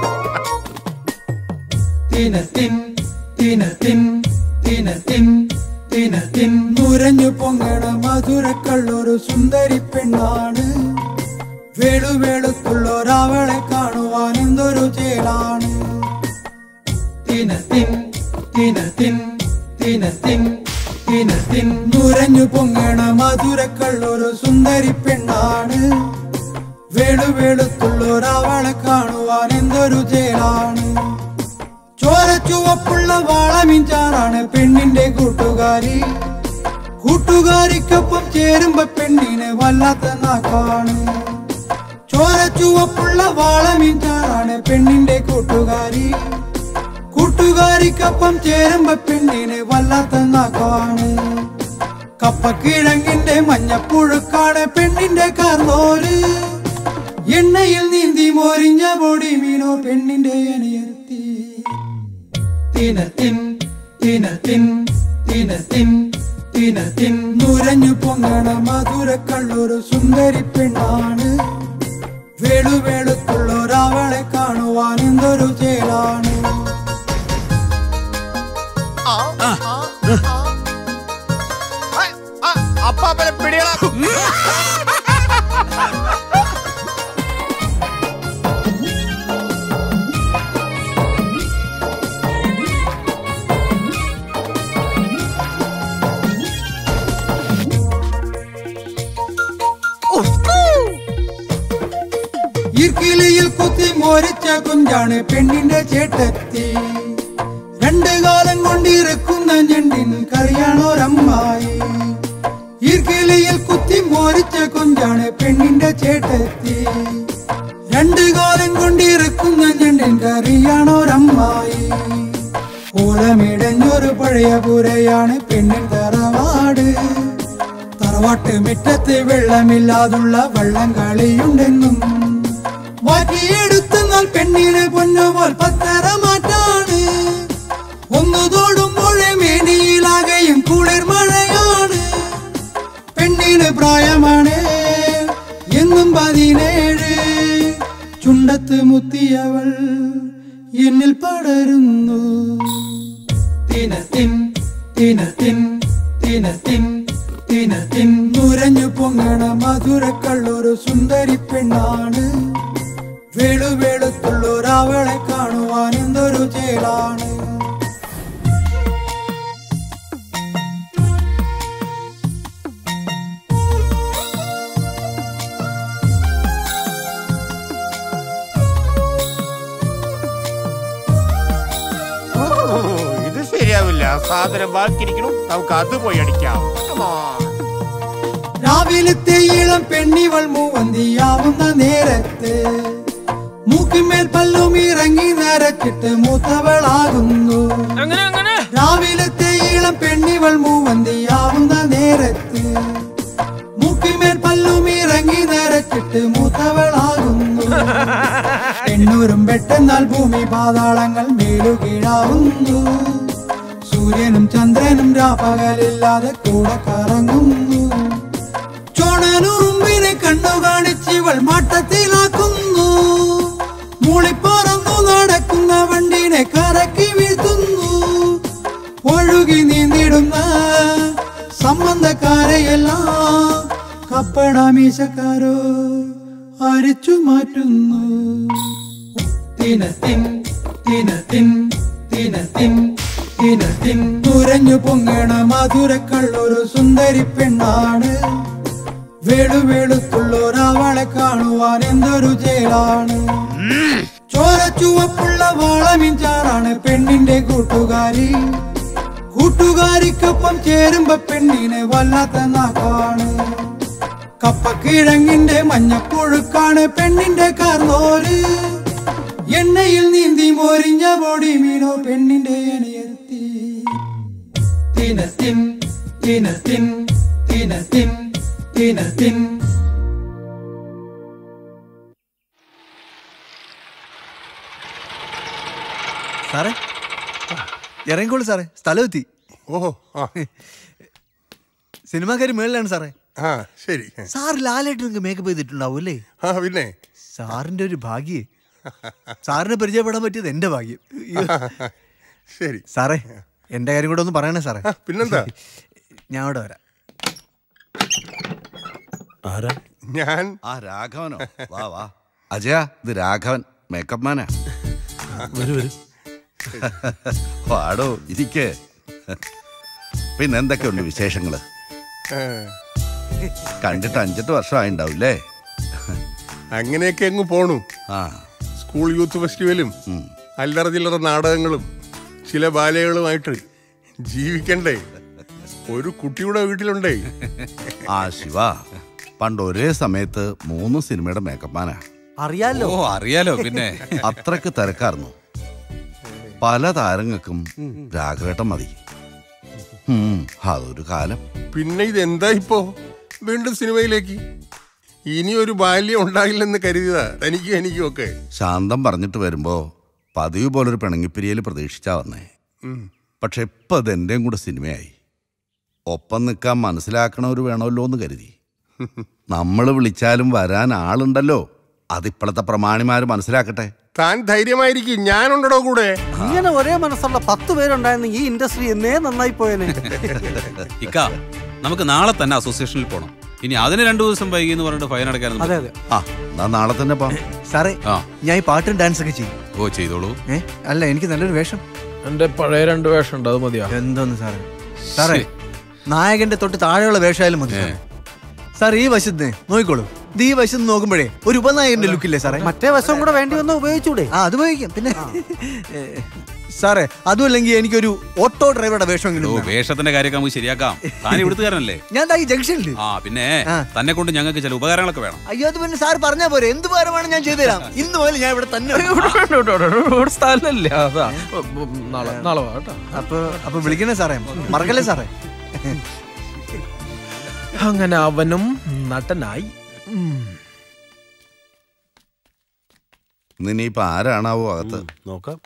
തിനത്തിൻ തിനത്തിൻ തിനത്തിൻ തിനത്തിൻ നുരഞ്ഞു പൊങ്ങണ മധുരക്കള്ളൊരു സുന്ദരി പെണ്ണാണ് വേളുവേളുത്തുള്ളൊരവളെ കാണുവാൻ എന്തൊരു ചേലാണ് തിനത്തിൻ തിനത്തിൻ തിനത്തിൻ തിനത്തിൻ നുരഞ്ഞു പൊങ്ങണ മധുരക്കള്ളൊരു സുന്ദരി പെണ്ണാണ് വേളുവേളുത്തുള്ളൊരവളെ കാണുവാൻ എന്തൊരു ചേലാണ് ചോരച്ചുവപ്പുള്ള വാളമിഞ്ചാറാണ് പെണ്ണിന്റെ കൂട്ടുകാരി കൂട്ടുകാരിക്കൊപ്പം ചേരുമ്പോ പെണ്ണിന് വല്ലാത്ത നാക്കാണ് ചോരച്ചുവപ്പുള്ള വാളമിഞ്ചാറാണ് പെണ്ണിന്റെ കൂട്ടുകാരി കൂട്ടുകാരിക്കൊപ്പം ചേരുമ്പോ പെണ്ണിന് വല്ലാത്ത നാക്കാണ് കപ്പക്കിഴങ്ങിന്റെ മഞ്ഞപ്പുഴുക്കാണ് പെണ്ണിന്റെ കാർന്നോര് എണ്ണയിൽ നീന്തി മോരിഞ്ഞ പൊടി മീനോ പെണ്ണിന്റെ അനിയത്തി തിനത്തിൻ തിനത്തിൻ തിനത്തിൻ തിനത്തിൻ നുരഞ്ഞു പൊങ്ങണ മധുരക്കള്ളൊരു സുന്ദരി പെണ്ണാണ് വേളുവേളുത്തുള്ളൊരവളെ കാണുവാൻ എന്തൊരു ചേലാണ് അപ്പാപ്പനെ പിടികളാ ഈർക്കിലിയിൽ കുത്തി മോരിച്ച കുഞ്ചാണ് പെണ്ണിന്റെ ചേട്ടത്തി രണ്ട് കാലം കൊണ്ടിറക്കുന്ന ഞണ്ടിൻ കറിയാണോരമ്മായി ഈർക്കിലിയിൽ കുത്തി മോരിച്ച കുഞ്ചാണ് പെണ്ണിന്റെ ചേട്ടത്തി രണ്ട് കാലം കൊണ്ടിറക്കുന്ന ഞണ്ടിൻ കറിയാണോരമ്മായി ഓലമിടഞ്ഞൊരു പഴയ പുരയാണ് പെണ്ണിൻ തറവാട് തറവാട്ട് മുറ്റത്ത് വെള്ളമില്ലാതുള്ള വള്ളം കളിയുണ്ടെന്നും മാറ്റിയെടുത്തെന്നാൽ പെണ്ണിന് പൊന്നുപോൽ പത്തര മാറ്റാണ് ഒന്നു തോടുമ്പോഴേ മേനിയിലാകെയും കുളിർ മഴയാണ് പെണ്ണിന് പ്രായമാണ് എന്നും പതിനേഴ് ചുണ്ടത്ത് മുത്തിയവൾ എന്നിൽ പടരുന്നു തിനത്തിൻ തിനത്തിൻ തിനത്തിൻ തിനത്തിൻ നുരഞ്ഞു പൊങ്ങണ മധുരക്കള്ളൊരു സുന്ദരി പെണ്ണാണ് വേളുവേളുത്തുള്ളൊരവളെ കാണുവാൻ എന്തൊരു ചേലാണ് സാധനം ബാക്കിയിരിക്കണം നമുക്ക് അത് പോയി അടിക്കാം Come on. രാവിലത്തെ ഇളം പെണ്ണിവൾ മൂവന്തിയാവുന്ന നേരത്ത് മൂക്കിന്മേൽ പല്ലും ഇറങ്ങി നരച്ചിട്ട് മൂത്തവളാകുന്നു രാവിലത്തെ ഇളം പെണ്ണിവൾ മൂവന്തിയാവുന്ന നേരത്ത് മൂക്കിന്മേൽ പല്ലും ഇറങ്ങി നരച്ചിട്ട് മൂത്തവളാകുന്നു പെണ്ണൂരും പെട്ടെന്നാൽ ഭൂമി പാതാളങ്ങൾ മേലുകീഴാവുന്നു സൂര്യനും ചന്ദ്രനും രാപ്പകലില്ലാതെ കൂടെ കറങ്ങുന്നു ചോണനുറുമ്പിനെ കണ്ണു കാണിച്ചിവൾ മാട്ടത്തിലാക്കുന്നു മൂളിപ്പറന്നു നടക്കുന്ന വണ്ടിനെ കറക്കി വീഴ്ത്തുന്നു ഒഴുകി നീന്തിടുന്ന സംബന്ധക്കാരെയെല്ലാം കപ്പടാമീശക്കാരോ അരിച്ചു മാറ്റുന്നു തിനത്തിൻ തിനത്തിൻ തിനത്തിൻ തിനത്തിൻ തുരഞ്ഞു പൊങ്ങണ മധുരക്കള്ളൊരു സുന്ദരി പെണ്ണാണ് വേളുവേളുത്തുള്ളൊരാവളെ കാണുവാൻ എന്തൊരു ജയിലാണ് ചോര ചുവപ്പുള്ള വാളമിഞ്ചാറാണ് പെണ്ണിന്റെ കൂട്ടുകാരി കൂട്ടുകാരിക്കൊപ്പം ചേരുമ്പോ പെണ്ണിനെ വല്ലാത്ത നാക്കാണ് കപ്പക്കിഴങ്ങിന്റെ മഞ്ഞപ്പുഴുക്കാണ് പെണ്ണിന്റെ കാർന്നോര് എണ്ണയിൽ നീന്തി മോരിഞ്ഞ ബോഡി മീനോ പെണ്ണിന്റെ അനിയത്തി തിനത്തിൻ തിനത്തിൻ തിനത്തിൻ തിനത്തിൻ സാറേ ഇറങ്ങിക്കോളൂ സാറേ സ്ഥലം എത്തി ഓഹോ സിനിമാക്കാര് മേളിലാണ് സാറേ ആ ശരി സാർ ലാലായിട്ട് നിങ്ങൾക്ക് മേക്കപ്പ് ചെയ്തിട്ടുണ്ടാവും അല്ലേ ആ പിന്നെ സാറിന്റെ ഒരു ഭാഗ്യേ സാറിനെ പരിചയപ്പെടാൻ പറ്റിയത് എന്റെ ഭാഗ്യം അയ്യോ. ശരി സാറേ എന്റെ കാര്യം കൂടെ ഒന്ന് പറയണേ സാറേ പിന്നെന്താ ഞാൻ അവിടെ വരാം ആരാ ഞാൻ ആ രാഘവനോ വാ വാ അജയ ഇത് രാഘവൻ മേക്കപ്പ് മാനാ വരൂ വരൂ വാടോ ഇരിക്കേ പിന്നെ എന്തൊക്കെയുണ്ട് വിശേഷങ്ങള് കണ്ടിട്ട് അഞ്ചെട്ട് വർഷമായിണ്ടാവില്ലേ അങ്ങനെയൊക്കെ അങ്ങ് പോണു ആ സ്കൂൾ യൂത്ത് ഫെസ്റ്റിവലും അല്ലറ ചില്ലറ നാടകങ്ങളും ചില ബാലകളുമായിട്ട് ജീവിക്കണ്ടേ ഒരു കുട്ടിയുടെ വീട്ടിലുണ്ടേ ആ ശിവ പണ്ട് ഒരേ സമയത്ത് മൂന്ന് സിനിമയുടെ മേക്കപ്പ് മാനാ അറിയാലോ ഓ അറിയാലോ പിന്നെ അത്രക്ക് തിരക്കായിരുന്നു പല താരങ്ങൾക്കും രാഘവേട്ടം മതി ഉം, അതൊരു കാലം പിന്നെ ഇതെന്താ ഇപ്പോ വീണ്ടും സിനിമയിലേക്ക് ഇനി ഒരു ബാല്യം ഉണ്ടാകില്ലെന്ന് കരുതിയതാ തനിക്കും എനിക്കും ഒക്കെ ശാന്തം പറഞ്ഞിട്ട് വരുമ്പോ പതിവ് പോലൊരു പിണങ്ങിപ്പിരിയൽ പ്രതീക്ഷിച്ചാ വന്നേ ഉം. പക്ഷെ ഇപ്പൊ അത് എന്റെയും കൂടെ സിനിമയായി ഒപ്പം നിൽക്കാൻ മനസ്സിലാക്കണവർ വേണമല്ലോ എന്ന് കരുതി നമ്മൾ വിളിച്ചാലും വരാൻ ആളുണ്ടല്ലോ അതിപ്പോഴത്തെ പ്രമാണിമാര് മനസ്സിലാക്കട്ടെ താൻ ധൈര്യമായിരിക്കും ഞാനുണ്ടോ കൂടെ ഇങ്ങനെ ഒരേ മനസ്സുള്ള പത്ത് പേരുണ്ടായിരുന്ന ഈ ഇൻഡസ്ട്രി എന്നേ നന്നായി പോയേനെ ഇക്ക നമുക്ക് നാളെ തന്നെ അസോസിയേഷനിൽ പോകണം ഇനി അതിന് രണ്ടു ദിവസം വൈകി എന്ന് പറഞ്ഞിട്ട് ഫൈൻ അടയ്ക്കാനൊന്നും അതെ അതെ ആ എന്നാ നാളെ തന്നെ പോവാം സാറേ ആ ഞാൻ ഈ പാട്ടും ഡാൻസ് ഒക്കെ ചെയ്യും ഓ ചെയ്തോളൂ ഏ അല്ല എനിക്ക് നല്ലൊരു വേഷം എന്റെ പഴയ രണ്ട് വേഷം ഉണ്ട് അത് മതിയാ എന്തോന്ന് സാറേ സാറേ നായകന്റെ തൊട്ട് താഴെയുള്ള വേഷമായാലും മതി സാറേ. സാർ ഈ വശത്ത് നോക്കിക്കോളൂ ഇത് ഈ വശത്ത് നോക്കുമ്പോഴേ ഒരു ഉപനായകന്റെ ലുക്കില്ലേ സാറേ മറ്റേ വശം കൂടെ വേണ്ടി വന്ന് ഉപയോഗിച്ചൂടെ ആ അത് ഉപയോഗിക്കാം പിന്നെ ഏ, സാറേ അതും അല്ലെങ്കിൽ എനിക്കൊരു ഓട്ടോ ഡ്രൈവറുടെ വേഷം എങ്കിലും ഓ വേണം. വേഷത്തിന്റെ കാര്യമൊക്കെ നമുക്ക് ശരിയാക്കാം താൻ ഇവിടുത്തുകാരനല്ലേ ഞാൻ ദാ ഈ ജംഗ്ഷനിൽ ആ പിന്നെ തന്നെ കൊണ്ട് ഞങ്ങൾക്ക് ചില ഉപകാരങ്ങളൊക്കെ വേണം അയ്യോ അത് പിന്നെ സാർ പറഞ്ഞാ പോരെ എന്ത് ഭാരമാണ് ഞാൻ ചെയ്തുതരാം ഇന്ന് മുതൽ ഞാൻ ഇവിടെ തന്നെ ഉണ്ട്. ഇവിടെ സ്ഥലമല്ല അതാ നാളെ നാളെ വാ കേട്ടോ അപ്പൊ അപ്പൊ വിളിക്കണേ സാറേ മറക്കല്ലേ സാറേ അങ്ങനെ അവനും നടനായി ഉം. ഇനിയിപ്പോ ആരാണാവോ അകത്ത് നോക്കാം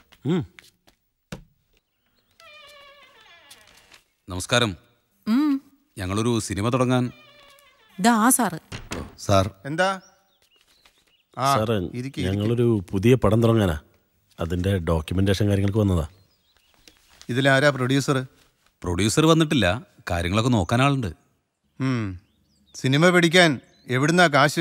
നമസ്കാരം ഉം. ഞങ്ങളൊരു സിനിമ തുടങ്ങാൻ ഇതാ സാറ് സാർ എന്താ ആ, സാറേ ഇരിക്ക്, ഞങ്ങളൊരു പുതിയ പടം തുടങ്ങാനാ അതിന്റെ ഡോക്യുമെന്റേഷൻ കാര്യങ്ങൾക്ക് വന്നതാ ഇതിലാരാ പ്രൊഡ്യൂസർ പ്രൊഡ്യൂസർ വന്നിട്ടില്ല കാര്യങ്ങളൊക്കെ നോക്കാൻ ആളുണ്ട് സിനിമ പിടിക്കാൻ എവിടുന്നാ കാശ്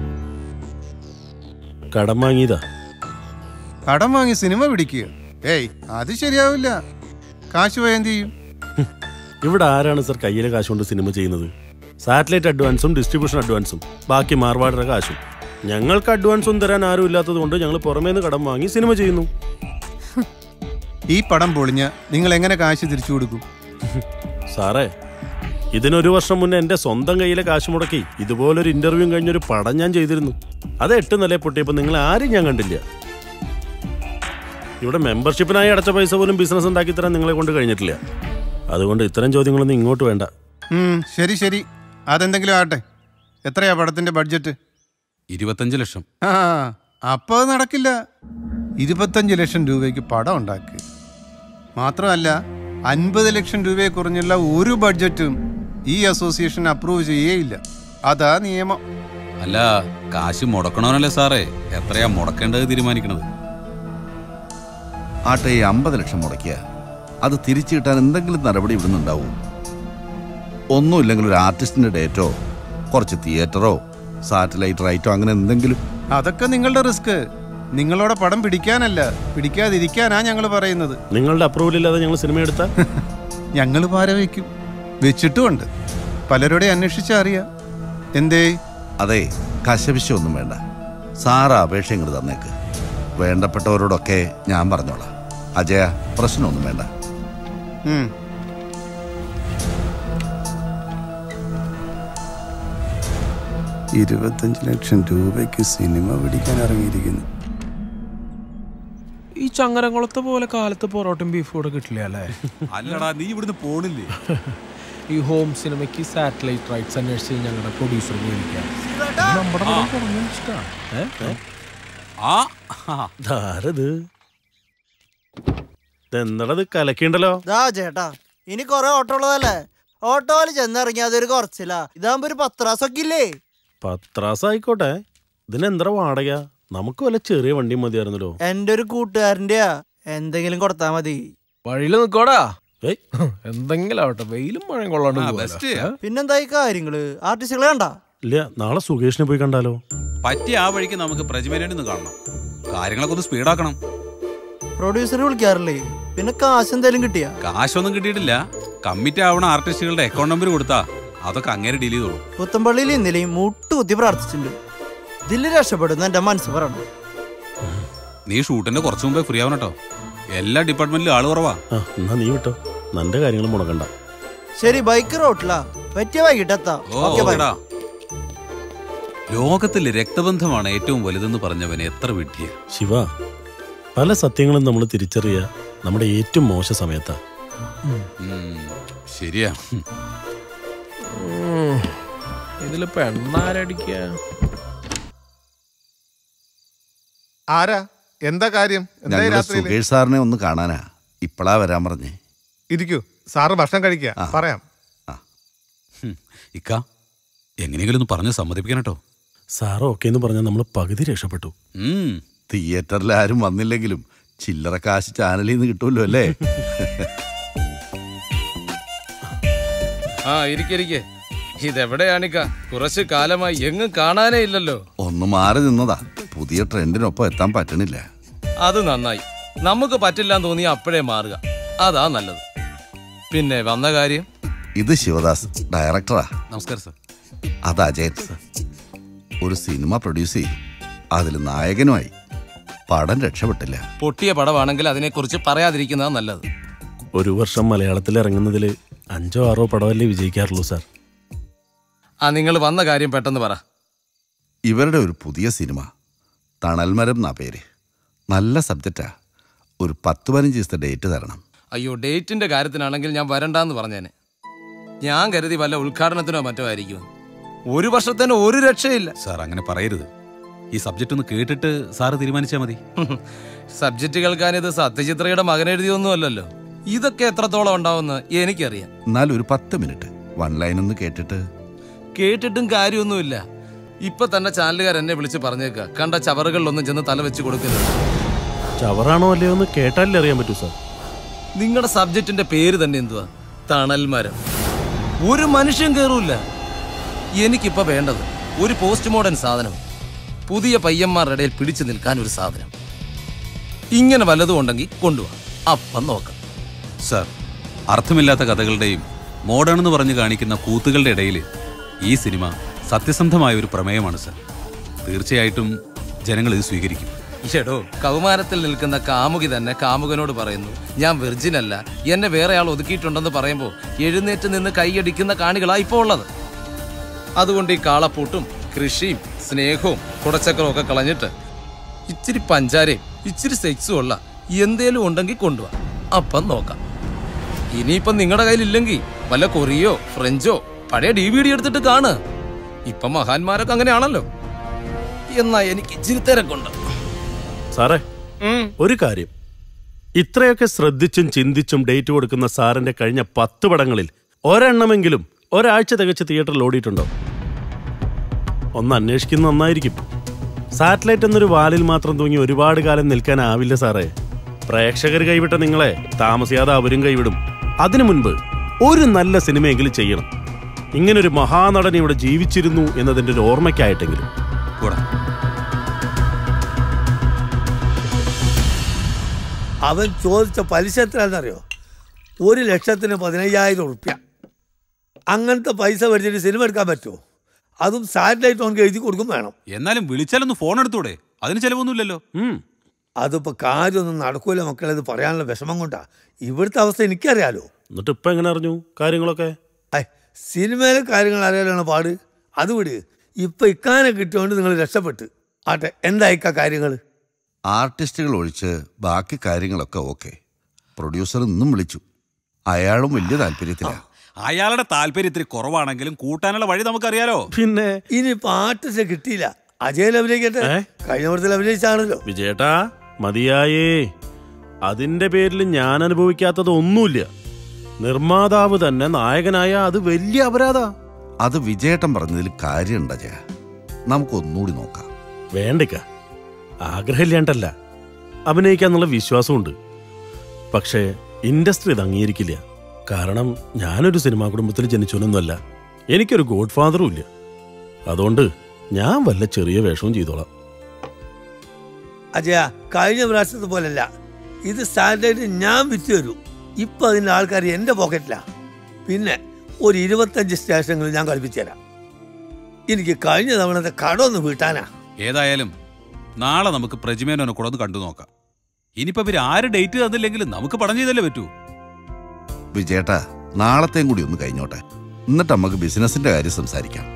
കടം വാങ്ങിയതാ കടം വാങ്ങി സിനിമ പിടിക്കുക ഏയ് അത് ശരിയാവില്ല കാശ് പോയാ എന്ത് ചെയ്യും ഇവിടെ ആരാണ് സർ കയ്യിലെ കാശ് കൊണ്ട് സിനിമ ചെയ്യുന്നത് സാറ്റലൈറ്റ് അഡ്വാൻസും ഡിസ്ട്രിബ്യൂഷൻ അഡ്വാൻസും ബാക്കി മാർവാടയുടെ കാശും ഞങ്ങൾക്ക് അഡ്വാൻസും തരാൻ ആരും ഇല്ലാത്തത് കൊണ്ട് ഞങ്ങൾ പുറമേ നിന്ന് കടം വാങ്ങി സിനിമ ചെയ്യുന്നു ഈ പടം പൊളിഞ്ഞ് നിങ്ങൾ എങ്ങനെ കാശ് തിരിച്ചു കൊടുക്കും സാറേ ഇതിനൊരു വർഷം മുന്നേ എൻ്റെ സ്വന്തം കയ്യിലെ കാശ് മുടക്കി ഇതുപോലൊരു ഇന്റർവ്യൂ കഴിഞ്ഞൊരു പടം ഞാൻ ചെയ്തിരുന്നു അത് എട്ട് നില പൊട്ടിയപ്പോൾ നിങ്ങൾ ആരും ഞാൻ കണ്ടില്ല ഇവിടെ മെമ്പർഷിപ്പിനായി അടച്ച പൈസ പോലും ബിസിനസ് ഉണ്ടാക്കി തരാൻ നിങ്ങളെ കൊണ്ട് കഴിഞ്ഞിട്ടില്ല അതുകൊണ്ട് ഇത്തരം ചോദ്യങ്ങളൊന്നും ഇങ്ങോട്ട് വേണ്ട ഉം, ശരി ശരി അതെന്തെങ്കിലും ആകട്ടെ എത്രയാ പടത്തിന്റെ ബഡ്ജറ്റ് ഇരുപത്തഞ്ച് ലക്ഷം ആ അപ്പോൾ അത് നടക്കില്ല ഇരുപത്തഞ്ച് ലക്ഷം രൂപയ്ക്ക് പടം ഉണ്ടാക്കി മാത്രമല്ല അൻപത് ലക്ഷം രൂപയെ കുറഞ്ഞുള്ള ഒരു ബഡ്ജറ്റും ഈ അസോസിയേഷൻ അപ്രൂവ് ചെയ്യേയില്ല അതാ നിയമം അല്ല കാശ് മുടക്കണവനല്ലേ സാറേ എത്രയാ മുടക്കേണ്ടത് തീരുമാനിക്കണത് ആട്ടെ ഈ അമ്പത് ലക്ഷം മുടക്കിയ അത് തിരിച്ചു കിട്ടാൻ എന്തെങ്കിലും നടപടി ഇവിടുന്ന് ഉണ്ടാവും ഒന്നുമില്ലെങ്കിൽ ഒരു ആർട്ടിസ്റ്റിന്റെ ഡേറ്റോ കുറച്ച് തിയേറ്ററോ സാറ്റലൈറ്റ് റൈറ്റോ അങ്ങനെ എന്തെങ്കിലും അതൊക്കെ നിങ്ങളുടെ റിസ്ക് നിങ്ങളോടെ പടം പിടിക്കാനല്ല പിടിക്കാതിരിക്കാനാ ഞങ്ങൾ പറയുന്നത് നിങ്ങളുടെ അപ്രൂവൽ ഇല്ലാതെ ഞങ്ങൾ സിനിമ എടുത്താൽ ഞങ്ങൾ പാര വയ്ക്കും വെച്ചിട്ടുമുണ്ട് പലരോടെ അന്വേഷിച്ചാ അറിയാം എന്തേ അതെ കശപിശൊന്നും വേണ്ട സാറ് അപേക്ഷ ഇങ്ങോട്ട് തന്നേക്ക് വേണ്ടപ്പെട്ടവരോടൊക്കെ ഞാൻ പറഞ്ഞോളാം അജയ പ്രശ്നമൊന്നും വേണ്ട ഉം. ഇരുപത്തഞ്ച് ലക്ഷം രൂപയ്ക്ക് സിനിമ പിടിക്കാൻ ഇറങ്ങിയിരിക്കുന്നു ഈ ചങ്ങരംകുളത്തെ പോലെ കാലത്ത് പൊറോട്ടയും ബീഫും കൂടെ കിട്ടില്ല അല്ലേ അല്ലടാ നീ ഇവിടുന്ന് പോണില്ലേ ഈ ഹോം സിനിമയ്ക്ക് സാറ്റലൈറ്റ് റൈറ്റ്സ് അന്വേഷിച്ച് ഞങ്ങളുടെ പ്രൊഡ്യൂസർ വിളിക്കാം നമ്മുടെ പടം തുടങ്ങാൻ ഇഷ്ടമാണ് ധാരത് ഇതെന്തടത് കലക്കിണ്ടല്ലോ ദാ ചേട്ടാ ഇനി കൊറേ ഓട്ടോ ഉള്ളതല്ലേ ഓട്ടോയിൽ ചെന്നിറങ്ങി അതൊരു കുറച്ചില്ല ഇതാകുമ്പോ ഒരു പത്രാസൊക്കെ ഇല്ലേ പത്രാസ് ആയിക്കോട്ടെ ഇതിനെന്തര വാടക നമുക്ക് വല്ല ചെറിയ വണ്ടി മതിയായിരുന്നല്ലോ എന്റെ ഒരു കൂട്ടുകാരന്റെയാ എന്തെങ്കിലും കൊടുത്താ മതി വഴിയിൽ നിൽക്കോടാ എന്തെങ്കിലും ആവട്ടെ വെയിലും മഴയും കൊള്ളാണ്ട് ആ, പോവാലോ. best. ഏ? പിന്നെന്താ ഈ കാര്യങ്ങള് ആർട്ടിസ്റ്റുകളെ കണ്ടാ ഇല്ല നാളെ സുകേഷിനെ പോയി കണ്ടാലോ പറ്റിയ ആ വഴിക്ക് നമുക്ക് പ്രജമേനെ ഒന്ന് കാണണം കാര്യങ്ങളൊക്കെ ഒന്ന് സ്പീഡാക്കണം പ്രൊഡ്യൂസർ വിളിക്കാറില്ലേ പിന്നെ കാശ് എന്തായാലും കിട്ടിയാ കാശൊന്നും കിട്ടിയിട്ടില്ല കമ്മിറ്റി ആവണ ആർട്ടിസ്റ്റുകളുടെ അക്കൗണ്ട് നമ്പർ കൊടുത്താ അതൊക്കെ അങ്ങനെ ഡീൽ ചെയ്തോളൂ പുത്തമ്പള്ളിയിൽ ഇന്നലെയും മുട്ടുകുത്തി പ്രാർത്ഥിച്ചിട്ടുണ്ട് ഇതില് രക്ഷപ്പെടുന്ന എന്റെ മനസ്സ് പറയണം നീ ഷൂട്ടിന്റെ കുറച്ചു മുമ്പേ ഫ്രീ ആവണം കേട്ടോ എല്ലാ ഡിപ്പാർട്ട്മെന്റിലും ആള് കുറവാ ആ എന്നാ നീ വിട്ടോ നന്റെ കാര്യങ്ങൾ മുടക്കണ്ട ശരി ബൈക്ക് റോട്ടിലാ പറ്റിയ വൈകിട്ട് എത്താം ഓ ഓക്കെ ബൈ ഓക്കെടാ. ലോകത്തിൽ രക്തബന്ധമാണ് ഏറ്റവും വലുതെന്ന് പറഞ്ഞവൻ എത്ര വിഡ്ഢിയ ശിവ പല സത്യങ്ങളും നമ്മൾ തിരിച്ചറിയുക നമ്മുടെ ഏറ്റവും മോശ സമയത്താ ശരിയാ ഉം. ഇതില് പെണ്ണാരടിക്ക ആരാ എന്താ കാര്യം എന്താ ഞങ്ങൾ രാത്രി സുകേഷ് സാറിനെ ഒന്ന് കാണാനാ ഇപ്പളാ വരാൻ പറഞ്ഞേ ഇരിക്കൂ സാറ് ഭക്ഷണം കഴിക്കുക പറയാം ഇക്ക എങ്ങനെയെങ്കിലും ഒന്ന് പറഞ്ഞ് സമ്മതിപ്പിക്കണം കേട്ടോ സാറ് ഓക്കെ എന്ന് പറഞ്ഞാൽ നമ്മൾ പകുതി രക്ഷപ്പെട്ടു തിയേറ്ററിൽ ആരും വന്നില്ലെങ്കിലും ചില്ലറ കാശ് ചാനലിൽ നിന്ന് കിട്ടുമല്ലോ അല്ലേ ആ ഇരിക്കരിക്കെ ഇതെവിടെയാണിക്ക കുറച്ച് കാലമായി എങ്ങും കാണാനേ ഇല്ലല്ലോ ഒന്ന് മാറി നിന്നതാ പുതിയ ട്രെൻഡിനൊപ്പം എത്താൻ പറ്റണില്ല അത് നന്നായി നമുക്ക് പറ്റില്ലാന്ന് തോന്നി അപ്പോഴേ മാറുക അതാ നല്ലത് പിന്നെ വന്ന കാര്യം ഇത് ശിവദാസ് ഡയറക്ടറാ നമസ്കാരം സർ അത് അജയൻ ഒരു സിനിമ പ്രൊഡ്യൂസ് ചെയ്തു അതിൽ നായകനുമായി പടം രക്ഷപ്പെട്ടില്ല പൊട്ടിയ പടമാണെങ്കിൽ അതിനെക്കുറിച്ച് പറയാതിരിക്കുന്നതാ നല്ലത് ഒരു വർഷം മലയാളത്തിൽ ഇറങ്ങുന്നതിൽ അഞ്ചോ ആറോ പടമല്ലേ വിജയിക്കാറുള്ളൂ സാർ ആ നിങ്ങൾ വന്ന കാര്യം പെട്ടെന്ന് പറ ഇവരുടെ ഒരു പുതിയ സിനിമ തണൽമരം എന്നാ പേര് നല്ല സബ്ജക്റ്റാ ഒരു പത്ത് പതിനഞ്ച് ദിവസത്തെ ഡേറ്റ് തരണം അയ്യോ ഡേറ്റിന്റെ കാര്യത്തിനാണെങ്കിൽ ഞാൻ വരണ്ടാന്ന് പറഞ്ഞേനെ ഞാൻ കരുതി വല്ല ഉദ്ഘാടനത്തിനോ മറ്റോ ആയിരിക്കും ഒരു വർഷത്തിന് ഒരു രക്ഷയില്ല സാർ അങ്ങനെ പറയരുത് ഈ സബ്ജക്റ്റ് ഒന്ന് കേട്ടിട്ട് സാറ് തീരുമാനിച്ചാൽ മതി സബ്ജക്റ്റ് കേൾക്കാനിത് സത്യചിത്രയുടെ മകൻ എഴുതിയൊന്നും അല്ലല്ലോ ഇതൊക്കെ എത്രത്തോളം ഉണ്ടാവുമെന്ന് എനിക്കറിയാം എന്നാൽ ഒരു പത്ത് മിനിറ്റ് വൺ ലൈൻ ഒന്ന് കേട്ടിട്ട് കേട്ടിട്ടും കാര്യമൊന്നുമില്ല ഇപ്പൊ തന്നെ ചാനലുകാർ എന്നെ വിളിച്ച് പറഞ്ഞേക്ക കണ്ട ചവറുകളിലൊന്നും ചെന്ന് തല വെച്ച് കൊടുക്കരുത് ചവറാണോ അല്ലയോ എന്ന് കേട്ടാലേ അറിയാൻ പറ്റൂ സാർ നിങ്ങളുടെ സബ്ജക്റ്റിന്റെ പേര് തന്നെ എന്തുവാ തണൽ മരം ഒരു മനുഷ്യൻ കേറൂല എനിക്കിപ്പോ വേണ്ടത് ഒരു പോസ്റ്റ് മോഡേൺ സാധനം പുതിയ പയ്യന്മാരുടെ ഇടയിൽ പിടിച്ചു നിൽക്കാൻ ഒരു സാധനം ഇങ്ങനെ വല്ലതും ഉണ്ടെങ്കിൽ കൊണ്ടുവാ അപ്പം നോക്കാം സാർ അർത്ഥമില്ലാത്ത കഥകളുടെയും മോഡേൺ എന്ന് പറഞ്ഞ് കാണിക്കുന്ന കൂത്തുകളുടെ ഇടയിൽ ഈ സിനിമ സത്യസന്ധമായ ഒരു പ്രമേയമാണ് സാർ തീർച്ചയായിട്ടും ജനങ്ങൾ ഇത് സ്വീകരിക്കും എടോ കൗമാരത്തിൽ നിൽക്കുന്ന കാമുകി തന്നെ കാമുകനോട് പറയുന്നു ഞാൻ വെർജിൻ അല്ല എന്നെ വേറെ ആൾ ഒതുക്കിയിട്ടുണ്ടെന്ന് പറയുമ്പോൾ എഴുന്നേറ്റ് നിന്ന് കൈയടിക്കുന്ന കാണികളാ ഇപ്പോൾ ഉള്ളത് അതുകൊണ്ട് ഈ കാളപ്പൂട്ടും കൃഷിയും സ്നേഹവും കുടച്ചക്കറും ഒക്കെ കളഞ്ഞിട്ട് ഇച്ചിരി പഞ്ചാരയും ഇച്ചിരി സെക്സും ഉള്ള എന്തേലും ഉണ്ടെങ്കിൽ കൊണ്ടുവാ അപ്പം നോക്കാം ഇനിയിപ്പം നിങ്ങളുടെ കയ്യിലില്ലെങ്കിൽ വല്ല കൊറിയോ ഫ്രഞ്ചോ പഴയ ഡി വി ഡി എടുത്തിട്ട് കാണ് ഇപ്പം മഹാന്മാരൊക്കെ അങ്ങനെയാണല്ലോ എന്നാ എനിക്ക് ഇച്ചിരി തിരക്കുണ്ട് സാറേ ഒരു കാര്യം ഇത്രയൊക്കെ ശ്രദ്ധിച്ചും ചിന്തിച്ചും ഡേറ്റ് കൊടുക്കുന്ന സാറിന്റെ കഴിഞ്ഞ പത്ത് പടങ്ങളിൽ ഒരെണ്ണമെങ്കിലും ഒരാഴ്ച തികച്ച് തിയേറ്ററിൽ ഓടിയിട്ടുണ്ടോ ഒന്ന് അന്വേഷിക്കുന്നത് നന്നായിരിക്കും സാറ്റലൈറ്റ് എന്നൊരു വാലിൽ മാത്രം തൂങ്ങി ഒരുപാട് കാലം നിൽക്കാനാവില്ല സാറേ പ്രേക്ഷകർ കൈവിട്ട നിങ്ങളെ താമസിയാതെ അവരും കൈവിടും അതിനു മുൻപ് ഒരു നല്ല സിനിമയെങ്കിലും ചെയ്യണം ഇങ്ങനൊരു മഹാനടൻ ഇവിടെ ജീവിച്ചിരുന്നു എന്നതിന്റെ ഒരു ഓർമ്മയ്ക്കായിട്ടെങ്കിലും അവൻ ചോദിച്ച പലിശ എത്രയാണെന്നറിയോ ഒരു ലക്ഷത്തിന് പതിനയ്യായിരം ഉറുപ്യ അങ്ങനത്തെ പൈസ മേടിച്ചിട്ട് സിനിമ എടുക്കാൻ പറ്റുമോ അതും സാറ്റലൈറ്റ് ഓൺ എഴുതി കൊടുക്കും വേണം എന്നാലും വിളിച്ചാലൊന്ന് ഫോൺ എടുത്തൂടെ അതിന് ചെലവൊന്നുമില്ലല്ലോ അതിപ്പോ കാര്യമൊന്നും നടക്കൂല മക്കളെ ഇത് പറയാനുള്ള വിഷമം കൊണ്ടാ ഇവിടുത്തെ അവസ്ഥ എനിക്കറിയാലോ എന്നിട്ട് ഇപ്പൊ എങ്ങനെ അറിഞ്ഞു കാര്യങ്ങളൊക്കെ ഐ സിനിമയിലെ കാര്യങ്ങൾ അറിയാനാണ് പാട് അത് വിട് ഇപ്പൊ ഇക്കാനെ കിട്ടിയോണ്ട് നിങ്ങൾ രക്ഷപ്പെട്ട് ആട്ടെ എന്താ ഇക്ക കാര്യങ്ങൾ ആർട്ടിസ്റ്റുകൾ ഒഴിച്ച് ബാക്കി കാര്യങ്ങളൊക്കെ ഓക്കെ പ്രൊഡ്യൂസർ ഇന്നും വിളിച്ചു അയാളും വലിയ താല്പര്യത്തിലാണ് അയാളുടെ താല്പര്യം ഇത്തിരി കുറവാണെങ്കിലും കൂട്ടാനുള്ള വഴി നമുക്കറിയാലോ പിന്നെ ഇനിയിപ്പോ ആർട്ടിസ്റ്റ് കിട്ടിയില്ല അജയൻ അഭിനയിക്കട്ടെ കഴിഞ്ഞ വർഷത്തിൽ അഭിനയിച്ചാണല്ലോ വിജയേട്ടാ മതിയായേ അതിന്റെ പേരിൽ ഞാൻ അനുഭവിക്കാത്തത് ഒന്നുമില്ല നിർമ്മാതാവ് തന്നെ നായകനായ അത് വലിയ അപരാധ അത് വിജയേട്ടൻ പറഞ്ഞതിൽ കാര്യമുണ്ട ജയ നമുക്കൊന്നുകൂടി നോക്കാം വേണ്ടിക്ക ആഗ്രഹമില്ലാണ്ടല്ല അഭിനയിക്കാന്നുള്ള വിശ്വാസമുണ്ട് പക്ഷേ ഇൻഡസ്ട്രി ഇത് അംഗീകരിക്കില്ല കാരണം ഞാനൊരു സിനിമാ കുടുംബത്തിൽ ജനിച്ചവനൊന്നുമല്ല എനിക്കൊരു ഗോഡ് ഫാദറും ഇല്ല അതുകൊണ്ട് ഞാൻ വല്ല ചെറിയ വേഷവും ചെയ്തോളാം അജയ കഴിഞ്ഞ പ്രാവശ്യത്തെ പോലല്ല ഇത് സാറ്റലൈറ്റ് ഞാൻ വിറ്റ് തരൂ ഇപ്പൊ അതിന്റെ ആൾക്കാർ എന്റെ പോക്കറ്റിലാ പിന്നെ ഒരു ഇരുപത്തഞ്ച് സ്റ്റേഷനുകൾ ഞാൻ കളിപ്പിച്ചു തരാം എനിക്ക് കഴിഞ്ഞ തവണത്തെ കടമൊന്ന് വീട്ടാനാ ഏതായാലും നാളെ നമുക്ക് പ്രജിമേനോനെ കൂടെ ഒന്ന് കണ്ടു നോക്കാം ഇനിയിപ്പോ ഇവര് ആര് ഡേറ്റ് തന്നില്ലെങ്കിലും നമുക്ക് പടം ചെയ്തല്ലേ പറ്റൂ വിജയേട്ടാ നാളത്തെയും കൂടി ഒന്ന് കഴിഞ്ഞോട്ടെ എന്നിട്ട് നമുക്ക് ബിസിനസിന്റെ കാര്യം സംസാരിക്കാം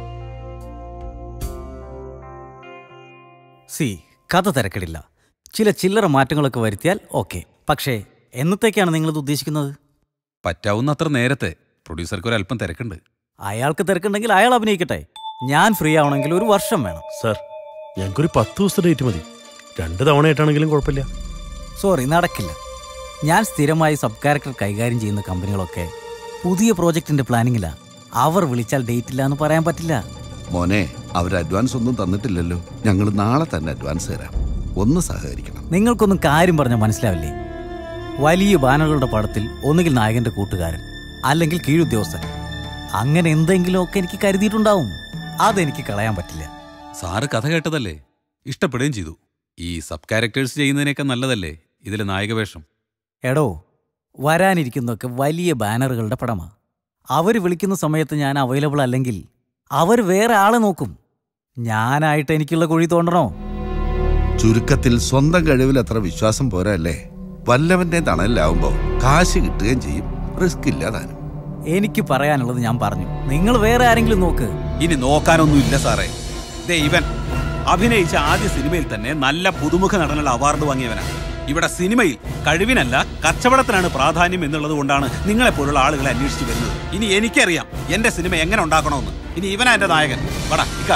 സി കഥ തിരക്കിടില്ല ചില ചില്ലറ മാറ്റങ്ങളൊക്കെ വരുത്തിയാൽ ഓക്കെ പക്ഷേ എന്നത്തേക്കാണ് നിങ്ങളിത് ഉദ്ദേശിക്കുന്നത് പറ്റാവുന്ന അത്ര നേരത്തെ പ്രൊഡ്യൂസർക്ക് ഒരു അല്പം തിരക്കുണ്ട് അയാൾക്ക് തിരക്കുണ്ടെങ്കിൽ അയാൾ അഭിനയിക്കട്ടെ ഞാൻ ഫ്രീ ആവണമെങ്കിൽ ഒരു വർഷം വേണം സർ ഞങ്ങൾക്കൊരു പത്ത് ദിവസത്തെ ഡേറ്റ് മതി രണ്ട് തവണയായിട്ടാണെങ്കിലും കുഴപ്പമില്ല സോറി നടക്കില്ല ഞാൻ സ്ഥിരമായി സബ് ക്യാരക്ടർ കൈകാര്യം ചെയ്യുന്ന കമ്പനികളൊക്കെ പുതിയ പ്രോജക്റ്റിന്റെ പ്ലാനിങ്ങിലാ അവർ വിളിച്ചാൽ ഡേറ്റ് ഇല്ല എന്ന് പറയാൻ പറ്റില്ല മോനെ അവർ അഡ്വാൻസ് ഒന്നും തന്നിട്ടില്ലല്ലോ ഞങ്ങൾ നാളെ തന്നെ അഡ്വാൻസ് തരാം ഒന്ന് സഹകരിക്കണം നിങ്ങൾക്കൊന്നും കാര്യം പറഞ്ഞാൽ മനസ്സിലാവില്ലേ വലിയ ബാനറുകളുടെ പടത്തിൽ ഒന്നുകിൽ നായകന്റെ കൂട്ടുകാരൻ അല്ലെങ്കിൽ കീഴുദ്യോഗസ്ഥൻ അങ്ങനെ എന്തെങ്കിലുമൊക്കെ എനിക്ക് കരുതിയിട്ടുണ്ടാവും അതെനിക്ക് കളയാൻ പറ്റില്ല സാറ് കഥ കേട്ടതല്ലേ ഇഷ്ടപ്പെടുകയും ചെയ്തു ഈ സബ് ക്യാരക്ടേഴ്സ് ചെയ്യുന്നതിനേക്കാൾ നല്ലതല്ലേ ഇതിലെ നായകവേഷം എടോ വരാനിരിക്കുന്നതൊക്കെ വലിയ ബാനറുകളുടെ പടമാ അവർ വിളിക്കുന്ന സമയത്ത് ഞാൻ അവൈലബിൾ അല്ലെങ്കിൽ അവർ വേറെ ആളെ നോക്കും ഞാനായിട്ട് എനിക്കുള്ള കുഴി തോണ്ടണോ ചുരുക്കത്തിൽ സ്വന്തം കഴിവിൽ അത്ര വിശ്വാസം പോരല്ലേ വല്ലവന്റെ തണലിലാവുമ്പോ കാശ് കിട്ടുകയും ചെയ്യും റിസ്ക് ഇല്ലാതാനും എനിക്ക് പറയാനുള്ളത് ഞാൻ പറഞ്ഞു നിങ്ങൾ വേറെ ആരെങ്കിലും നോക്ക് ഇനി നോക്കാനൊന്നും ഇല്ല സാറേ ദേ ഇവൻ അഭിനയിച്ച ആദ്യ സിനിമയിൽ തന്നെ നല്ല പുതുമുഖ നടനുള്ള അവാർഡ് വാങ്ങിയവനാണ് ഇവിടെ സിനിമയിൽ കഴിവിനല്ല കച്ചവടത്തിനാണ് പ്രാധാന്യം എന്നുള്ളത് കൊണ്ടാണ് നിങ്ങളെപ്പോലുള്ള ആളുകളെ അന്വേഷിച്ചു വരുന്നത് ഇനി എനിക്കറിയാം എന്റെ സിനിമ എങ്ങനെ ഉണ്ടാക്കണമെന്ന് ഇനി ഇവനാ എന്റെ നായകൻ വടാ ഇക്ക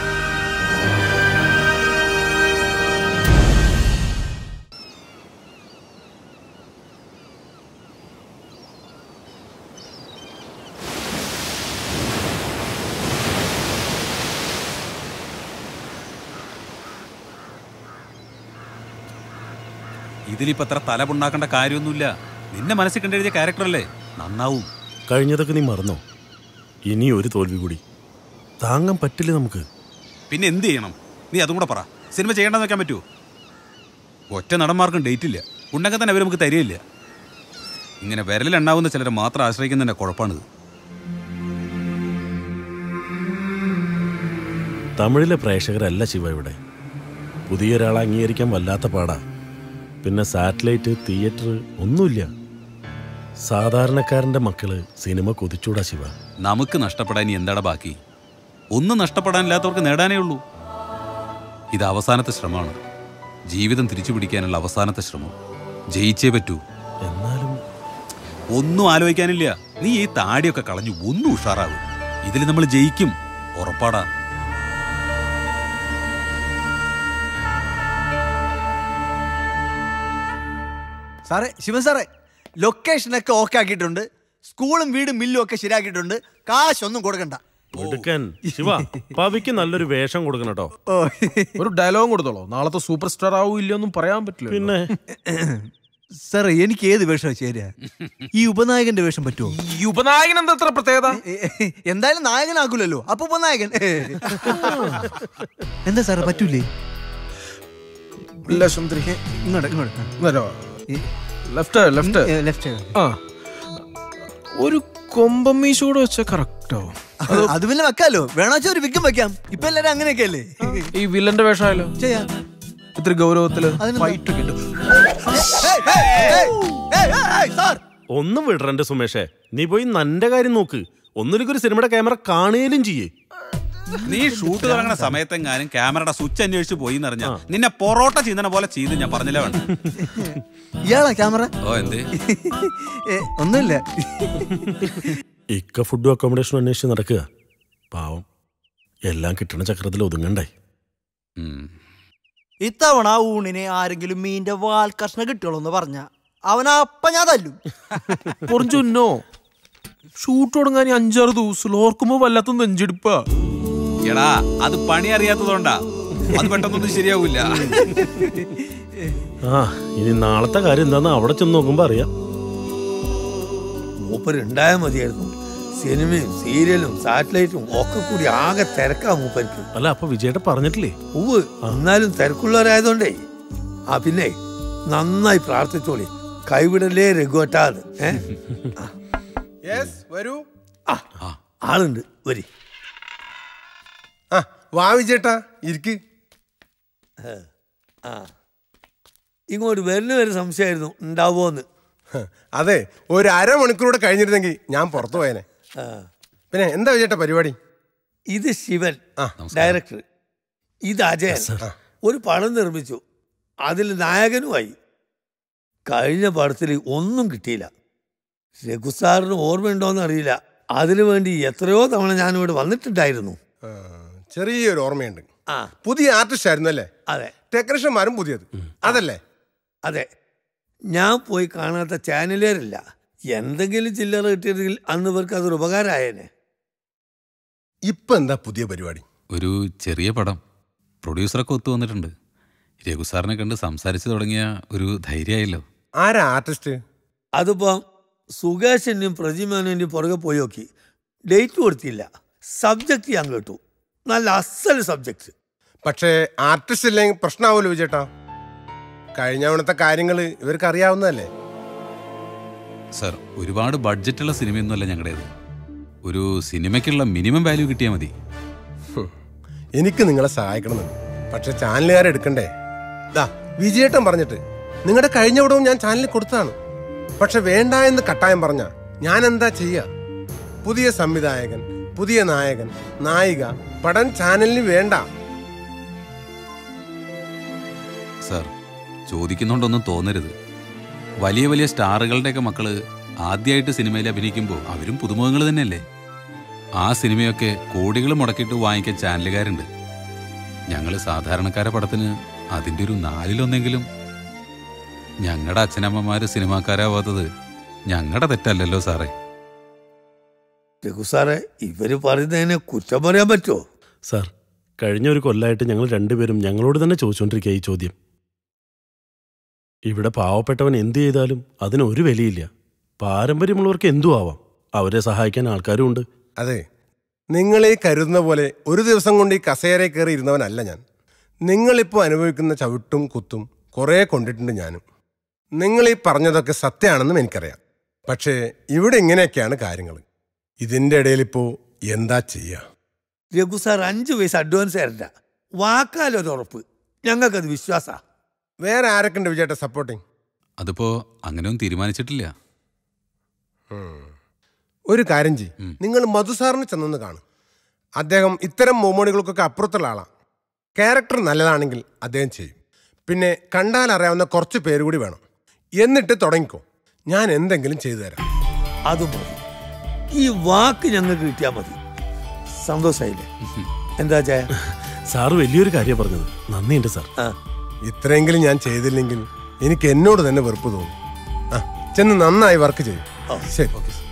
ഇതിലിപ്പോ അത്ര തലപുണ്ണാക്കേണ്ട കാര്യമൊന്നുമില്ല നിന്നെ മനസ്സിൽ കണ്ടെഴുതിയ ക്യാരക്ടറല്ലേ നന്നാവും കഴിഞ്ഞതൊക്കെ നീ മറന്നോ ഇനി ഒരു തോൽവി കൂടി താങ്ങാൻ പറ്റില്ല നമുക്ക് പിന്നെ എന്ത് ചെയ്യണം നീ അതും കൂടെ പറ സിനിമ ചെയ്യേണ്ടെന്ന് വെക്കാൻ പറ്റുമോ ഒറ്റ നടന്മാർക്കും ഡേറ്റ് ഇല്ല ഉണ്ടെങ്കിൽ തന്നെ അവർ നമുക്ക് തരികയില്ല ഇങ്ങനെ വിരലിലുണ്ടാവുന്ന ചിലരെ മാത്രം ആശ്രയിക്കുന്നതിന്റെ കുഴപ്പമാണിത് തമിഴിലെ പ്രേക്ഷകരല്ല ശിവ ഇവിടെ പുതിയ ഒരാളെ അംഗീകരിക്കാൻ വല്ലാത്ത പാടാ പിന്നെ സാറ്റലൈറ്റ് തിയേറ്റർ ഒന്നുമില്ല സാധാരണക്കാരന്റെ മക്കള് സിനിമ കൊതിച്ചൂടാ ശിവ നമുക്ക് നഷ്ടപ്പെടാൻ ഇനി എന്താടാ ബാക്കി ഒന്നും നഷ്ടപ്പെടാനില്ലാത്തവർക്ക് നേടാനേ ഉള്ളൂ ഇത് അവസാനത്തെ ശ്രമമാണ് ജീവിതം തിരിച്ചു പിടിക്കാനുള്ള അവസാനത്തെ ശ്രമം ജയിച്ചേ പറ്റൂ എന്നാലും ഒന്നും ആലോചിക്കാനില്ല നീ ഈ താടിയൊക്കെ കളഞ്ഞു ഒന്നും ഉഷാറാവും ഇതിൽ നമ്മൾ ജയിക്കും ഉറപ്പാടാ സാറേ ശിവൻ സാറേ ലൊക്കേഷനൊക്കെ ഓക്കെ ആക്കിയിട്ടുണ്ട് സ്കൂളും വീടും മില്ലും ഒക്കെ ശരിയാക്കിയിട്ടുണ്ട് കാശൊന്നും കൊടുക്കണ്ട മിടുക്കൻ ശിവ പവിക്ക് നല്ലൊരു വേഷം കൊടുക്കണം കേട്ടോ ഒരു ഡയലോഗ് കൊടുത്തോളൂ നാളത്തെ സൂപ്പർ സ്റ്റാർ ആവും ഇല്ലയൊന്നും പറയാൻ പറ്റില്ല പിന്നെ സാറേ എനിക്ക് ഏത് വേഷം ചേരുക ഈ ഉപനായകന്റെ വേഷം പറ്റുമോ ഈ ഉപനായകൻ എന്താ അത്ര പ്രത്യേകത എന്തായാലും നായകനാക്കൂലല്ലോ അപ്പൊ ഉപനായകൻ എന്താ സാറേ പറ്റൂലേ ഇങ്ങോട്ട് ഇങ്ങോട്ട് ലെഫ്റ്റ് ലെഫ്റ്റ് ലെഫ്റ്റ് ആ ഒരു കൊമ്പമ്മീശ കൂടെ വെച്ചാൽ കറക്റ്റോ അത് പിന്നെ വെക്കാലോ വേണാച്ച ഒരു വിക്കും വെക്കാം ഇപ്പൊ എല്ലാരും അങ്ങനെയൊക്കെ അല്ലേ ഈ വില്ലന്റെ വേഷമായാലോ ചെയ്യാം ഇത്തിരി ഗൗരവത്തില് അതിനെന്താ? ഫൈറ്റ് ഒക്കെ ഉണ്ട് ഒന്നും വിടറന്റെ സുമേഷേ നീ പോയി നന്റെ കാര്യം നോക്ക് ഒന്നിലേക്ക് ഒരു സിനിമയുടെ ക്യാമറ കാണുകയും ചെയ്യേ നീ ഷൂട്ട് തുടങ്ങുന്ന സമയത്തെങ്ങാനും ക്യാമറയുടെ സ്വിച്ച് അന്വേഷിച്ച് പോയി എന്നറിഞ്ഞ നിന്നെ പൊറോട്ട ചെയ്യുന്ന പോലെ ചെയ്ത് ഞാൻ പറഞ്ഞില്ല വേണ്ട ഇയാളാ ക്യാമറ ഓ എന്തേ ഒന്നുമില്ല ഇക്ക ഫുഡും അക്കോമഡേഷനും അന്വേഷിച്ച് നടക്കുക പാവം എല്ലാം കിട്ടണ ചക്രത്തിൽ ഒതുങ്ങണ്ടേ ഇത്തവണ ആ ഊണിന് ആരെങ്കിലും മീന്റെ വാൽ കഷ്ണം കിട്ടുള്ളൂ എന്ന് പറഞ്ഞ അവൻ അപ്പ ഞാൻ തല്ലും പൊറിഞ്ചുന്നോ ഷൂട്ട് തുടങ്ങാൻ ഈ അഞ്ചാറ് ദിവസം ഓർക്കുമ്പോ വല്ലാത്ത നെഞ്ചെടുപ്പാ എടാ അത് പണി അറിയാത്തതുകൊണ്ടാ അത് പെട്ടെന്നൊന്നും ശരിയാവൂല ആ ഇനി നാളത്തെ കാര്യം എന്താന്ന് അവിടെ ചെന്ന് നോക്കുമ്പോ അറിയാം മൂപ്പരുണ്ടായാൽ മതിയായിരുന്നു സിനിമയും സീരിയലും സാറ്റലൈറ്റും ഒക്കെ കൂടി ആകെ തിരക്കാ മൂപ്പർക്ക് അല്ല അപ്പൊ വിജയേട്ട പറഞ്ഞിട്ടില്ലേ ഉവ് എന്നാലും തിരക്കുള്ളവരായതുകൊണ്ടേ ആ പിന്നെ നന്നായി പ്രാർത്ഥിച്ചോളി കൈവിടലേ രഘുവട്ടാന്ന് ഏ യെസ് വരൂ ആളുണ്ട് വരി ആ വാ വിജേട്ടാ ഇരിക്ക് ആ ഇങ്ങോട്ട് വരുന്ന വരെ സംശയമായിരുന്നു ഉണ്ടാവുമോന്ന് അതെ ഒരു അരമണിക്കൂറൂടെ കഴിഞ്ഞിരുന്നെങ്കിൽ ഞാൻ പുറത്തു പോയേനെ ആ. പിന്നെ എന്താ വിജേട്ടാ പരിപാടി ഇത് ശിവൻ ഡയറക്ടർ ഇത് അജയൻ ഒരു പടം നിർമ്മിച്ചു അതിൽ നായകനുമായി കഴിഞ്ഞ പടത്തിൽ ഒന്നും കിട്ടിയില്ല രഘുസാറിന് ഓർമ്മയുണ്ടോന്ന് അറിയില്ല അതിനു വേണ്ടി എത്രയോ തവണ ഞാനിവിടെ വന്നിട്ടുണ്ടായിരുന്നു ആ, ചെറിയൊരു ഓർമ്മയുണ്ട് ആ പുതിയ ആർട്ടിസ്റ്റ് ആയിരുന്നു അല്ലേ അതെ ടെക്നീഷ്യന്മാരും പുതിയത് അതല്ലേ അതെ ഞാൻ പോയി കാണാത്ത ചാനലുകാരില്ല എന്തെങ്കിലും ചില്ലറ കിട്ടിയതെങ്കിൽ അന്ന് ഇവർക്ക് അതൊരു ഉപകാരമായേനെ ഇപ്പൊ എന്താ പുതിയ പരിപാടി ഒരു ചെറിയ പടം പ്രൊഡ്യൂസറൊക്കെ ഒത്തു വന്നിട്ടുണ്ട് രഘു സാറിനെ കണ്ട് സംസാരിച്ചു തുടങ്ങിയ ഒരു ധൈര്യമായല്ലോ ആരാ ആർട്ടിസ്റ്റ് അതിപ്പോ സുകേഷിൻ്റെയും പ്രജിമാനൻ്റെയും പുറകെ പോയി നോക്കി ഡേറ്റ് കൊടുത്തില്ല സബ്ജക്റ്റ് ഞാൻ കേട്ടു നല്ല അസൽ സബ്ജക്റ്റ് പക്ഷേ ആർട്ടിസ്റ്റ് ഇല്ലെങ്കിൽ പ്രശ്നമാവുമല്ലോ വിജേട്ടാ കഴിഞ്ഞ തവണത്തെ കാര്യങ്ങൾ ഇവർക്ക് അറിയാവുന്നതല്ലേ സാർ ഒരുപാട് ബഡ്ജറ്റുള്ള സിനിമയൊന്നുമല്ല ഞങ്ങളുടേത് ഒരു സിനിമയ്ക്കുള്ള മിനിമം വാല്യൂ കിട്ടിയാൽ മതി ഹും. എനിക്ക് നിങ്ങളെ സഹായിക്കണമെന്നുണ്ട് പക്ഷെ ചാനലുകാരെ എടുക്കണ്ടേ ദാ വിജയേട്ടൻ പറഞ്ഞിട്ട് നിങ്ങളുടെ കഴിഞ്ഞ വിടവും ഞാൻ ചാനലിൽ കൊടുത്തതാണ് പക്ഷെ വേണ്ട എന്ന് കട്ടായം പറഞ്ഞ ഞാൻ എന്താ ചെയ്യുക പുതിയ സംവിധായകൻ പുതിയ നായകൻ നായിക പടം ചാനലിന് വേണ്ട സാർ ചോദിക്കുന്നുണ്ടൊന്നും തോന്നരുത് വലിയ വലിയ സ്റ്റാറുകളുടെയൊക്കെ മക്കള് ആദ്യമായിട്ട് സിനിമയിൽ അഭിനയിക്കുമ്പോൾ അവരും പുതുമുഖങ്ങൾ തന്നെയല്ലേ ആ സിനിമയൊക്കെ കോടികൾ മുടക്കിയിട്ട് വാങ്ങിക്കാൻ ചാനലുകാരുണ്ട് ഞങ്ങൾ സാധാരണക്കാരെ പടത്തിന് അതിൻ്റെ ഒരു നാലിലൊന്നെങ്കിലും ഞങ്ങളുടെ അച്ഛനമ്മമാര് സിനിമാക്കാരാവാത്തത് ഞങ്ങളുടെ തെറ്റല്ലല്ലോ സാറേ രഘു സാറേ ഇവര് പറയുന്നതിനെ കുറ്റം പറയാൻ പറ്റുമോ സാർ കഴിഞ്ഞ ഒരു കൊല്ലമായിട്ട് ഞങ്ങൾ രണ്ടുപേരും ഞങ്ങളോട് തന്നെ ചോദിച്ചുകൊണ്ടിരിക്കുക ഈ ചോദ്യം ഇവിടെ പാവപ്പെട്ടവൻ എന്ത് ചെയ്താലും അതിന് ഒരു വിലയില്ല പാരമ്പര്യമുള്ളവർക്ക് എന്തു ആവാം അവരെ സഹായിക്കാൻ ആൾക്കാരും ഉണ്ട് അതെ നിങ്ങളീ കരുതുന്ന പോലെ ഒരു ദിവസം കൊണ്ട് ഈ കസേരയിൽ കയറി ഇരുന്നവനല്ല ഞാൻ നിങ്ങളിപ്പോൾ അനുഭവിക്കുന്ന ചവിട്ടും കുത്തും കുറേ കൊണ്ടിട്ടുണ്ട് ഞാനും നിങ്ങൾ ഈ പറഞ്ഞതൊക്കെ സത്യമാണെന്നും എനിക്കറിയാം പക്ഷേ ഇവിടെ ഇങ്ങനെയൊക്കെയാണ് കാര്യങ്ങൾ ഇതിൻ്റെ ഇടയിലിപ്പോൾ എന്താ ചെയ്യുക രഘു സാർ അഞ്ച് പൈസ അഡ്വാൻസ് തരണ്ട വാക്കാലൊരു ഉറപ്പ് ഞങ്ങൾക്കത് വിശ്വാസ വേറെ ആരൊക്കെ ഉണ്ട് വിജയേട്ട സപ്പോർട്ടിങ് അതിപ്പോ അങ്ങനെയൊന്നും തീരുമാനിച്ചിട്ടില്ല ഒരു കാര്യം ചെയ്യും നിങ്ങൾ മധുസാറിനെ ചെന്നൊന്ന് കാണും അദ്ദേഹം ഇത്തരം മോമോണികൾക്കൊക്കെ അപ്പുറത്തുള്ള ആളാണ് ക്യാരക്ടർ നല്ലതാണെങ്കിൽ അദ്ദേഹം ചെയ്യും പിന്നെ കണ്ടാൽ അറിയാവുന്ന കുറച്ച് പേര് കൂടി വേണം എന്നിട്ട് തുടങ്ങിക്കോ ഞാൻ എന്തെങ്കിലും ചെയ്തു തരാം അത് മതി ഈ വാക്ക് ഞങ്ങൾക്ക് കിട്ടിയാൽ മതി സന്തോഷായില്ലേ എന്താ ചായ സാറ് വലിയൊരു കാര്യം പറഞ്ഞത് നന്ദിയുണ്ട് സാർ ഇത്രയെങ്കിലും ഞാൻ ചെയ്തില്ലെങ്കിൽ എനിക്ക് എന്നോട് തന്നെ വെറുപ്പ് തോന്നും ആ ചെന്ന് നന്നായി വർക്ക് ചെയ്യും ശരി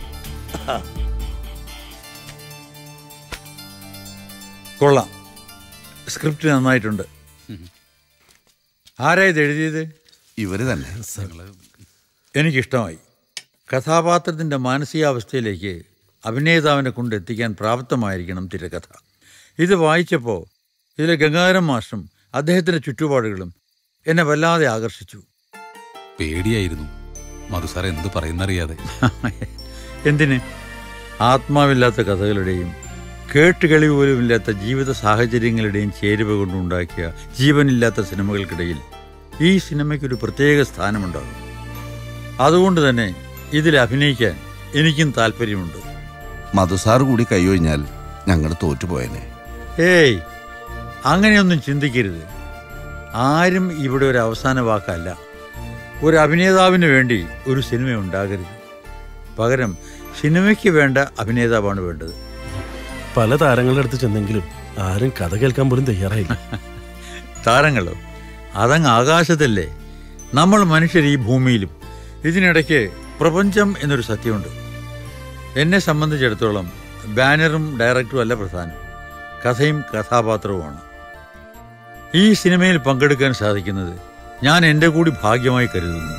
കൊള്ളാം സ്ക്രിപ്റ്റ് നന്നായിട്ടുണ്ട് ആരാ ഇത് എഴുതിയത് ഇവര് തന്നെ എനിക്കിഷ്ടമായി കഥാപാത്രത്തിൻ്റെ മാനസികാവസ്ഥയിലേക്ക് അഭിനേതാവിനെ കൊണ്ട് എത്തിക്കാൻ പ്രാപ്തമായിരിക്കണം തിരക്കഥ ഇത് വായിച്ചപ്പോൾ ഇതിലെ ഗംഗാധരൻ മാഷും അദ്ദേഹത്തിൻ്റെ ചുറ്റുപാടുകളും എന്നെ വല്ലാതെ ആകർഷിച്ചു പേടിയായിരുന്നു മധുസാർ എന്ത് പറയുന്നറിയാതെ എന്തിന് ആത്മാവില്ലാത്ത കഥകളുടെയും കേട്ടുകളി പോലുമില്ലാത്ത ജീവിത സാഹചര്യങ്ങളുടെയും ചേരുവ കൊണ്ടുണ്ടാക്കിയ ജീവനില്ലാത്ത സിനിമകൾക്കിടയിൽ ഈ സിനിമയ്ക്കൊരു പ്രത്യേക സ്ഥാനമുണ്ടാകും അതുകൊണ്ട് തന്നെ ഇതിൽ അഭിനയിക്കാൻ എനിക്കും താല്പര്യമുണ്ട് മധുസാർ കൂടി കൈയൊഴിഞ്ഞാൽ ഞങ്ങൾ തോറ്റുപോയനെ ഏയ് അങ്ങനെയൊന്നും ചിന്തിക്കരുത് ആരും ഇവിടെ ഒരു അവസാന വാക്കല്ല ഒരു അഭിനേതാവിന് വേണ്ടി ഒരു സിനിമ ഉണ്ടാകരുത് പകരം സിനിമയ്ക്ക് വേണ്ട അഭിനേതാവാണ് വേണ്ടത് പല താരങ്ങളുടെ അടുത്ത് ചെന്നെങ്കിലും ആരും കഥ കേൾക്കാൻ പോലും തയ്യാറായില്ല താരങ്ങളോ അതങ്ങ് ആകാശത്തല്ലേ നമ്മൾ മനുഷ്യർ ഈ ഭൂമിയിലും ഇതിനിടയ്ക്ക് പ്രപഞ്ചം എന്നൊരു സത്യമുണ്ട് എന്നെ സംബന്ധിച്ചിടത്തോളം ബാനറും ഡയറക്ടറും അല്ല പ്രധാനം കഥയും കഥാപാത്രവുമാണ് ഈ സിനിമയിൽ പങ്കെടുക്കാൻ സാധിക്കുന്നത് ഞാൻ എൻ്റെ കൂടി ഭാഗ്യമായി കരുതുന്നു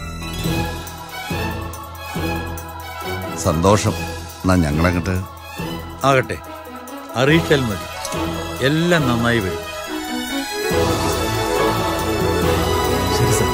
സന്തോഷം എന്നാ ഞങ്ങളങ്ങട്ട് ആകട്ടെ അറിയിച്ചാൽ മതി എല്ലാം നന്നായി വരും ശരി സാർ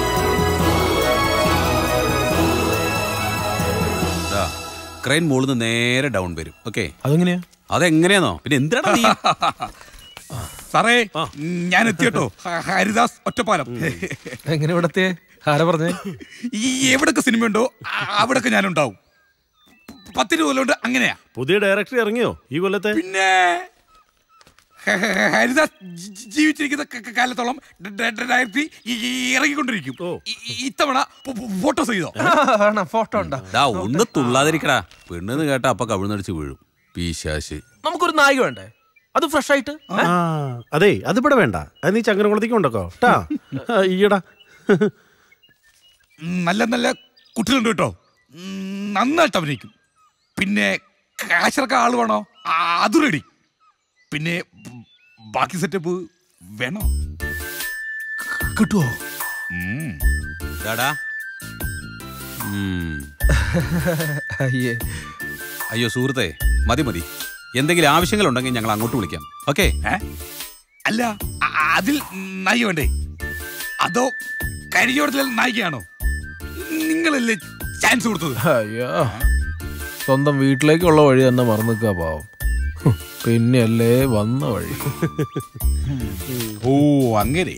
ദാ, ക്രെയിൻ മുകളിൽ നിന്ന് നേരെ ഡൗൺ വരും ഓക്കെ അതെങ്ങനെയാ അതെങ്ങനെയാന്നോ പിന്നെ എന്തിനാ നീ സാറേ ഞാൻ എത്തിയട്ടോ ഹരിദാസ് ഒറ്റപ്പാലം എങ്ങനെ ഇവിടത്തെ ആരാ പറഞ്ഞേ ഈ എവിടൊക്കെ സിനിമയുണ്ടോ ആ- അവിടൊക്കെ ഞാനുണ്ടാവും പത്ത് രൂപ കൊണ്ട് അങ്ങനെയാ പുതിയ ഡയറക്ടർ ഇറങ്ങിയോ ഈ കൊല്ലത്തെ പിന്നെ ഹ- ഹ- ഹരിദാസ് ജി- ജി- ജീവിച്ചിരിക്കുന്ന ക- ക- കാലത്തോളം ഡ- ഡ- ഡ- ഡയറക്ടർ ഈ- ഈ ഇറങ്ങിക്കൊണ്ടിരിക്കും ഈ- ഈ- ഇത്തവണ ഫോട്ടോസ് ചെയ്തോ ഫോട്ടോ ഉണ്ടോ ഡാ ഒന്ന് തുള്ളാതിരിക്കടാ പെണ്ണെന്ന് കേട്ടാ അപ്പൊ കവിഴ്ന്നടിച്ച് വീഴും പീശാശ് നമുക്കൊരു നായിക വേണ്ടേ അത് ഫ്രഷ് ആയിട്ട് ആ അതെ അതിവിടെ വേണ്ട അത് നീ ചങ്ങനകുളത്തേക്ക് ഉണ്ടോ ട്ടാ ഈയടാ നല്ല നല്ല കുട്ടികളുണ്ട് കേട്ടോ ഉം, നന്നായിട്ട് അഭിനയിക്കും പിന്നെ കാശിറക്ക ആള് വേണോ ആ, അത് റെഡി പിന്നെ ബ- ബാക്കി സെറ്റപ്പ് വേണോ കിട്ടുവോ ഡാടാ ഉം. അയ്യേ അയ്യോ സുഹൃത്തെ മതി മതി എന്തെങ്കിലും ആവശ്യങ്ങളുണ്ടെങ്കിൽ ഞങ്ങൾ അങ്ങോട്ട് വിളിക്കാം ഓക്കെ അല്ല അ- അതിൽ നായിക വേണ്ടേ അതോ കരിയോടത്തിൽ നായികയാണോ നിങ്ങളല്ലേ ചാൻസ് കൊടുത്തത് അയ്യോ സ്വന്തം വീട്ടിലേക്കുള്ള വഴി തന്നെ മറന്നു നിൽക്കുക പാവം ഹും, പിന്നെയല്ലേ വന്ന വഴി ഓ അങ്ങനെ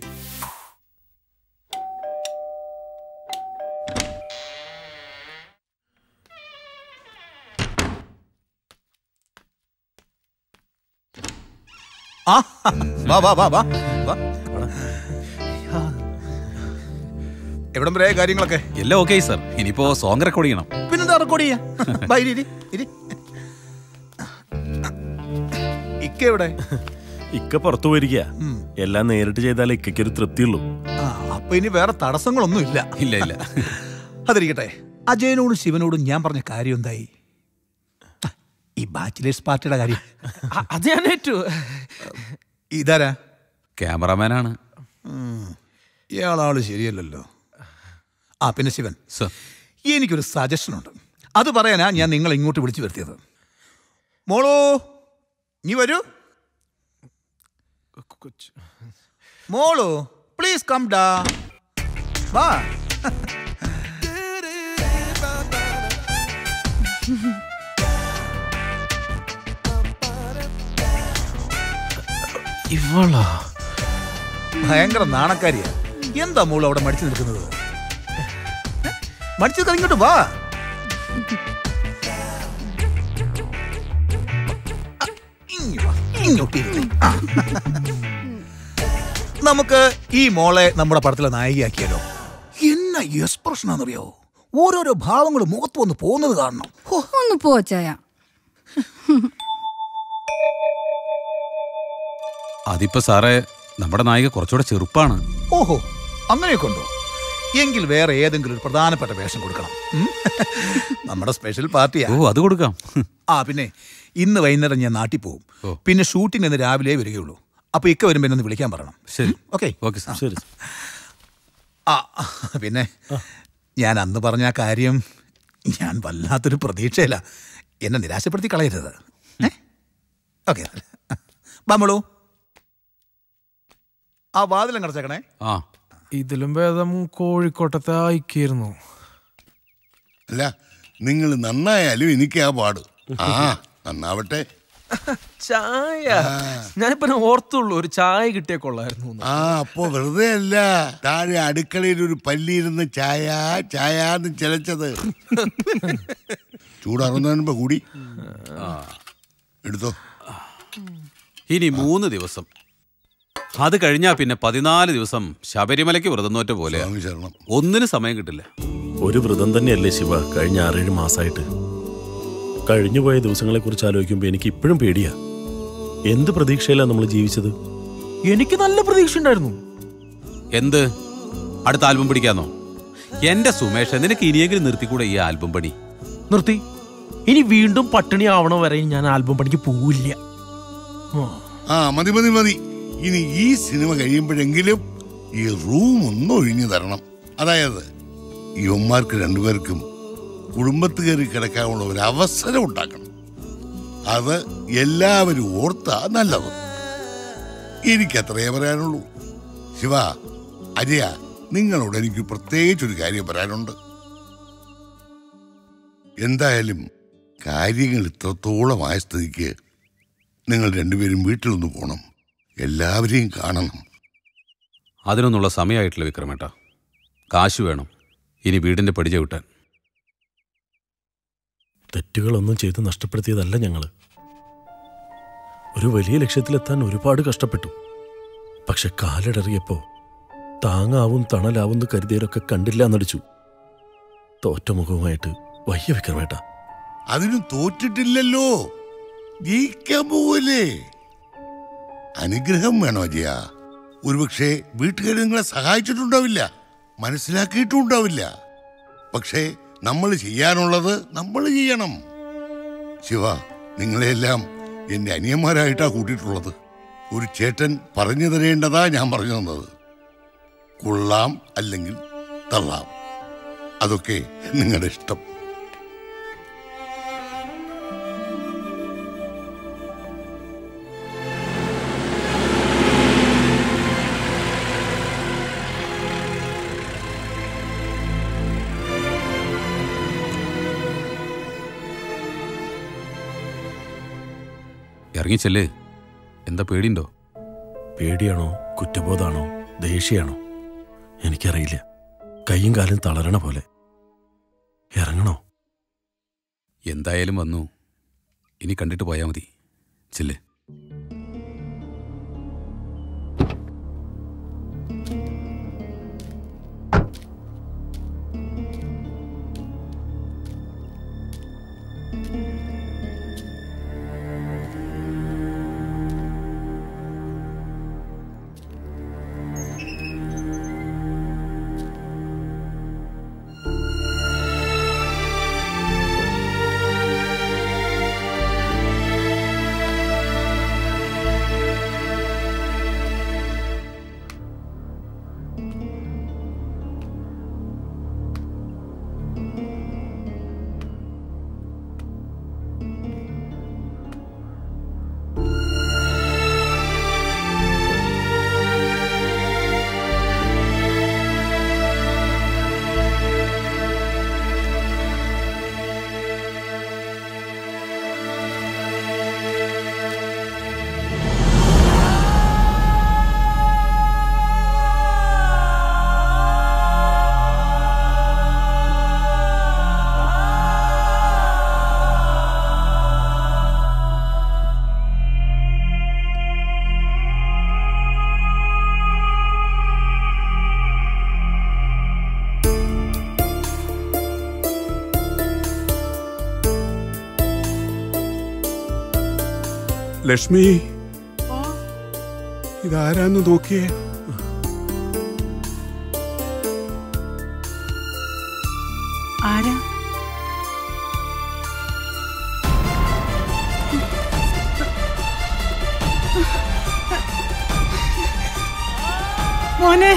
ആ വാ വാ വാ വാ വാ. എവിടം വരെ കാര്യങ്ങളൊക്കെ എല്ലാം ഓക്കെ സർ ഇനിയിപ്പോ സോങ് റെക്കോർഡ് ചെയ്യണം പിന്നെന്താ റെക്കോർഡ് ചെയ്യാ വാ, ഇരി, ഇരി, ഇരി. ഇക്ക എവിടെ ഇക്ക പുറത്തു പോയിരിക്കുക എല്ലാം നേരിട്ട് ചെയ്താലേ ഇക്കൊരു തൃപ്തിയുള്ളൂ ആ അപ്പൊ ഇനി വേറെ തടസ്സങ്ങളൊന്നും ഇല്ല ഇല്ല ഇല്ല അതിരിക്കട്ടെ അജയനോടും ശിവനോടും ഞാൻ പറഞ്ഞ കാര്യം എന്തായി ഈ ബാച്ചിലേഴ്സ് പാർട്ടിയുടെ കാര്യം അത് ഞാൻ ഏറ്റു ഇതാരാ ക്യാമറാമാനാണ് ഉം. ഇയാളാള് ശരിയല്ലല്ലോ ആ പിന്നെ ശിവൻ സർ എനിക്കൊരു സജഷൻ ഉണ്ട് അത് പറയാനാ ഞാൻ നിങ്ങളെ ഇങ്ങോട്ട് വിളിച്ചു വരുത്തിയത് മോളോ നീ വരൂ മോളോ പ്ലീസ് കം ഡാ വാ ഇവളാ ഭയങ്കര നാണക്കാരിയാ എന്താ മോള് അവിടെ മടിച്ചു നിൽക്കുന്നത് മടിച്ചു നിൽക്കാതെ ഇങ്ങോട്ട് വാ ഇങ്ങ് വാ, ഇങ്ങോട്ട് ഇരുന്നേ. ആ. നമുക്ക് ഈ മോളെ നമ്മുടെ പടത്തിലെ നായികയാക്കിയാലോ എന്നാ എക്സ്പ്രഷൻ ആണെന്നറിയോ ഓരോരോ ഭാവങ്ങൾ മുഖത്ത് വന്ന് പോകുന്നത് കാണണം ഒന്ന് പോച്ചായ അതിപ്പോ സാറേ നമ്മുടെ നായിക കുറച്ചുകൂടെ ചെറുപ്പാണ് ഓഹോ അങ്ങനെയൊക്കെ ഉണ്ടോ എങ്കിൽ വേറെ ഏതെങ്കിലും ഒരു പ്രധാനപ്പെട്ട വേഷം കൊടുക്കണം ഉം? നമ്മുടെ സ്പെഷ്യൽ പാർട്ടിയാ ഓ അത് കൊടുക്കാം ആ പിന്നെ ഇന്ന് വൈകുന്നേരം ഞാൻ നാട്ടിൽ പോകും പിന്നെ ഷൂട്ടിംഗ് ഇന്ന് രാവിലെ വരികയുള്ളൂ അപ്പൊ ഇക്ക വരുമ്പോ എന്നെ ഒന്ന് വിളിക്കാൻ പറയണം ശരി ഓക്കെ ഓക്കെ സാർ ശരി ആ പിന്നെ ഞാൻ അന്ന് പറഞ്ഞ ആ കാര്യം ഞാൻ വല്ലാത്തൊരു പ്രതീക്ഷയില്ല എന്നെ നിരാശപ്പെടുത്തി കളയരുത് ഓക്കെ ബാമളൂ ആ വാതിലും കടച്ചേക്കണേ ആ ഇതിലും ഭേദം കോഴിക്കോട്ടത്തെ അയക്കായിരുന്നു അല്ല നിങ്ങൾ നന്നായാലും എനിക്ക് ആ പാട് ആ നന്നാവട്ടെ ചായ ഞാനിപ്പോ ഓർത്തുള്ളൂ ഒരു ചായ കിട്ടിയ കൊള്ളായിരുന്നു എന്ന്. ആ അപ്പോ വെറുതെ അല്ല താഴെ അടുക്കളയിൽ ഒരു പല്ലിയിരുന്ന് ചായ ചായ എന്ന് ചിലച്ചത് ചൂടാറുന്നതിന് മുമ്പ് കൂടി എടുത്തോ ഇനി മൂന്ന് ദിവസം അത് കഴിഞ്ഞാ പിന്നെ പതിനാല് ദിവസം ശബരിമലയ്ക്ക് വ്രതം നോറ്റ പോലെ ഒന്നിനും സമയം കിട്ടില്ല ഒരു വ്രതം തന്നെയല്ലേ ശിവ കഴിഞ്ഞ ആറേഴ് മാസമായിട്ട് കഴിഞ്ഞുപോയ ദിവസങ്ങളെക്കുറിച്ച് ആലോചിക്കുമ്പോൾ എനിക്ക് ഇപ്പോഴും പേടിയാ എന്ത് പ്രതീക്ഷയിലാണ് നമ്മൾ ജീവിച്ചത് എനിക്ക് നല്ല പ്രതീക്ഷ ഉണ്ടായിരുന്നു എന്ത് അടുത്ത ആൽബം പിടിക്കാന്നോ എന്റെ സുമേഷ് നിനക്ക് ഇനിയെങ്കിലും നിർത്തിക്കൂടെ ഈ ആൽബം പണി നിർത്തി ഇനി വീണ്ടും പട്ടിണി ആവണ വരെ ഞാൻ ആൽബം പണിക്ക് പോവില്ല ആ മതി മതി മതി ഇനി ഈ സിനിമ കഴിയുമ്പോഴെങ്കിലും ഈ റൂം ഒന്ന് ഒഴിഞ്ഞു തരണം അതായത് യുവന്മാർക്ക് രണ്ടുപേർക്കും കുടുംബത്ത് കയറി കിടക്കാനുള്ള ഒരു അവസരം ഉണ്ടാക്കണം അത് എല്ലാവരും ഓർത്താ നല്ലത് എനിക്കത്രയേ പറയാനുള്ളൂ ശിവ അജയ നിങ്ങളോട് എനിക്ക് പ്രത്യേകിച്ചൊരു കാര്യം പറയാനുണ്ട് എന്തായാലും കാര്യങ്ങൾ ഇത്രത്തോളമായ സ്ഥിതിക്ക് നിങ്ങൾ രണ്ടുപേരും വീട്ടിലൊന്ന് പോകണം എല്ലാവരെയും കാണണം അതിനൊന്നുള്ള സമയമായിട്ടില്ല വിക്രമേട്ട കാശ് വേണം ഇനി വീടിന്റെ പടി ചവിട്ടാൻ തെറ്റുകളൊന്നും ചെയ്ത് നഷ്ടപ്പെടുത്തിയതല്ല ഞങ്ങൾ ഒരു വലിയ ലക്ഷ്യത്തിലെത്താൻ ഒരുപാട് കഷ്ടപ്പെട്ടു പക്ഷെ കാലിടറിയപ്പോ താങ്ങാവും തണലാവും എന്ന് കരുതിയവരൊക്കെ കണ്ടില്ല എന്നടിച്ചു തോറ്റമുഖവുമായിട്ട് വയ്യ വിക്രമേട്ട അതിനും തോറ്റിട്ടില്ലല്ലോ ജയിക്കാൻ പോവല്ലേ അനുഗ്രഹം വേണോ അജയ ഒരുപക്ഷെ വീട്ടുകാർ നിങ്ങളെ സഹായിച്ചിട്ടുണ്ടാവില്ല മനസ്സിലാക്കിയിട്ടും ഉണ്ടാവില്ല പക്ഷേ നമ്മൾ ചെയ്യാനുള്ളത് നമ്മൾ ചെയ്യണം ശിവ നിങ്ങളെല്ലാം എന്റെ അനിയന്മാരായിട്ടാ കൂട്ടിയിട്ടുള്ളത് ഒരു ചേട്ടൻ പറഞ്ഞു തരേണ്ടതാ ഞാൻ പറഞ്ഞു തന്നത് കൊള്ളാം അല്ലെങ്കിൽ തള്ളാം അതൊക്കെ നിങ്ങളുടെ ഇഷ്ടം ഇറങ്ങിച്ചെല്ലേ എന്താ പേടിയുണ്ടോ പേടിയാണോ കുറ്റബോധാണോ ദേഷ്യാണോ എനിക്കറിയില്ല കൈയും കാലും തളരണ പോലെ ഇറങ്ങണോ എന്തായാലും വന്നു ഇനി കണ്ടിട്ട് പോയാൽ മതി ചെല്ലേ ആ ലക്ഷ്മി ഇതാരാന്ന് നോക്കിയേ ആരാ മോനെ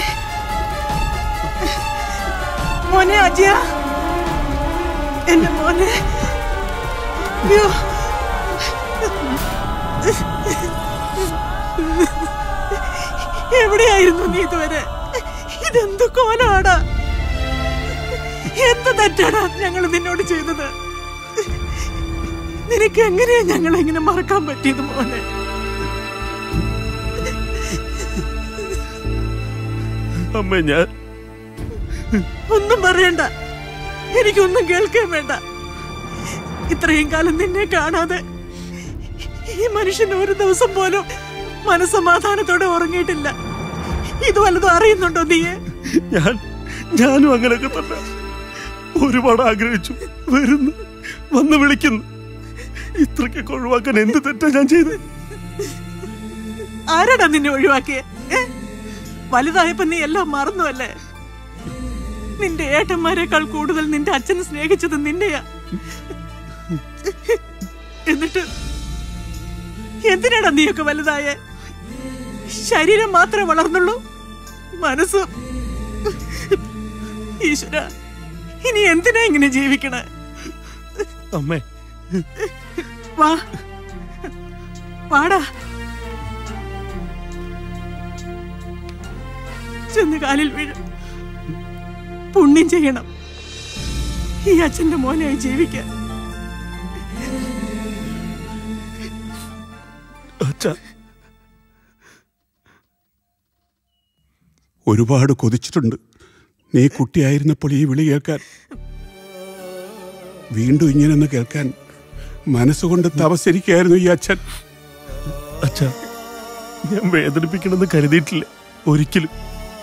മോനെ അജയ എന്റെ മോനെ അയ്യോ എവിടെയായിരുന്നു നീ ഇതുവരെ ഇതെന്ത് കോലമാടാ എന്ത് തെറ്റാടാ ഞങ്ങൾ നിന്നോട് ചെയ്തത് നിനക്ക് എങ്ങനെയാ ഞങ്ങൾ എങ്ങനെ മറക്കാൻ പറ്റിയത് മോനെ അമ്മ ഞാൻ ഒന്നും പറയണ്ട എനിക്കൊന്നും കേൾക്കാൻ വേണ്ട ഇത്രയും കാലം നിന്നെ കാണാതെ ഈ മനുഷ്യൻ ഒരു ദിവസം പോലും മനസമാധാനത്തോടെ ഉറങ്ങിയിട്ടില്ല ഇത് വല്ലതും അറിയുന്നുണ്ടോ നീയെ ഞാൻ ഞാനും അങ്ങനെയൊക്കെ തന്നെ ഒരുപാട് ആഗ്രഹിച്ചു വരുന്നു വന്ന് വിളിക്കുന്നു ഇത്രയ്ക്കൊക്കെ ഒഴിവാക്കാൻ എന്ത് തെറ്റാ ഞാൻ ചെയ്തത് ആരാടാ നിന്നെ ഒഴിവാക്കിയേ ഏ? വലുതായപ്പോ നീ എല്ലാം മറന്നു അല്ലേ നിന്റെ ഏട്ടന്മാരെക്കാൾ കൂടുതൽ നിന്റെ അച്ഛനെ സ്നേഹിച്ചത് നിന്നെയാ എന്നിട്ട് എന്തിനാടാ നീയൊക്കെ വലുതായേ ശരീരം മാത്രമേ വളർന്നുള്ളൂ മനസ്സ് ഈശ്വര ഇനി എന്തിനാ ഇങ്ങനെ ജീവിക്കണേ അമ്മേ വാ വാടാ ചെന്ന് കാലിൽ വീഴും പുണ്യം ചെയ്യണം ഈ അച്ഛന്റെ മോനായി ജീവിക്കാൻ അച്ഛാ ഒരുപാട് കൊതിച്ചിട്ടുണ്ട് നീ കുട്ടിയായിരുന്നപ്പോൾ ഈ വിളി കേൾക്കാൻ വീണ്ടും ഇങ്ങനെയൊന്ന് കേൾക്കാൻ മനസ്സുകൊണ്ട് തപസ്സരിക്കായിരുന്നു ഈ അച്ഛൻ അച്ഛാ ഞാൻ വേദനിപ്പിക്കണമെന്ന് കരുതിയിട്ടില്ല ഒരിക്കലും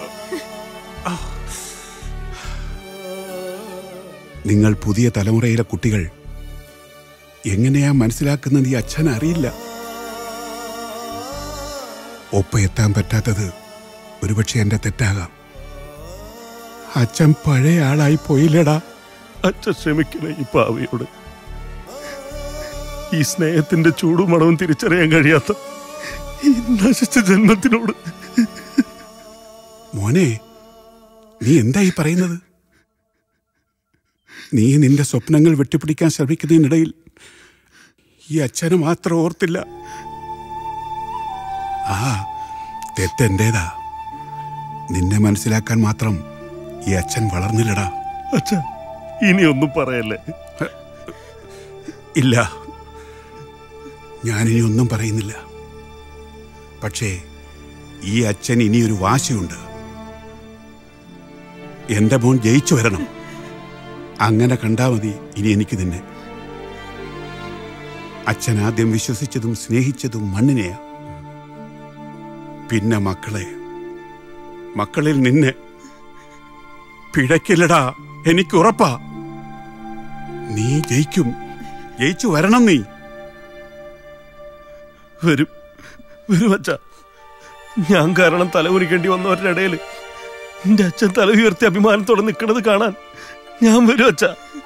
നിങ്ങൾ പുതിയ തലമുറയിലെ കുട്ടികൾ എങ്ങനെയാ മനസ്സിലാക്കുന്നത് ഈ അച്ഛൻ അറിയില്ല ഒപ്പം എത്താൻ പറ്റാത്തത് ഒരുപക്ഷെ എന്റെ തെറ്റാകാം അച്ഛൻ പഴയ ആളായി പോയില്ലടാ അച്ഛൻ ക്ഷമിക്കണേ ഈ പാവയോട് ഈ സ്നേഹത്തിന്റെ ചൂടും മണവും തിരിച്ചറിയാൻ കഴിയാത്ത ഈ നശിച്ച ജന്മത്തിനോട് മോനെ നീ എന്താ ഈ പറയുന്നത് നീ നിന്റെ സ്വപ്നങ്ങൾ വെട്ടിപ്പിടിക്കാൻ ശ്രമിക്കുന്നതിനിടയിൽ ഈ അച്ഛന് മാത്രം ഓർത്തില്ല ആ തെറ്റെന്റേതാ നിന്നെ മനസ്സിലാക്കാൻ മാത്രം ഈ അച്ഛൻ വളർന്നില്ലടാ അച്ഛ ഇനി ഒന്നും പറയല്ലേ ഇല്ല ഞാനിനി ഒന്നും പറയുന്നില്ല പക്ഷേ ഈ അച്ഛൻ ഇനിയൊരു വാശിയുണ്ട് എന്റെ മോൻ ജയിച്ചു വരണം അങ്ങനെ കണ്ടാ മതി ഇനി എനിക്ക് നിന്നെ അച്ഛൻ ആദ്യം വിശ്വസിച്ചതും സ്നേഹിച്ചതും മണ്ണിനെയാ പിന്നെ മക്കളെ മക്കളിൽ നിന്നെ പിഴക്കില്ലടാ എനിക്ക് ഉറപ്പാ നീ ജയിക്കും ജയിച്ചു വരണം നീ വരും വരും അച്ഛ ഞാൻ കാരണം തല ഉരിക്കേണ്ടി വന്നവരുടെ ഇടയിൽ എന്റെ അച്ഛൻ തല ഉയർത്തി അഭിമാനത്തോടെ നിൽക്കുന്നത് കാണാൻ ഞാൻ വരും അച്ഛ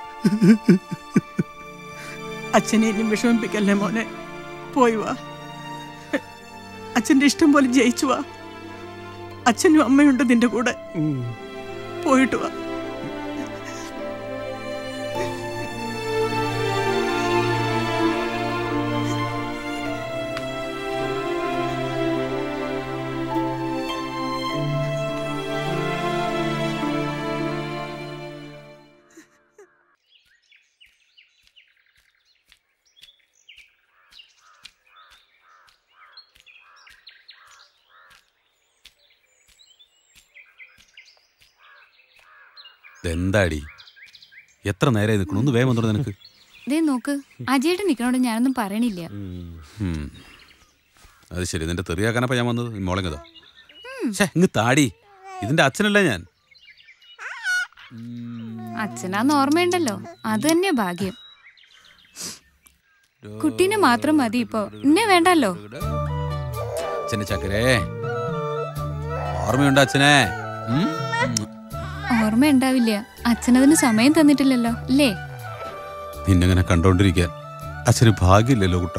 അച്ഛനെ ഇനി വിഷമിപ്പിക്കല്ലേ മോനെ പോയി വാ അച്ഛന്റെ ഇഷ്ടം പോലെ ജയിച്ചു വാ അച്ഛനും അമ്മയുണ്ട് നിന്റെ കൂടെ പോയിട്ട് വാ ഇതെന്താടി എത്ര നേരം നിൽക്കണം ഒന്ന് വേഗം വന്നോ നിനക്ക് ദേ നോക്ക് അജയുടെ നിൽക്കണോട് ഞാനൊന്നും പറയണില്ല ഉം. അത് ശരി നിന്റെ തെറിയാക്കാനപ്പ ഞാൻ വന്നത് മോളെങ്കതോ ഇങ്ങ് താടി ഇതിന്റെ അച്ഛനല്ല ഞാൻ അച്ഛനാന്ന് ഓർമ്മയുണ്ടല്ലോ അത് തന്നെയാ ഭാഗ്യം കുട്ടീനെ മാത്രം മതി ഇപ്പോ എന്നെ വേണ്ടല്ലോ അച്ഛന്റെ ചക്കരേ ഓർമ്മയുണ്ട് അച്ഛനെ ഉം? ഓർമ്മ ഉണ്ടാവില്ല അച്ഛനതിന് സമയം തന്നിട്ടില്ലല്ലോ അല്ലേ നിന്നെങ്ങനെ കണ്ടോണ്ടിരിക്കാൻ അച്ഛന് ഭാഗ്യമില്ലല്ലോ കുട്ട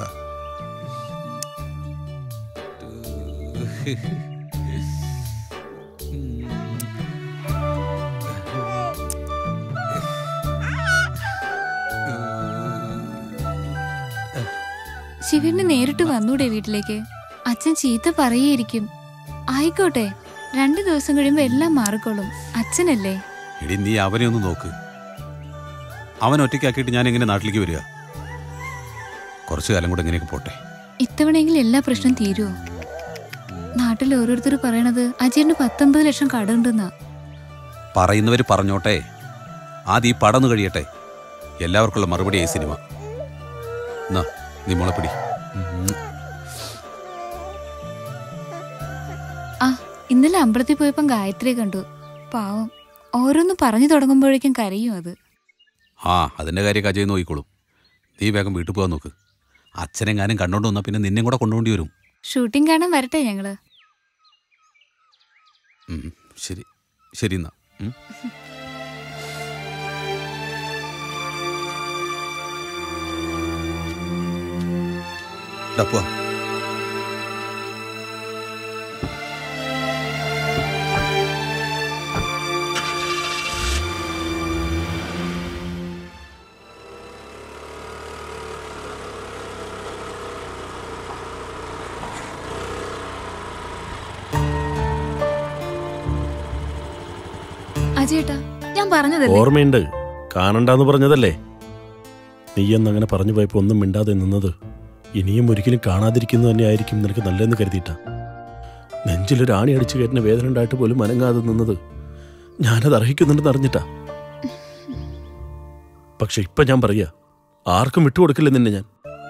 ശിവന് നേരിട്ട് വന്നൂടെ വീട്ടിലേക്ക് അച്ഛൻ ചീത്ത പറയേയിരിക്കും ആയിക്കോട്ടെ രണ്ടു ദിവസം കഴിയുമ്പോ എല്ലാം മാറിക്കോളും അച്ഛനല്ലേ എടി നീ അവനെ ഒന്ന് നോക്ക് അവൻ ഒറ്റയ്ക്കാക്കിയിട്ട് ഞാൻ എങ്ങനെ നാട്ടിലേക്ക് വരിക കുറച്ചു കാലം കൂടെ എങ്ങനെയൊക്കെ പോട്ടെ ഇത്തവണയെങ്കിലും എല്ലാ പ്രശ്നം തീരുവോ നാട്ടിൽ ഓരോരുത്തർ പറയണത് അജയന് പത്തൊമ്പത് ലക്ഷം കടമുണ്ടെന്നാ പറയുന്നവര് പറഞ്ഞോട്ടെ ആദ്യം ഈ പടന്നു കഴിയട്ടെ എല്ലാവർക്കുള്ള മറുപടിയായി സിനിമ എന്നാ നീ മോളെ പിടി ഉം. ആ ഇന്നലെ അമ്പലത്തിൽ പോയപ്പം ഗായത്രിയെ കണ്ടു പാവം ഓരോന്ന് പറഞ്ഞു തുടങ്ങുമ്പോഴേക്കും കരയും അത് ആ അതിന്റെ കാര്യമൊക്കെ അജയ് നോക്കിക്കോളും നീ വേഗം വീട്ടിൽ പോകാൻ നോക്ക് അച്ഛനെങ്ങാനും കണ്ടോണ്ട് വന്നാൽ പിന്നെ നിന്നെ കൂടെ കൊണ്ടുപോണ്ടി വരും ഷൂട്ടിംഗ് കാണാൻ വരട്ടെ ഞങ്ങള് ഉം, ശരി ശരി എന്നാ ഉം. ഡാ, പോവാം. അജയേട്ടാ ഞാൻ പറഞ്ഞതല്ലേ ഓർമ്മയുണ്ട് കാണണ്ടെന്ന് പറഞ്ഞതല്ലേ നീ എന്നങ്ങനെ പറഞ്ഞു പോയപ്പോ ഒന്നും മിണ്ടാതെ നിന്നത് ഇനിയും ഒരിക്കലും കാണാതിരിക്കുന്നത് തന്നെ ആയിരിക്കും നിനക്ക് നല്ലതെന്ന് കരുതിയിട്ടാ നെഞ്ചിലൊരു ആണി അടിച്ചു കയറ്റുന്ന വേദന ഉണ്ടായിട്ട് പോലും അനങ്ങാതെ നിന്നത് ഞാനത് അർഹിക്കുന്നുണ്ടെന്ന് അറിഞ്ഞിട്ടാ പക്ഷെ ഇപ്പൊ ഞാൻ പറയാ ആർക്കും വിട്ടുകൊടുക്കില്ല നിന്നെ ഞാൻ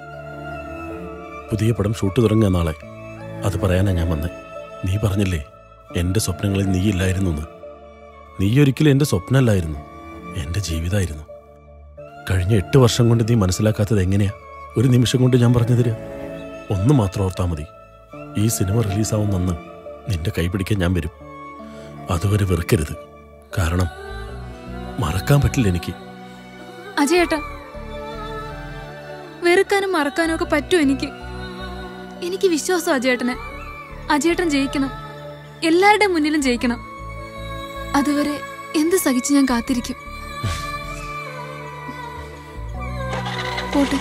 പുതിയ പടം ഷൂട്ട് തുടങ്ങുക നാളെ അത് പറയാനാ ഞാൻ വന്നേ നീ പറഞ്ഞില്ലേ എന്റെ സ്വപ്നങ്ങളിൽ നീ ഇല്ലായിരുന്നു എന്ന് നീ ഒരിക്കലും എന്റെ സ്വപ്നമല്ലായിരുന്നു എന്റെ ജീവിതമായിരുന്നു കഴിഞ്ഞ എട്ട് വർഷം കൊണ്ട് നീ മനസ്സിലാക്കാത്തത് എങ്ങനെയാ ഒരു നിമിഷം കൊണ്ട് ഞാൻ പറഞ്ഞു തരിക ഒന്ന് മാത്രം ഓർത്താ മതി ഈ സിനിമ റിലീസാവുന്ന അന്ന് നിന്റെ കൈ പിടിക്കാൻ ഞാൻ വരും അതുവരെ വെറുക്കരുത് കാരണം മറക്കാൻ പറ്റില്ല എനിക്ക് അജയേട്ടാ വെറുക്കാനും മറക്കാനും ഒക്കെ പറ്റും എനിക്ക് എനിക്ക് വിശ്വാസം അജയേട്ടനെ അജയേട്ടൻ ജയിക്കണം എല്ലാവരുടെ മുന്നിലും ജയിക്കണം അതുവരെ എന്ത് സഹിച്ച് ഞാൻ കാത്തിരിക്കും പോട്ടെ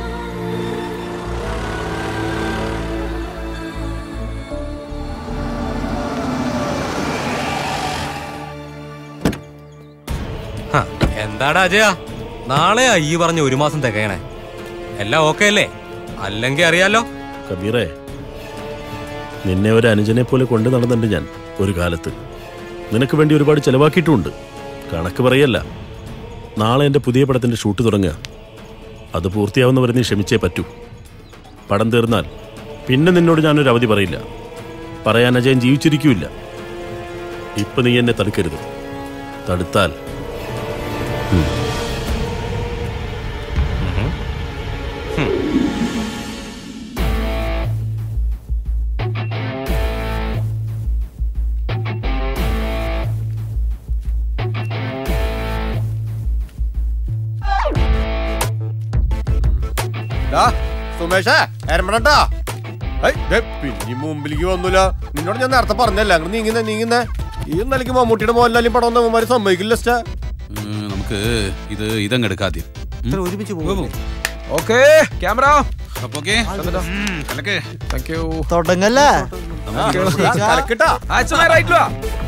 ഹ, എന്താടാ അജയ നാളെ ഈ പറഞ്ഞ ഒരു മാസം തികയണേ എല്ലാം ഓക്കെ അല്ലേ അല്ലെങ്കിൽ അറിയാലോ കബീറേ നിന്നെ ഒരു അനുജനെ പോലെ കൊണ്ടു നടന്നിട്ടുണ്ട് ഞാൻ ഒരു കാലത്ത് നിനക്ക് വേണ്ടി ഒരുപാട് ചെലവാക്കിയിട്ടുമുണ്ട് കണക്ക് പറയല്ല നാളെ എൻ്റെ പുതിയ പടത്തിൻ്റെ ഷൂട്ട് തുടങ്ങുക അത് പൂർത്തിയാവുന്നവരെ നീ ക്ഷമിച്ചേ പറ്റൂ പടം തീർന്നാൽ പിന്നെ നിന്നോട് ഞാനൊരു അവധി പറയില്ല പറയാൻ അജയൻ ജീവിച്ചിരിക്കൂല ഇപ്പൊ നീ എന്നെ തടുക്കരുത് തടുത്താൽ ഉം. സുമേഷേ എരമ്പടട്ടാ പിന്നെ മുമ്പിലേക്ക് വന്നില്ല നിന്നോട് ഞാൻ നേരത്തെ പറഞ്ഞല്ല അങ്ങ് നീങ്ങുന്നേ നീങ്ങുന്നേ ഈ നിലയ്ക്ക് മമ്മൂട്ടിയുടെ മോഹൻലാലും പടം ഒന്നും അവന്മാര് സമ്മതിക്കില്ല സ്റ്റേ ഉം, നമുക്ക് ഇത് ഇതങ്ങ് എടുക്കാം ആദ്യം ഒരുമിച്ച് ഓക്കേ ക്യാമറ അപ്പൊ ഓക്കേ കലക്ക് താങ്ക് യു തുടങ്ങല്ലേ കലക്കിട്ടാ റൈറ്റ് വാ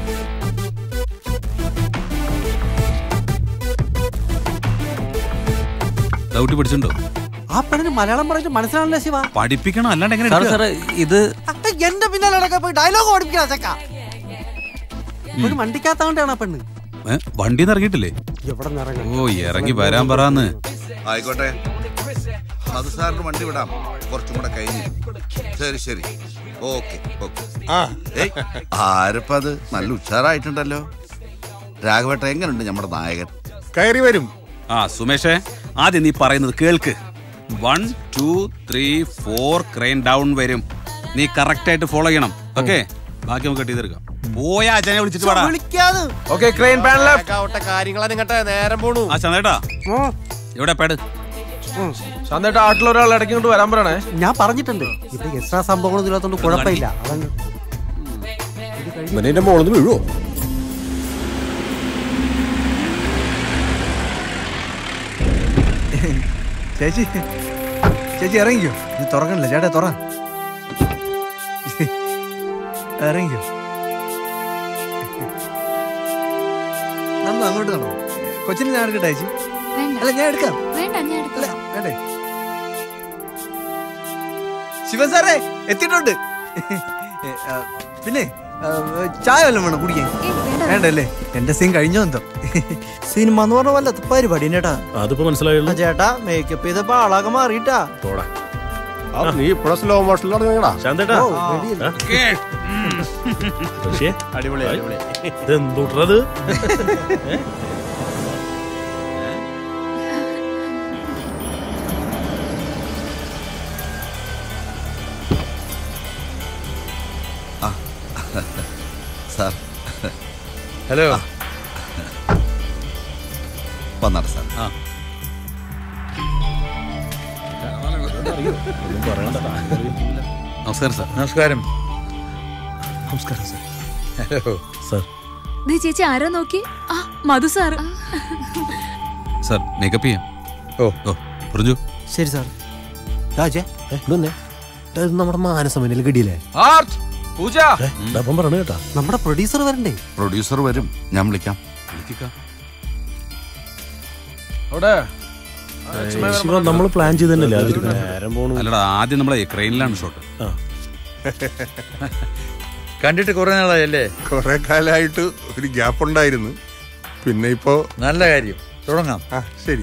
ഡൗട്ട് പിടിച്ചിട്ടുണ്ടോ ആ പെണ്ണിന് മലയാളം പറഞ്ഞിട്ട് മനസ്സിലാണല്ലോ ശിവ പഠിപ്പിക്കണം അല്ലാണ്ട് എങ്ങനെ സാറേ എടുക്കുക? സാറേ ഇത് എന്റെ പിന്നാലെ നടക്കാൻ പോയി ഡയലോഗ് ഓടിപ്പിക്കാ ചക്ക ഒരു വണ്ടിക്കകത്താണ്ടാണ് ആ പെണ്ണ് ഏ, വണ്ടിന്ന് ഇറങ്ങിയിട്ടില്ലേ എവിടെ ഓ ഇറങ്ങി വരാൻ പറയാന്ന് ആയിക്കോട്ടെ അത് സാറിന് വണ്ടി വിടാം കുറച്ചും കൂടെ കഴിഞ്ഞ് ശരി ശരി ഓക്കെ ഓക്കെ ഏയ് ആരപ്പ അത് നല്ല ഉഷാറായിട്ടുണ്ടല്ലോ രാഘവേട്ട എങ്ങനെയുണ്ട് നമ്മുടെ നായകൻ കയറി വരും ആ സുമേഷേ ആദ്യം നീ പറയുന്നത് കേൾക്ക് one two three four crane down വരും നീ കറക്റ്റ് ആയിട്ട് ഫോളോ ചെയ്യണം ഓക്കെ ബാക്കി നമുക്ക് കെട്ടി തീർക്കാം പോയാ അച്ഛനെ വിളിച്ചിട്ട് പാടാ വിളിക്കാതെ ഓക്കെ ക്രെയിൻ പാൻ ആവട്ടെ കാര്യങ്ങളാ നിങ്ങട്ടെ നേരം പോണു ആ ചന്തേട്ടാ എവിടെ പേട് ശാന്തേട്ടാ ആട്ടിൽ ഒരാൾ ഇടയ്ക്ക് ഇങ്ങോട്ട് വരാൻ പറയണേ ഞാൻ പറഞ്ഞിട്ടുണ്ട് ഇവിടെ എക്സ്ട്രാ സംഭവങ്ങളൊന്നും ഇല്ലാത്തതുകൊണ്ട് കുഴപ്പമില്ല അതങ്ങ് ഇവനെ മോളിന്ന് വീഴുവോ ചേച്ചി ചേച്ചി ഇറങ്ങിക്കോ ഇത് തുറക്കണില്ല ചേട്ടാ തുറ ഇറങ്ങിക്കോ നമ്മൾ അങ്ങോട്ട് കാണോ കൊച്ചിനെ ഞാൻ എടുക്കട്ടെ ചേച്ചി വേണ്ട അല്ല ഞാൻ എടുക്കാം വേണ്ട ഞാൻ എടുക്കാം വേണ്ടേ ശിവൻ സാറേ എത്തിയിട്ടുണ്ട് ഏ, ആ, പിന്നെ ആ, ചായ വല്ലതും വേണം കുടിക്കാൻ വേണ്ടല്ലേ എന്റെ സീൻ കഴിഞ്ഞോ എന്തോ സിനിമ എന്ന് പറഞ്ഞ വല്ലത്തെ പരിപാടി ചേട്ടാ അതിപ്പോ മനസ്സിലായല്ലോ ചേട്ടാ മേക്കപ്പ് ചെയ്തപ്പോ ആളാകെ മാറിയിട്ടാ തോടാ നീ ഇപ്പഴ സ്ലോ മോഷനിലാണ് നിങ്ങളാ ശാന്തേട്ടാ ഓ, ready അല്ലേ? അടിപൊളി അടിപൊളി ഇതെന്തൂട്ടത് സാർ ഹലോ വന്നാട്ടെ സാർ ആ നമസ്കാരം സാർ നമസ്കാരം നമസ്കാരം സാർ ഹലോ സാർ ദേ ചേച്ചി ആരാ നോക്കി ആ മധു സാറ് സാർ മേക്കപ്പ് ചെയ്യാം ഓ ഓ പറഞ്ഞു ശരി സാർ രാജേ ഇതൊന്നെ ഇത് നമ്മുടെ മാനസമനിൽ കിട്ടിയില്ലേ പൂജ അപ്പം പറഞ്ഞു കേട്ടാ നമ്മുടെ പ്രൊഡ്യൂസർ വരണ്ടേ പ്രൊഡ്യൂസർ വരും ഞാൻ വിളിക്കാം വിളിക്കാം അവിടെ ശിവ നമ്മൾ പ്ലാൻ ചെയ്ത് തന്നെയല്ലേ അതിരിക്കുന്നത് നേരം പോണു അല്ലടാ ആദ്യം നമ്മളെ ക്രെയിനിലാണ് ഷോട്ട് ആ കണ്ടിട്ട് കുറെ നാളായല്ലേ കുറെ കാലമായിട്ട് ഒരു ഗ്യാപ്പ് ഉണ്ടായിരുന്നു പിന്നെ ഇപ്പോ നല്ല കാര്യം തുടങ്ങാം ആ ശരി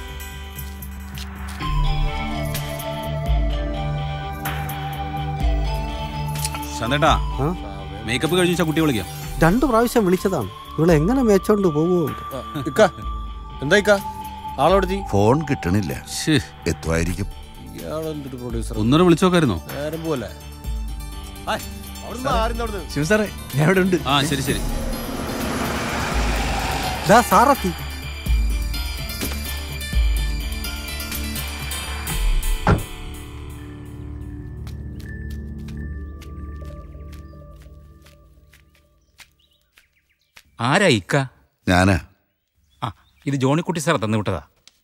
ശാന്തേട്ടാ മേക്കപ്പ് കഴിഞ്ഞ വെച്ചാൽ കുട്ടി വിളിക്കാം രണ്ടു പ്രാവശ്യം വിളിച്ചതാണ് ഇവിടെ എങ്ങനെ മേച്ചോണ്ട് പോകുമോ ഇക്ക എന്താ ഇക്ക ആളെടുത്തി ഫോൺ കിട്ടണില്ല എത്തുമായിരിക്കും ഇയാളെന്തൊരു പ്രൊഡ്യൂസർ ഒന്നര വിളിച്ചോക്കായിരുന്നോ നേരം പോലെ അവിടുന്ന് ആരുന്ന് അവിടുന്ന് ശിവ സാറേ ഞാൻ ഇവിടെ ഉണ്ട് ആ ശരി ശരി ദാ സാറെത്തി ആരാ ഇക്ക ഞാനാ ആ ഇത് ജോണിക്കുട്ടി സാർ തന്നു വിട്ടതാ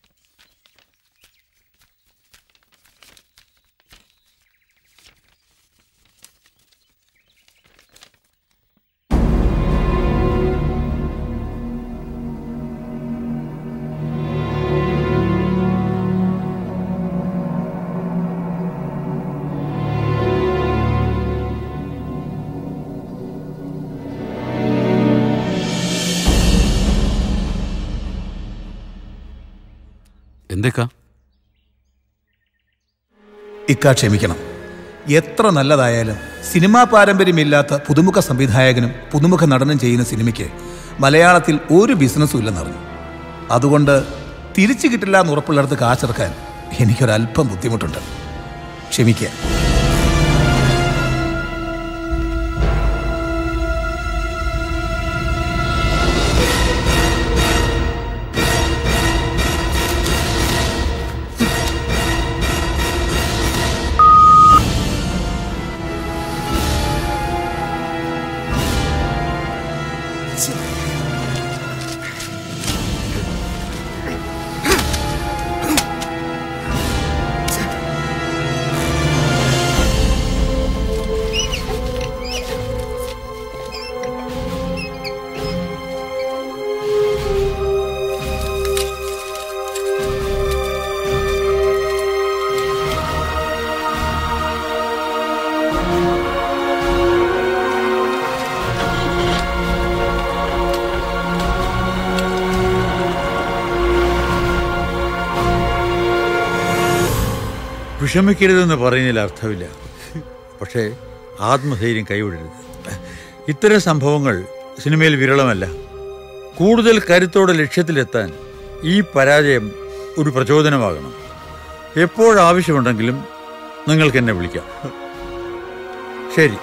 എന്തേക്കാ ഇക്ക ക്ഷമിക്കണം എത്ര നല്ലതായാലും സിനിമാ പാരമ്പര്യമില്ലാത്ത പുതുമുഖ സംവിധായകനും പുതുമുഖ നടനും ചെയ്യുന്ന സിനിമയ്ക്ക് മലയാളത്തിൽ ഒരു ബിസിനസ്സും ഇല്ലെന്നറിഞ്ഞു അതുകൊണ്ട് തിരിച്ചു കിട്ടില്ല എന്ന് ഉറപ്പുള്ളിടത്ത് കാശിറക്കാൻ എനിക്കൊരല്പം ബുദ്ധിമുട്ടുണ്ട് ക്ഷമിക്കുക വിഷമിക്കരുതെന്ന് പറയുന്നതിൽ അർത്ഥമില്ല പക്ഷേ ആത്മധൈര്യം കൈവിടരുത് ഇത്തരം സംഭവങ്ങൾ സിനിമയിൽ വിരളമല്ല കൂടുതൽ കരുത്തോടെ ലക്ഷ്യത്തിലെത്താൻ ഈ പരാജയം ഒരു പ്രചോദനമാകണം എപ്പോഴാവശ്യമുണ്ടെങ്കിലും നിങ്ങൾക്ക് എന്നെ വിളിക്കാം ശരി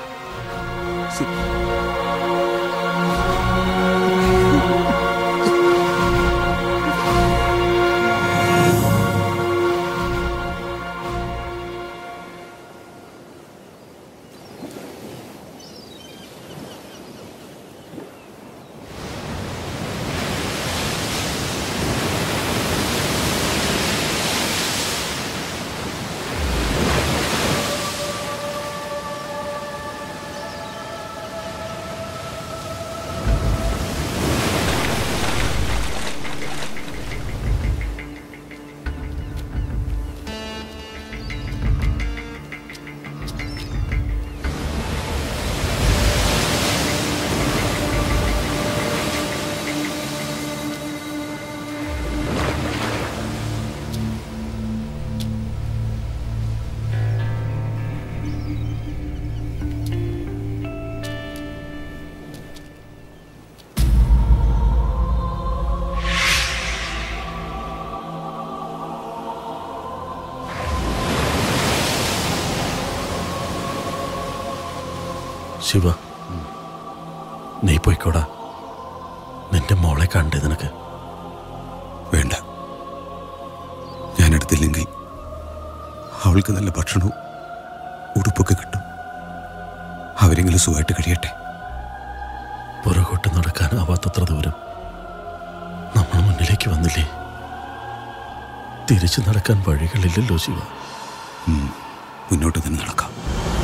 ശിവ നീ പോയിക്കോടാ നിന്റെ മോളെ കണ്ടേ നിനക്ക് വേണ്ട ഞാൻ എടുത്തില്ലെങ്കിൽ അവൾക്ക് നല്ല ഭക്ഷണവും ഉടുപ്പൊക്കെ കിട്ടും അവരെങ്കിലും സുഖമായിട്ട് കഴിയട്ടെ പുറകോട്ട് നടക്കാനാവാത്തത്ര ദൂരം നമ്മൾ മുന്നിലേക്ക് വന്നില്ലേ തിരിച്ചു നടക്കാൻ വഴികളില്ലല്ലോ ശിവ ഉം, മുന്നോട്ട് തന്നെ നടക്കാം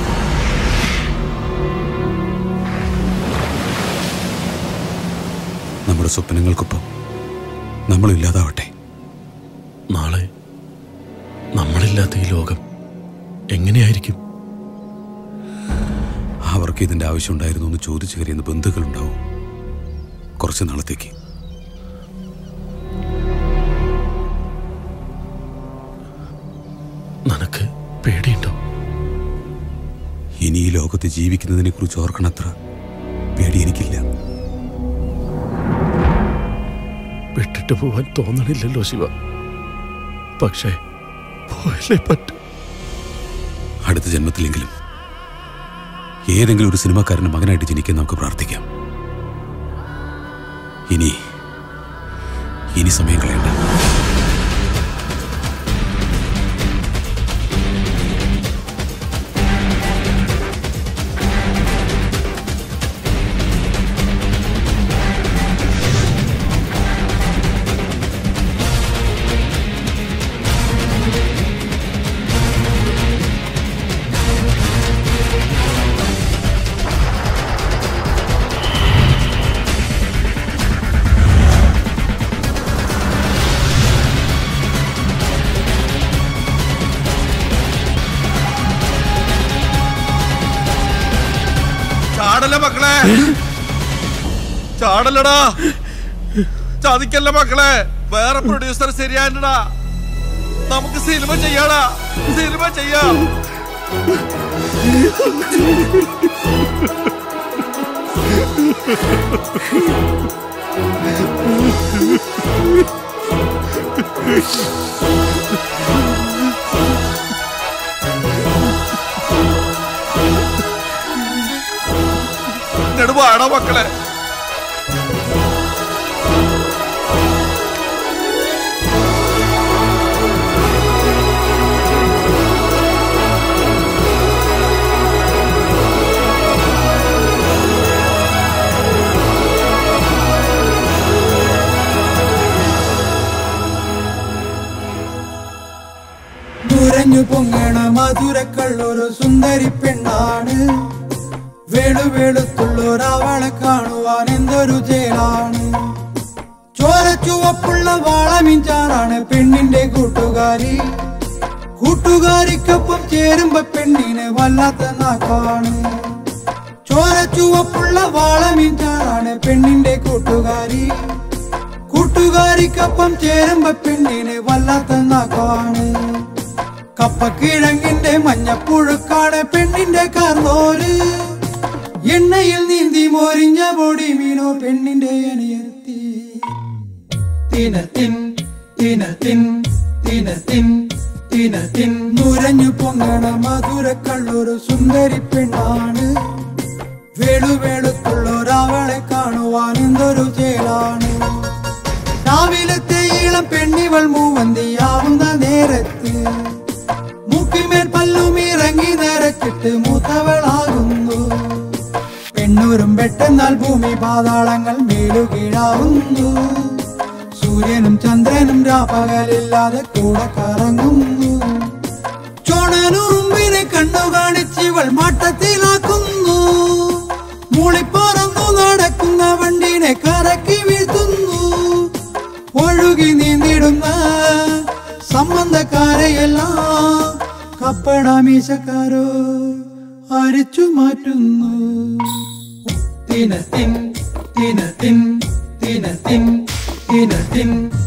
നമ്മുടെ സ്വപ്നങ്ങൾക്കൊപ്പം നമ്മൾ ഇല്ലാതാവട്ടെ നാളെ നമ്മളില്ലാത്ത ഈ ലോകം എങ്ങനെയായിരിക്കും അവർക്ക് ഇതിന്റെ ആവശ്യമുണ്ടായിരുന്നു എന്ന് ചോദിച്ചു കയറിയുന്ന ബന്ധുക്കളുണ്ടാവും കുറച്ച് നാളത്തേക്ക് നിനക്ക് പേടിയുണ്ടോ ഇനി ഈ ലോകത്ത് ജീവിക്കുന്നതിനെ കുറിച്ച് ഓർക്കണത്ര പേടി എനിക്കില്ല വിട്ടിട്ട് പോവാൻ തോന്നണില്ലല്ലോ ശിവ പക്ഷേ പോയല്ലേ പറ്റൂ അടുത്ത ജന്മത്തിലെങ്കിലും ഏതെങ്കിലും ഒരു സിനിമാക്കാരന്റെ മകനായിട്ട് ജനിക്കാൻ നമുക്ക് പ്രാർത്ഥിക്കാം ഇനി ഇനി സമയം കളയണ്ട ചാടല്ല മക്കളെ ചാടല്ലടാ ചതിക്കല്ല മക്കളെ വേറെ പ്രൊഡ്യൂസർ ശരിയായിട്ടാ നമുക്ക് സിനിമ ചെയ്യാടാ സിനിമ ചെയ്യാം നെടുവാടാ മക്കളെ നുരഞ്ഞു പൊങ്ങണ മധുരക്കള്ളൊരു സുന്ദരി പെണ്ണാണ് വേളു വെളുത്തുള്ളൊരവളെ കാണുവാൻ എന്തൊരു ജയിലാണ് ചോര ചുവപ്പുള്ള വാളമിഞ്ചാറാണ് പെണ്ണിന്റെ കൂട്ടുകാരി കൂട്ടുകാരിക്കൊപ്പം ചേരുമ്പോ പെണ്ണിന് വല്ലാത്ത നാക്കാണ് ചോര ചുവപ്പുള്ള വാളമിഞ്ചാറാണ് പെണ്ണിന്റെ കൂട്ടുകാരി കൂട്ടുകാരിക്കൊപ്പം ചേരുമ്പോ പെണ്ണിന് വല്ലാത്ത നാക്കാണ് കപ്പക്കിഴങ്ങിന്റെ മഞ്ഞപ്പുഴുക്കാണ് പെണ്ണിന്റെ കാർന്നോര് എണ്ണയിൽ നീന്തി മോരിഞ്ഞ പൊടി മീനോ പെണ്ണിന്റെ അനിയത്തി തിനത്തിൻ തിനത്തിൻ തിനത്തിൻ തിനത്തിൻ നുരഞ്ഞു പൊങ്ങണ മധുര കള്ളൊരു സുന്ദരി പെണ്ണാണ് വെളുവെളുത്തുള്ളൊരവളെ കാണുവാൻ എന്തൊരു ചേലാണ് രാവിലത്തെ ഇളം പെണ്ണിവൾ മൂവന്തിയാവുന്ന നേരത്ത് മൂക്കിമേൽ പല്ലുമിറങ്ങി നിരച്ചിട്ട് മൂത്തവളാകുന്നു പെണ്ണൂരും പെട്ടെന്നാൽ ഭൂമി പാതാളങ്ങൾ മേലുകീഴാവുന്നു സൂര്യനും ചന്ദ്രനും രാപ്പകലില്ലാതെ കൂടെ കറങ്ങുന്നു ചോണനുറുമ്പിനെ കണ്ണു കാണിച്ചിവൾ മാട്ടത്തിലാക്കുന്നു മൂളിപ്പറന്നു നടക്കുന്ന വണ്ടിനെ കറക്കി വീഴ്ത്തുന്നു ഒഴുകി നീന്തിടുന്ന സംബന്ധക്കാരെയെല്ലാം കപ്പടാമീശക്കാരോ അരിച്ചു മാറ്റുന്നു തിനത്തിൻ തിനത്തിൻ തിനത്തിൻ തിനത്തിൻ